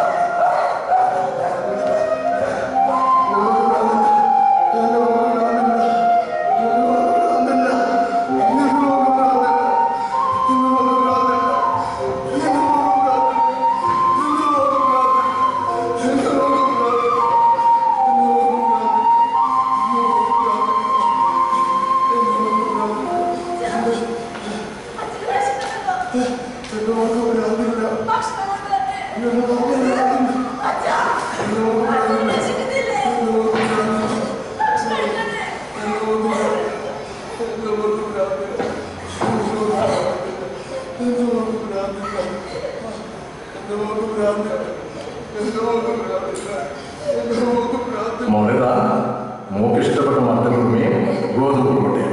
മോളിതാ മോക്ക് ഇഷ്ടപ്പെട്ട മത്തനുറുമയും ഗോതമ്പ് കുറുമട്ടയും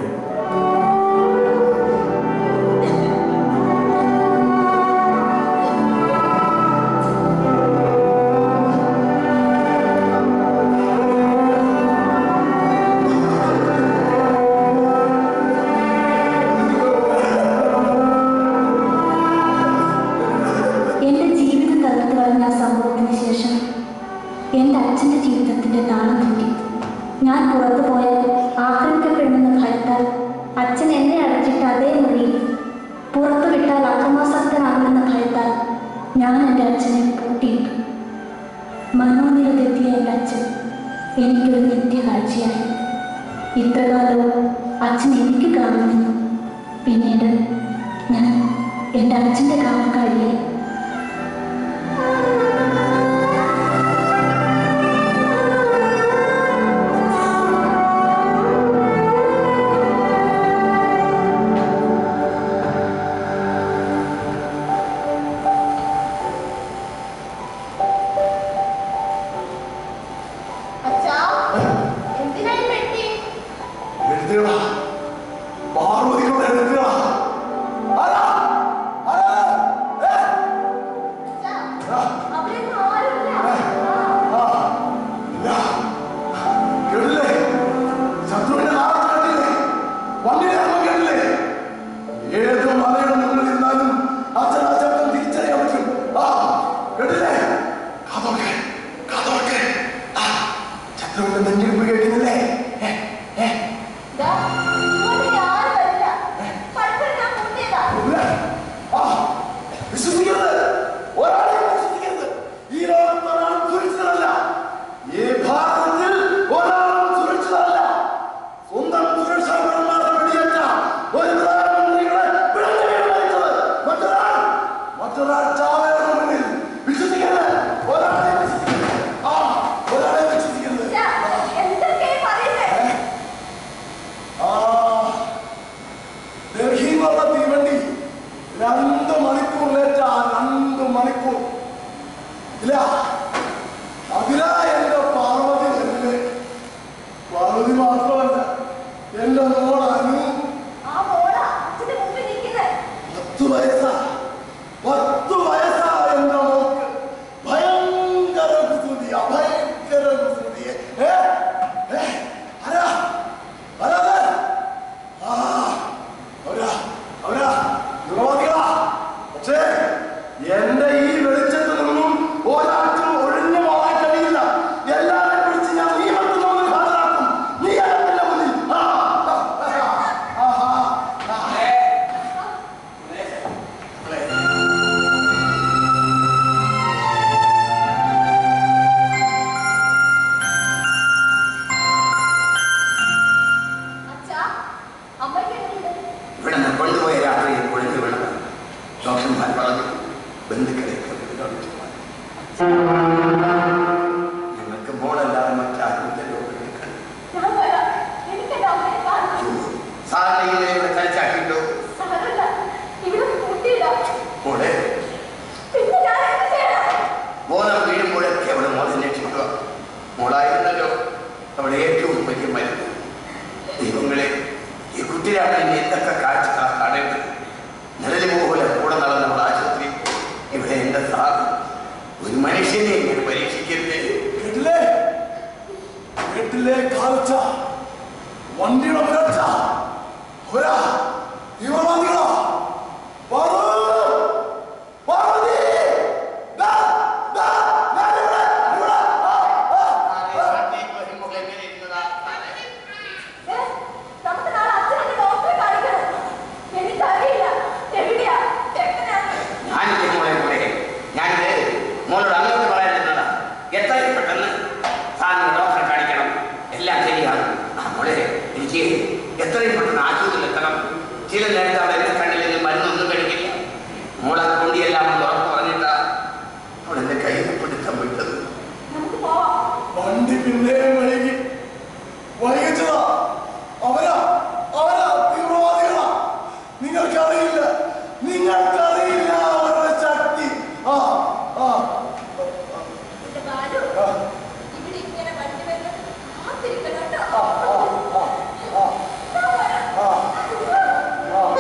എന്റെ ജീവിതം തകർത്തു കളഞ്ഞ ആ സംഭവത്തിന് ശേഷം എന്റെ അച്ഛന്റെ ജീവിതത്തിന്റെ താളം തെറ്റി ഞാൻ പുറത്തു പോയാൽ ആക്രമിക്കപ്പെടുമെന്ന ഭയത്താൽ അച്ഛൻ എന്നെ അടച്ചിട്ട് അതേ മുറിയിൽ പുറത്തു വിട്ടാൽ അക്രമാസക്തനാകുമെന്ന ഭയത്താൽ ഞാൻ എൻ്റെ അച്ഛനെ പൂട്ടിയിട്ടു മനോനിലതെത്തിയ എൻ്റെ അച്ഛൻ എനിക്കൊരു നിത്യകാഴ്ചയായി ഇത്രകാലവും അച്ഛൻ എനിക്ക് കാണുമെന്നും പിന്നീട് ഞാൻ എൻ്റെ അച്ഛൻ്റെ കാവൽക്കാരിയായി ആ പത്ത് വയസ്സാ പത്ത് വയസ്സാ എന്റെ മോക്ക് ഭയങ്കര കുസൃതിയാ ഭയങ്കര കുസൃതിയെ ഏ? ഏ? ആരാ? ആരാ അത്? ആ, അവരാ, അവരാ, യുവതികളാ. പക്ഷേ എന്റെ ഈ വെളിച്ചത്തിൽ നിന്നും ഒരാൾക്കും ഒഴിഞ്ഞു പോകാൻ കഴിയില്ല എല്ലാവരെയും പിടിച്ച് ഞാൻ നീ മറ്റുള്ള ഹാജരാക്കും നീ അകത്തിന്റെ മുന്നിൽ ആ, ആ, ആ, ആ, ആ, ആ. അച്ഛാ അമ്മയ്ക്ക് എങ്ങനെയുണ്ട് ഇവിടെ നിന്ന് കൊണ്ടുപോയ രാത്രി കുഴഞ്ഞു വീണത് ഡോക്ടർമാർ പറഞ്ഞു ബന്ധുക്കളെയൊക്കെ വിളിച്ചു ഞങ്ങൾക്ക് മോളല്ലാതെ മറ്റാരും ഇല്ലല്ലോ ബന്ധുക്കൾ. ഞാൻ വരാം എനിക്ക് എന്റെ അമ്മയെ കാണണം സാറിനെ ഇങ്ങനെ ഇവിടെ തനിച്ചാക്കിട്ടോ സാരമില്ല ഇവിടെ കൂട്ടിയിടാം മോളെ പിന്നെ ഞാൻ എന്ത് ചെയ്യണം ബോധം വീഴുമ്പോഴൊക്കെ അവളെ മോളെ രക്ഷിക്കുക മോളായിരുന്നല്ലോ അവളെ ഏറ്റവും വലിയ മരുന്ന് ദൈവങ്ങളെ ഈ കുട്ടിയാണ് ഇനി എന്തൊക്കെ കാഴ്ച കാണേണ്ടത് നിഴല് പോലെ കൂടെ നടന്നവൾ ആശുപത്രി ഇവിടെ എന്റെ സാർ ഒരു മനുഷ്യനെ ഇങ്ങനെ പരീക്ഷിക്കരുതേ കേട്ടില്ലേ കേട്ടില്ലേ കാഴ്ച വണ്ടിയുടെ പുരച്ച ഒരാ തീവ്രവാദികളാ പാറു! പാർവതി! ദാ, ദാ, ഞാനിവിടെ, ഇവിടെ. ആ, ആ, ആ. ഏ, നമുക്ക് നാളെ അച്ഛനെ ഡോക്ടറെ കാണിക്കണം എനിക്കറിയില്ല എവിടെയാ എങ്ങനെയാണ് ഞാനില്ലേ മോളെ മോളെ ഞാനിത് മോളോട് അങ്ങോട്ട് പറയാനിരുന്നതാ എത്രയും പെട്ടെന്ന് സാറിന് ഡോക്ടറെ കാണിക്കണം എല്ലാം ശരിയാണ് ആ മോളെ എനിക്ക് എത്രയും പെട്ടെന്ന് ആശുപത്രിയിൽ എത്തണം ചില നേരത്തെ അവിടെ എന്നെ കണ്ടില്ലെങ്കിൽ മരുന്നൊന്നും കഴിക്കില്ല മോളെ കൊണ്ടിയെല്ലാം ഒന്ന് ഉറപ്പ് പറഞ്ഞിട്ടാ അവിടെ എന്റെ കയ്യിൽ പിടുത്തം വിട്ടത് നമുക്ക് പോവാം വണ്ടി പിന്നെയും വൈകി വൈകിച്ചതാ അവരാ അവരാ തീവ്രവാദികളാ നിങ്ങൾക്കറിയില്ല നിങ്ങൾക്കറിയില്ല അവരുടെ ശക്തി ആ ആ എന്റെ ബാലു ആ, ഇവിടെ ഇങ്ങനെ വണ്ടി വരുന്നത് കാത്തിരിക്കണം കേട്ടോ ആ, ആ, ആ, ആ, ആ, ആ.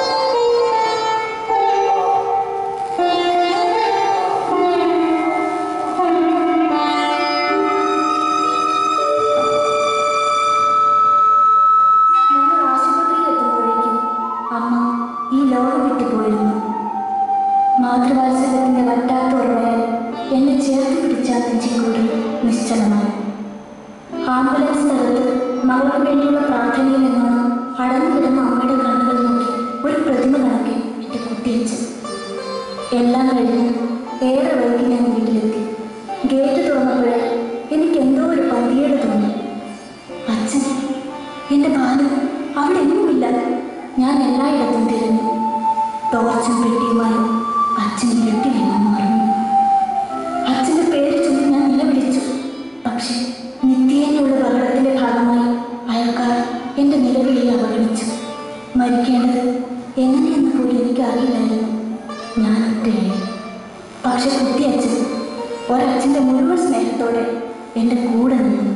ഞങ്ങൾ ആശുപത്രിയിൽ എത്തുമ്പോഴേക്കും അമ്മ ഈ ലോകം വിട്ടു പോയിരുന്നു മാതൃവാത്സല്യത്തിന്റെ വറ്റാത്ത ഓർമ്മയാൽ എന്നെ ചേർത്ത് പിടിച്ച ആ നെഞ്ചിക്കൂട് നിശ്ചലമായി ആംബുലൻസ് സ്ഥലത്ത് മകൾക്ക് വേണ്ടിയുള്ള പ്രാർത്ഥനയിൽ നിന്നാണ് അടഞ്ഞു കിടന്ന അമ്മയുടെ കണ്ണുകൾ നോക്കി ഒരു പ്രതിമ കണക്കെ എന്റെ കുട്ടിയച്ചൻ എല്ലാം കഴിഞ്ഞ് ഏറെ വൈകി ഞാൻ വീട്ടിലെത്തി ഗേറ്റ് തുറന്നപ്പോഴേ എനിക്ക് എന്തോ ഒരു പന്തിയേട് തോന്നി അച്ഛൻ എന്റെ ബാലു അവിടെ എങ്ങുമില്ല ഞാൻ എല്ലായിടത്തും തിരഞ്ഞു ടോർച്ചും പെട്ടിയുമായി അച്ഛൻ ഇരുട്ടിൽ എങ്ങും മറന്നു അച്ഛന്റെ പേര് ചൊല്ലി ഞാൻ നിലവിളിച്ചു പക്ഷേ നിത്യേനയുള്ള ബഹളത്തിന്റെ ഭാഗമായി അയൽക്കാർ എന്റെ നിലവിളിയെ അവഗണിച്ചു മരിക്കേണ്ടത് എങ്ങനെയെന്ന് പോലും എനിക്ക് അറിയില്ലായിരുന്നു ഞാൻ ഒറ്റയായി പക്ഷെ കുട്ടിയച്ഛൻ ഒരച്ഛന്റെ മുഴുവൻ സ്നേഹത്തോടെ എന്റെ കൂടെ നിന്നു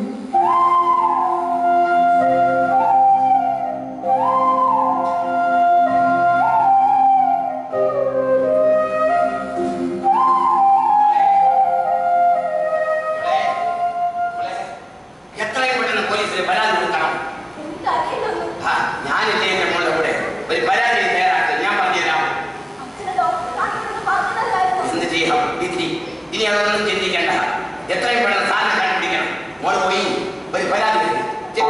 എത്രയും പെട്ടെന്ന് പോലീസിന് പരാതി കൊടുക്കണം എനിക്കറിയില്ലൊന്നും ആ, ഞാനില്ലേ എന്റെ മോളുടെ കൂടെ ഒരു പരാതി തയ്യാറാക്കി ഞാൻ പറഞ്ഞുതരാം അച്ഛനെ ഡോക്ടറെ കാണിക്കണമെന്ന് പറഞ്ഞതല്ലായിരുന്നു എന്ത് ചെയ്യാം ഇതിരി ഇനി അതൊന്നും ചിന്തിക്കേണ്ട എത്രയും പെട്ടെന്ന് സാറിനെ കണ്ടുപിടിക്കണം മോള് പോയി ഒരു പരാതി എഴുതി. ചെ-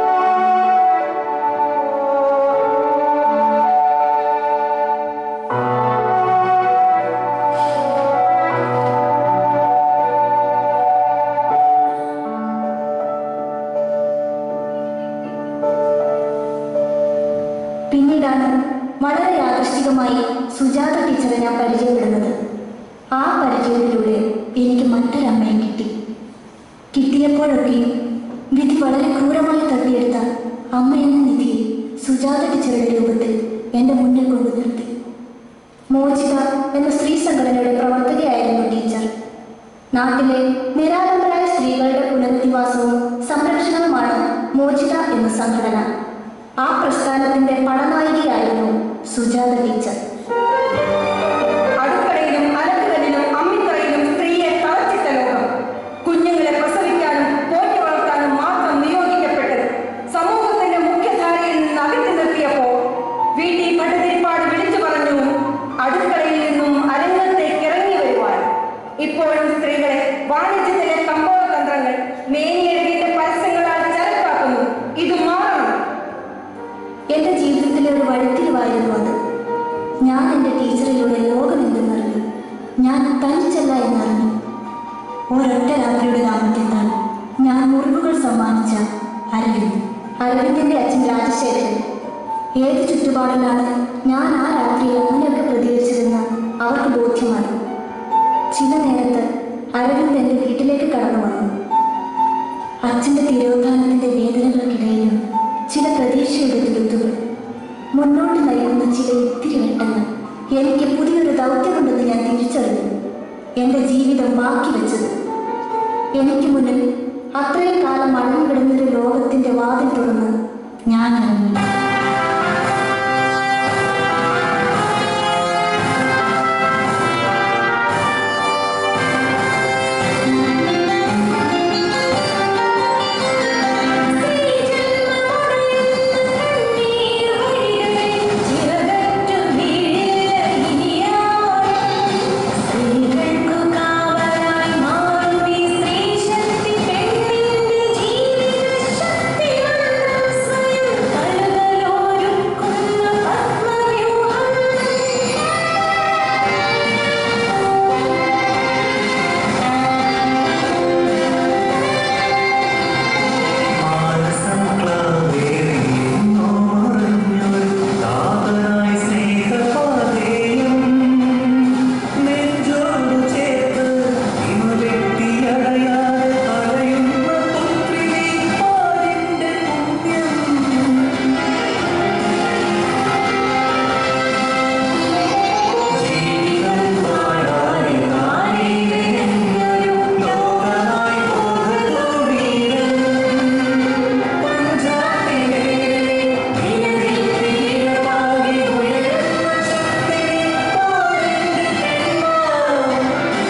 പിന്നീടാണ് വളരെ യാദൃശ്ചികമായി സുജാത ടീച്ചറെ ഞാൻ പരിചയപ്പെടുന്നത് ആ പരിചയത്തിലൂടെ എനിക്ക് മറ്റൊരമ്മയെ കിട്ടി കിട്ടിയപ്പോഴൊക്കെയും വിധി വളരെ ക്രൂരമായി തട്ടിയെടുത്ത അമ്മ എന്ന നിധിയെ സുജാത ടീച്ചറുടെ രൂപത്തിൽ എൻ്റെ മുന്നിൽ കൊണ്ടു നിർത്തി മോചിത എന്ന സ്ത്രീ സംഘടനയുടെ പ്രവർത്തകയായിരുന്നു ടീച്ചർ നാട്ടിലെ നിരാലംബരായ സ്ത്രീകളുടെ പുനരധിവാസവും സംരക്ഷണവുമാണ് മോചിത എന്ന സംഘടന ആ പ്രസ്ഥാനത്തിന്റെ പടനായികയായിരുന്നു സുജാത ടീച്ചർ ഞാൻ എൻ്റെ ടീച്ചറിലൂടെ ലോകം എന്തെന്നറിഞ്ഞു ഞാൻ തനിച്ചല്ല എന്നറിഞ്ഞു ഒരൊറ്റ രാത്രിയുടെ ലാഭത്തെത്താൻ ഞാൻ മുറിവുകൾ സമ്മാനിച്ച അരവിന്ദ് അരവിന്ദിന്റെ അച്ഛൻ രാജശേഖരൻ ഏത് ചുറ്റുപാടിലാണ് ഞാൻ ആ രാത്രിയിൽ അങ്ങനെയൊക്കെ പ്രതികരിച്ചതെന്ന് അവർക്ക് ബോധ്യമായി ചില നേരത്ത് അരവിന്ദ് എൻ്റെ വീട്ടിലേക്ക് കടന്നു വന്നു അച്ഛൻ്റെ തിരോധാനത്തിൻ്റെ വേദനകൾക്കിടയിലും ചില പ്രതീക്ഷയുടെ തുരുത്തുകൾ മുന്നോട്ട് നയിക്കുന്ന ചില ഇത്തിരി വെട്ടങ്ങൾ എനിക്ക് പുതിയൊരു ദൗത്യമുണ്ടെന്ന് ഞാൻ തിരിച്ചറിഞ്ഞു എൻ്റെ ജീവിതം ബാക്കി വെച്ചത് എനിക്ക് മുന്നിൽ അത്രയും കാലം അടഞ്ഞു കിടന്നൊരു ലോകത്തിൻ്റെ വാതിൽ തുറന്ന് ഞാൻ ഇറങ്ങി സ്ത്രീകൾക്കു കാവലായി മാറും ഈ സ്ത്രീശക്തി പെണ്ണിന്റെ ജീവിതശക്തി സ്വയം കലകളോരുക്കുന്ന പത്മവ്യൂഹം മാനസം ക്ലാവേറിയെന്നോറഞ്ഞൊരു കാതലായി സ്നേഹപാതേയം നെഞ്ചോടു ചേർത്ത് ഇമവെട്ടിയടയാതെ അലയുന്ന പുത്രിണി പാലിന്റെ പുണ്യം ജീവിതം പാഴായി നാനീരെന്നൊരു ലോകമായി ബോധത്തോടീരൻ പഞ്ചാബിലെ നീതിയിലാകെ ഉയരുന്ന ശക്തി പോരെന്റെ പെൺമാ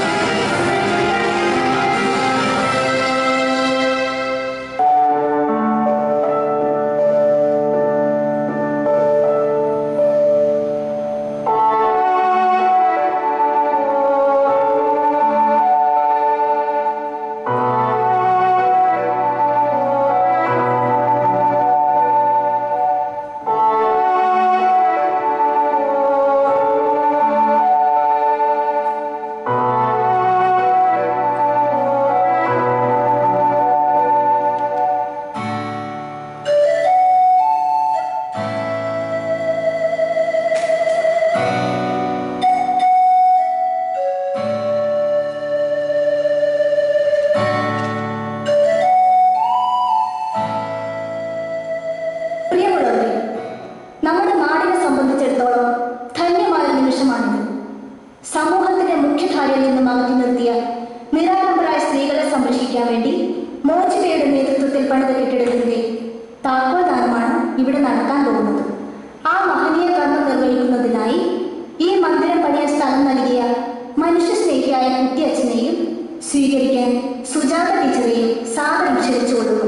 പ്രിയമുള്ളവരെ നമ്മുടെ നാടിനെ സംബന്ധിച്ചിടത്തോളം ധന്യമായ നിമിഷമാണിത് സമൂഹത്തിന്റെ മുഖ്യധാരയിൽ നിന്നും അകറ്റി നിർത്തിയ നിരാലംബരായ സ്ത്രീകളെ സംരക്ഷിക്കാൻ വേണ്ടി മോചിതയുടെ നേതൃത്വത്തിൽ പണിത കെട്ടിടത്തിന്റെ താക്കോൽദാനമാണ് ഇവിടെ നടക്കാൻ പോകുന്നത് ആ മഹനീയ കർമ്മം നിർവഹിക്കുന്നതിനായി ഈ മന്ദിരം പണിയാൻ സ്ഥലം നൽകിയ മനുഷ്യസ്നേഹിയായ കുട്ടിയച്ഛനെയും സ്വീകരിക്കാൻ സുജാത ടീച്ചറെയും സാദരം ക്ഷണിച്ചു കൊടുക്കുന്നു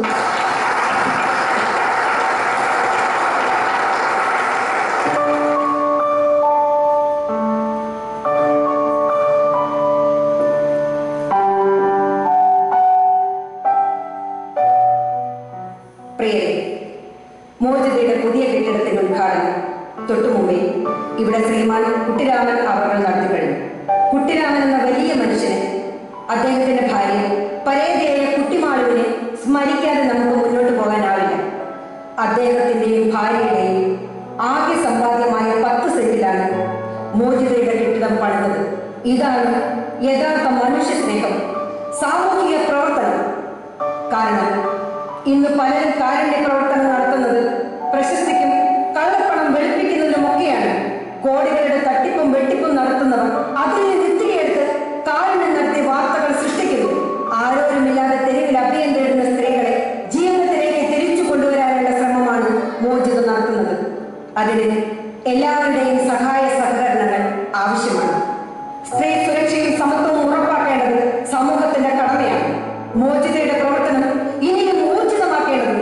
പ്രിയരെ മോചിതയുടെ പുതിയ കെട്ടിടത്തിന്റെ ഉദ്ഘാടനം തൊട്ടുമുമ്പേ ഇവിടെ ശ്രീമാൻ കുട്ടിരാമൻ അവർ നടത്തി കഴിഞ്ഞു കുട്ടിരാമൻ എന്ന വലിയ മനുഷ്യന് അദ്ദേഹത്തിന്റെ ഭാര്യ പരേതയായ കുട്ടിമാളുവിനെ സ്മരിക്കാതെ നമുക്ക് മുന്നോട്ട് പോകാനാവില്ല അദ്ദേഹത്തിന്റെയും ഭാര്യയുടെയും ആകെ സമ്പാദ്യമായ പത്ത് സെന്റിലാണ് മോചിതയുടെ കെട്ടിടം പണിതത് ഇതാണ് യഥാർത്ഥ മനുഷ്യ സ്നേഹം സാമൂഹിക പ്രവർത്തനം കാരണം ഇന്ന് പലരും കാരുണ്യ പ്രവർത്തനം നടത്തുന്നത് പ്രശസ്തിക്കും കള്ളപ്പണം വെളുപ്പിക്കുന്നതിനുമൊക്കെയാണ് കോടികളുടെ തട്ടിപ്പും വെട്ടിപ്പും നടത്തുന്നവർ അതിൽ നിന്ന് ഇത്തിരിയെടുത്ത് കാരുണ്യം നടത്തി വാർത്തകൾ സൃഷ്ടിക്കുന്നു ആരോരുമില്ലാതെ തെരുവിൽ അഭയം തേടുന്ന സ്ത്രീകളെ ജീവിതത്തിലേക്ക് തിരിച്ചു കൊണ്ടുവരാനുള്ള ശ്രമമാണ് മോചിത നടത്തുന്നത് അതിന് എല്ലാവരുടെയും സഹായ സഹകരണങ്ങൾ ആവശ്യമാണ് സ്ത്രീ സുരക്ഷയും സമത്വവും ഉറപ്പാക്കേണ്ടത് സമൂഹത്തിന്റെ കടമയാണ് മോചിതയുടെ പ്രവർത്തനം ഇനിയും ഊർജിതമാക്കേണ്ടതുണ്ട്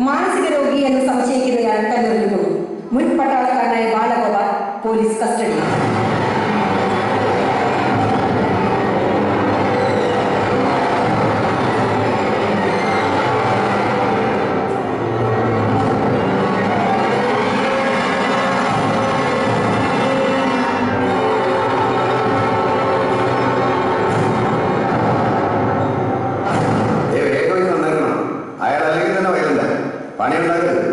മാനസിക രോഗി എന്ന് സംശയിക്കുന്നയാൾ കല്ലെറിഞ്ഞുകൊണ്ടു മുൻ പട്ടാളക്കാരനായ ബാലഗോപാൽ പോലീസ് കസ്റ്റഡി ഏ വേഗം ഇത് നന്നാക്കണം അയാൾ അല്ലെങ്കിൽ തന്നെ വയലല്ല പണി ഉണ്ടാക്കരുത്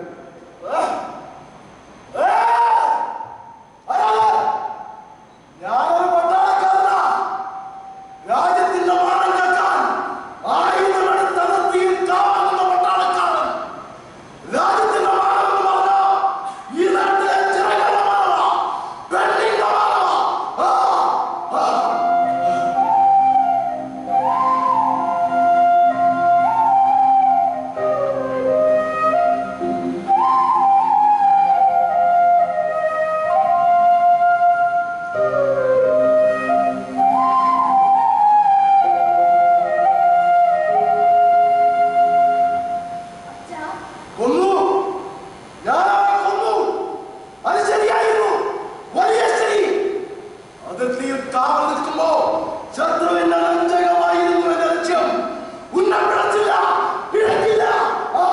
ഞാനൊരു പട്ടാളക്കാരനാ രാജ്യത്തിന്റെ മാനം കാക്കാൻ ആയുധമെടുത്ത് അതിർത്തിയിൽ കാവാങ്ങുന്ന പട്ടാളക്കാരൻ രാജ്യത്തിന്റെ മാനം എന്ന് പറഞ്ഞാ ഈ നാട്ടിലെ ജനങ്ങളുടെ മാനമാ പെണ്ണിന്റെ മാനമാ ആ, ആ. കൊന്നു ഞാൻ അവനെ കൊന്നു അത് ശരിയായിരുന്നു വലിയ ശരി അതിർത്തിയിൽ കാവൽ നിൽക്കുമ്പോ ശത്രുവിന്റെ നെഞ്ചകമായിരുന്നു എന്റെ ലക്ഷ്യം ഉന്നം പിഴച്ചില്ല പിഴക്കില്ല ആ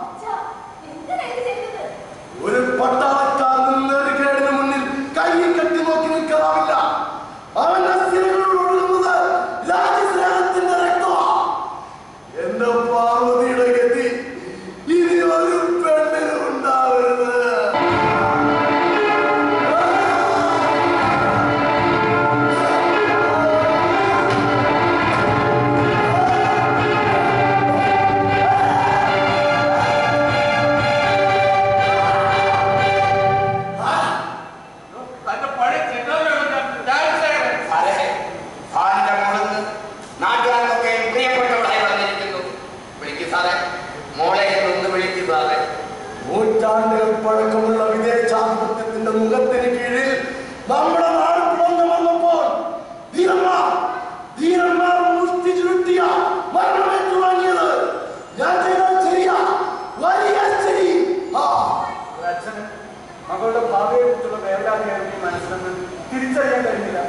ഒരു പട്ടാളക്കാരൻ നെറുകേടിന് മുന്നിൽ കൈയും കെട്ടി നോക്കി നിൽക്കാനാവില്ല അവന്റെ സ്ഥിരങ്ങളിൽ ഒഴുകുന്നത് രാജ്യസ്നേഹത്തിന്റെ രക്തമാ എന്റെ പാർവതിയുടെ ഗതി ഇനി ഒരു പെണ്ണിനും ഉണ്ടാവരുത് തന്റെ പഴയ ചെന്നാലിയാണ് ഡാൻസ് ചെയ്യണേ അതെ ഫാനിന്റെ മോളെന്ന് നാട്ടുകാർക്കൊക്കെ പ്രിയപ്പെട്ടവളായി വന്നിരിക്കുന്നു വിളിക്കൂ സാറേ മോളെ എന്നൊന്ന് വിളിക്കൂ സാറേ നൂറ്റാണ്ടുകൾ പഴക്കമുള്ള വിദേശാധിപത്യത്തിന്റെ മുഖത്തിന് കീഴിൽ നമ്മുടെ നാട് പിളർന്നു വന്നപ്പോൾ ധീരന്മാർ ധീരന്മാർ മുഷ്ടി ചുരുട്ടിയ മരണമേറ്റു വാങ്ങിയത് ഞാൻ ചെയ്തത് ശരിയാ വലിയ ശരി ആ അച്ഛന് മകളുടെ ഭാവിയെ കുറിച്ചുള്ള വേവലാതിയായിരുന്നു ഈ മനസ്സിലെന്ന് തിരിച്ചറിയാൻ കഴിഞ്ഞില്ല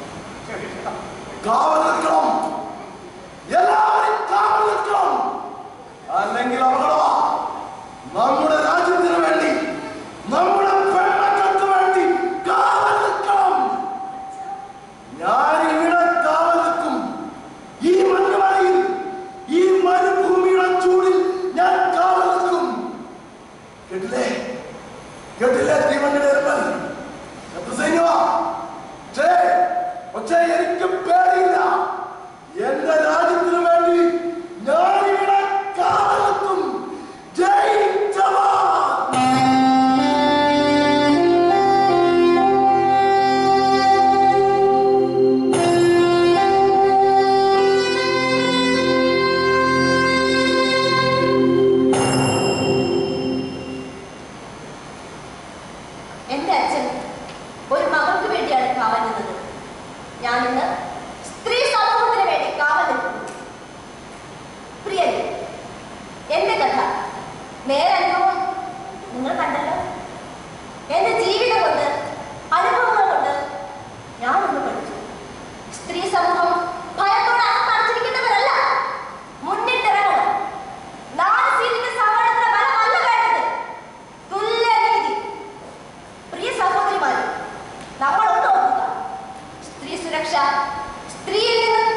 കാവൽ നിൽക്കണം എല്ലാവരും കാവൽ നിൽക്കണം അല്ലെങ്കിൽ അപകടമാ നമ്മുടെ രാജ്യത്തിന് വേണ്ടി നമ്മുടെ പെൺമക്കൾക്ക് വേണ്ടി കാവൽ നിൽക്കണം ഞാൻ ഇവിടെ കാവൽ നിൽക്കും ഈ മഞ്ഞുമലയിൽ ഈ മരുഭൂമിയുടെ ചൂടിൽ ഞാൻ കാവൽ നിൽക്കും കേട്ടില്ലേ കേട്ടില്ലേ തീവണ്ടിയുടെ സൈന്യവാ പക്ഷേ പക്ഷേ എനിക്ക് പേടിയില്ല എന്റെ രാജ്യത്തിന് വേണ്ടി ഞാൻ ഇവിടെ കാവൽ നിൽക്കും ജയ് ജവാൻ എന്റെ അച്ഛൻ ഒരു മകൾക്ക് വേണ്ടിയാണ് കാവൽ നിന്നത് ഞാനിന്ന് സ്ത്രീ സമൂഹത്തിന് വേണ്ടി കാവൽ നിൽക്കുന്നു പ്രിയരെ എന്റെ കഥ നേരനുഭവം നിങ്ങൾ കണ്ടല്ലോ എന്റെ ജീവിതം കൊണ്ട് അനുഭവങ്ങൾ കൊണ്ട് ഞാൻ ഒന്ന് പഠിച്ചു സ്ത്രീ സമൂഹം ഭയത്തോടെ അകത്തടച്ചിരിക്കുന്നവരല്ല മുന്നിട്ടിറങ്ങണം നാല് സീറ്റിന്റെ സംവരണത്തിന് ഫലമല്ല വേണ്ടത് തുല്യനീതി പ്രിയ സഹോദരിമാരെ നമ്മൾ ഒന്ന് ഓർക്കുക സ്ത്രീ സുരക്ഷ സ്ത്രീയിൽ നിന്ന്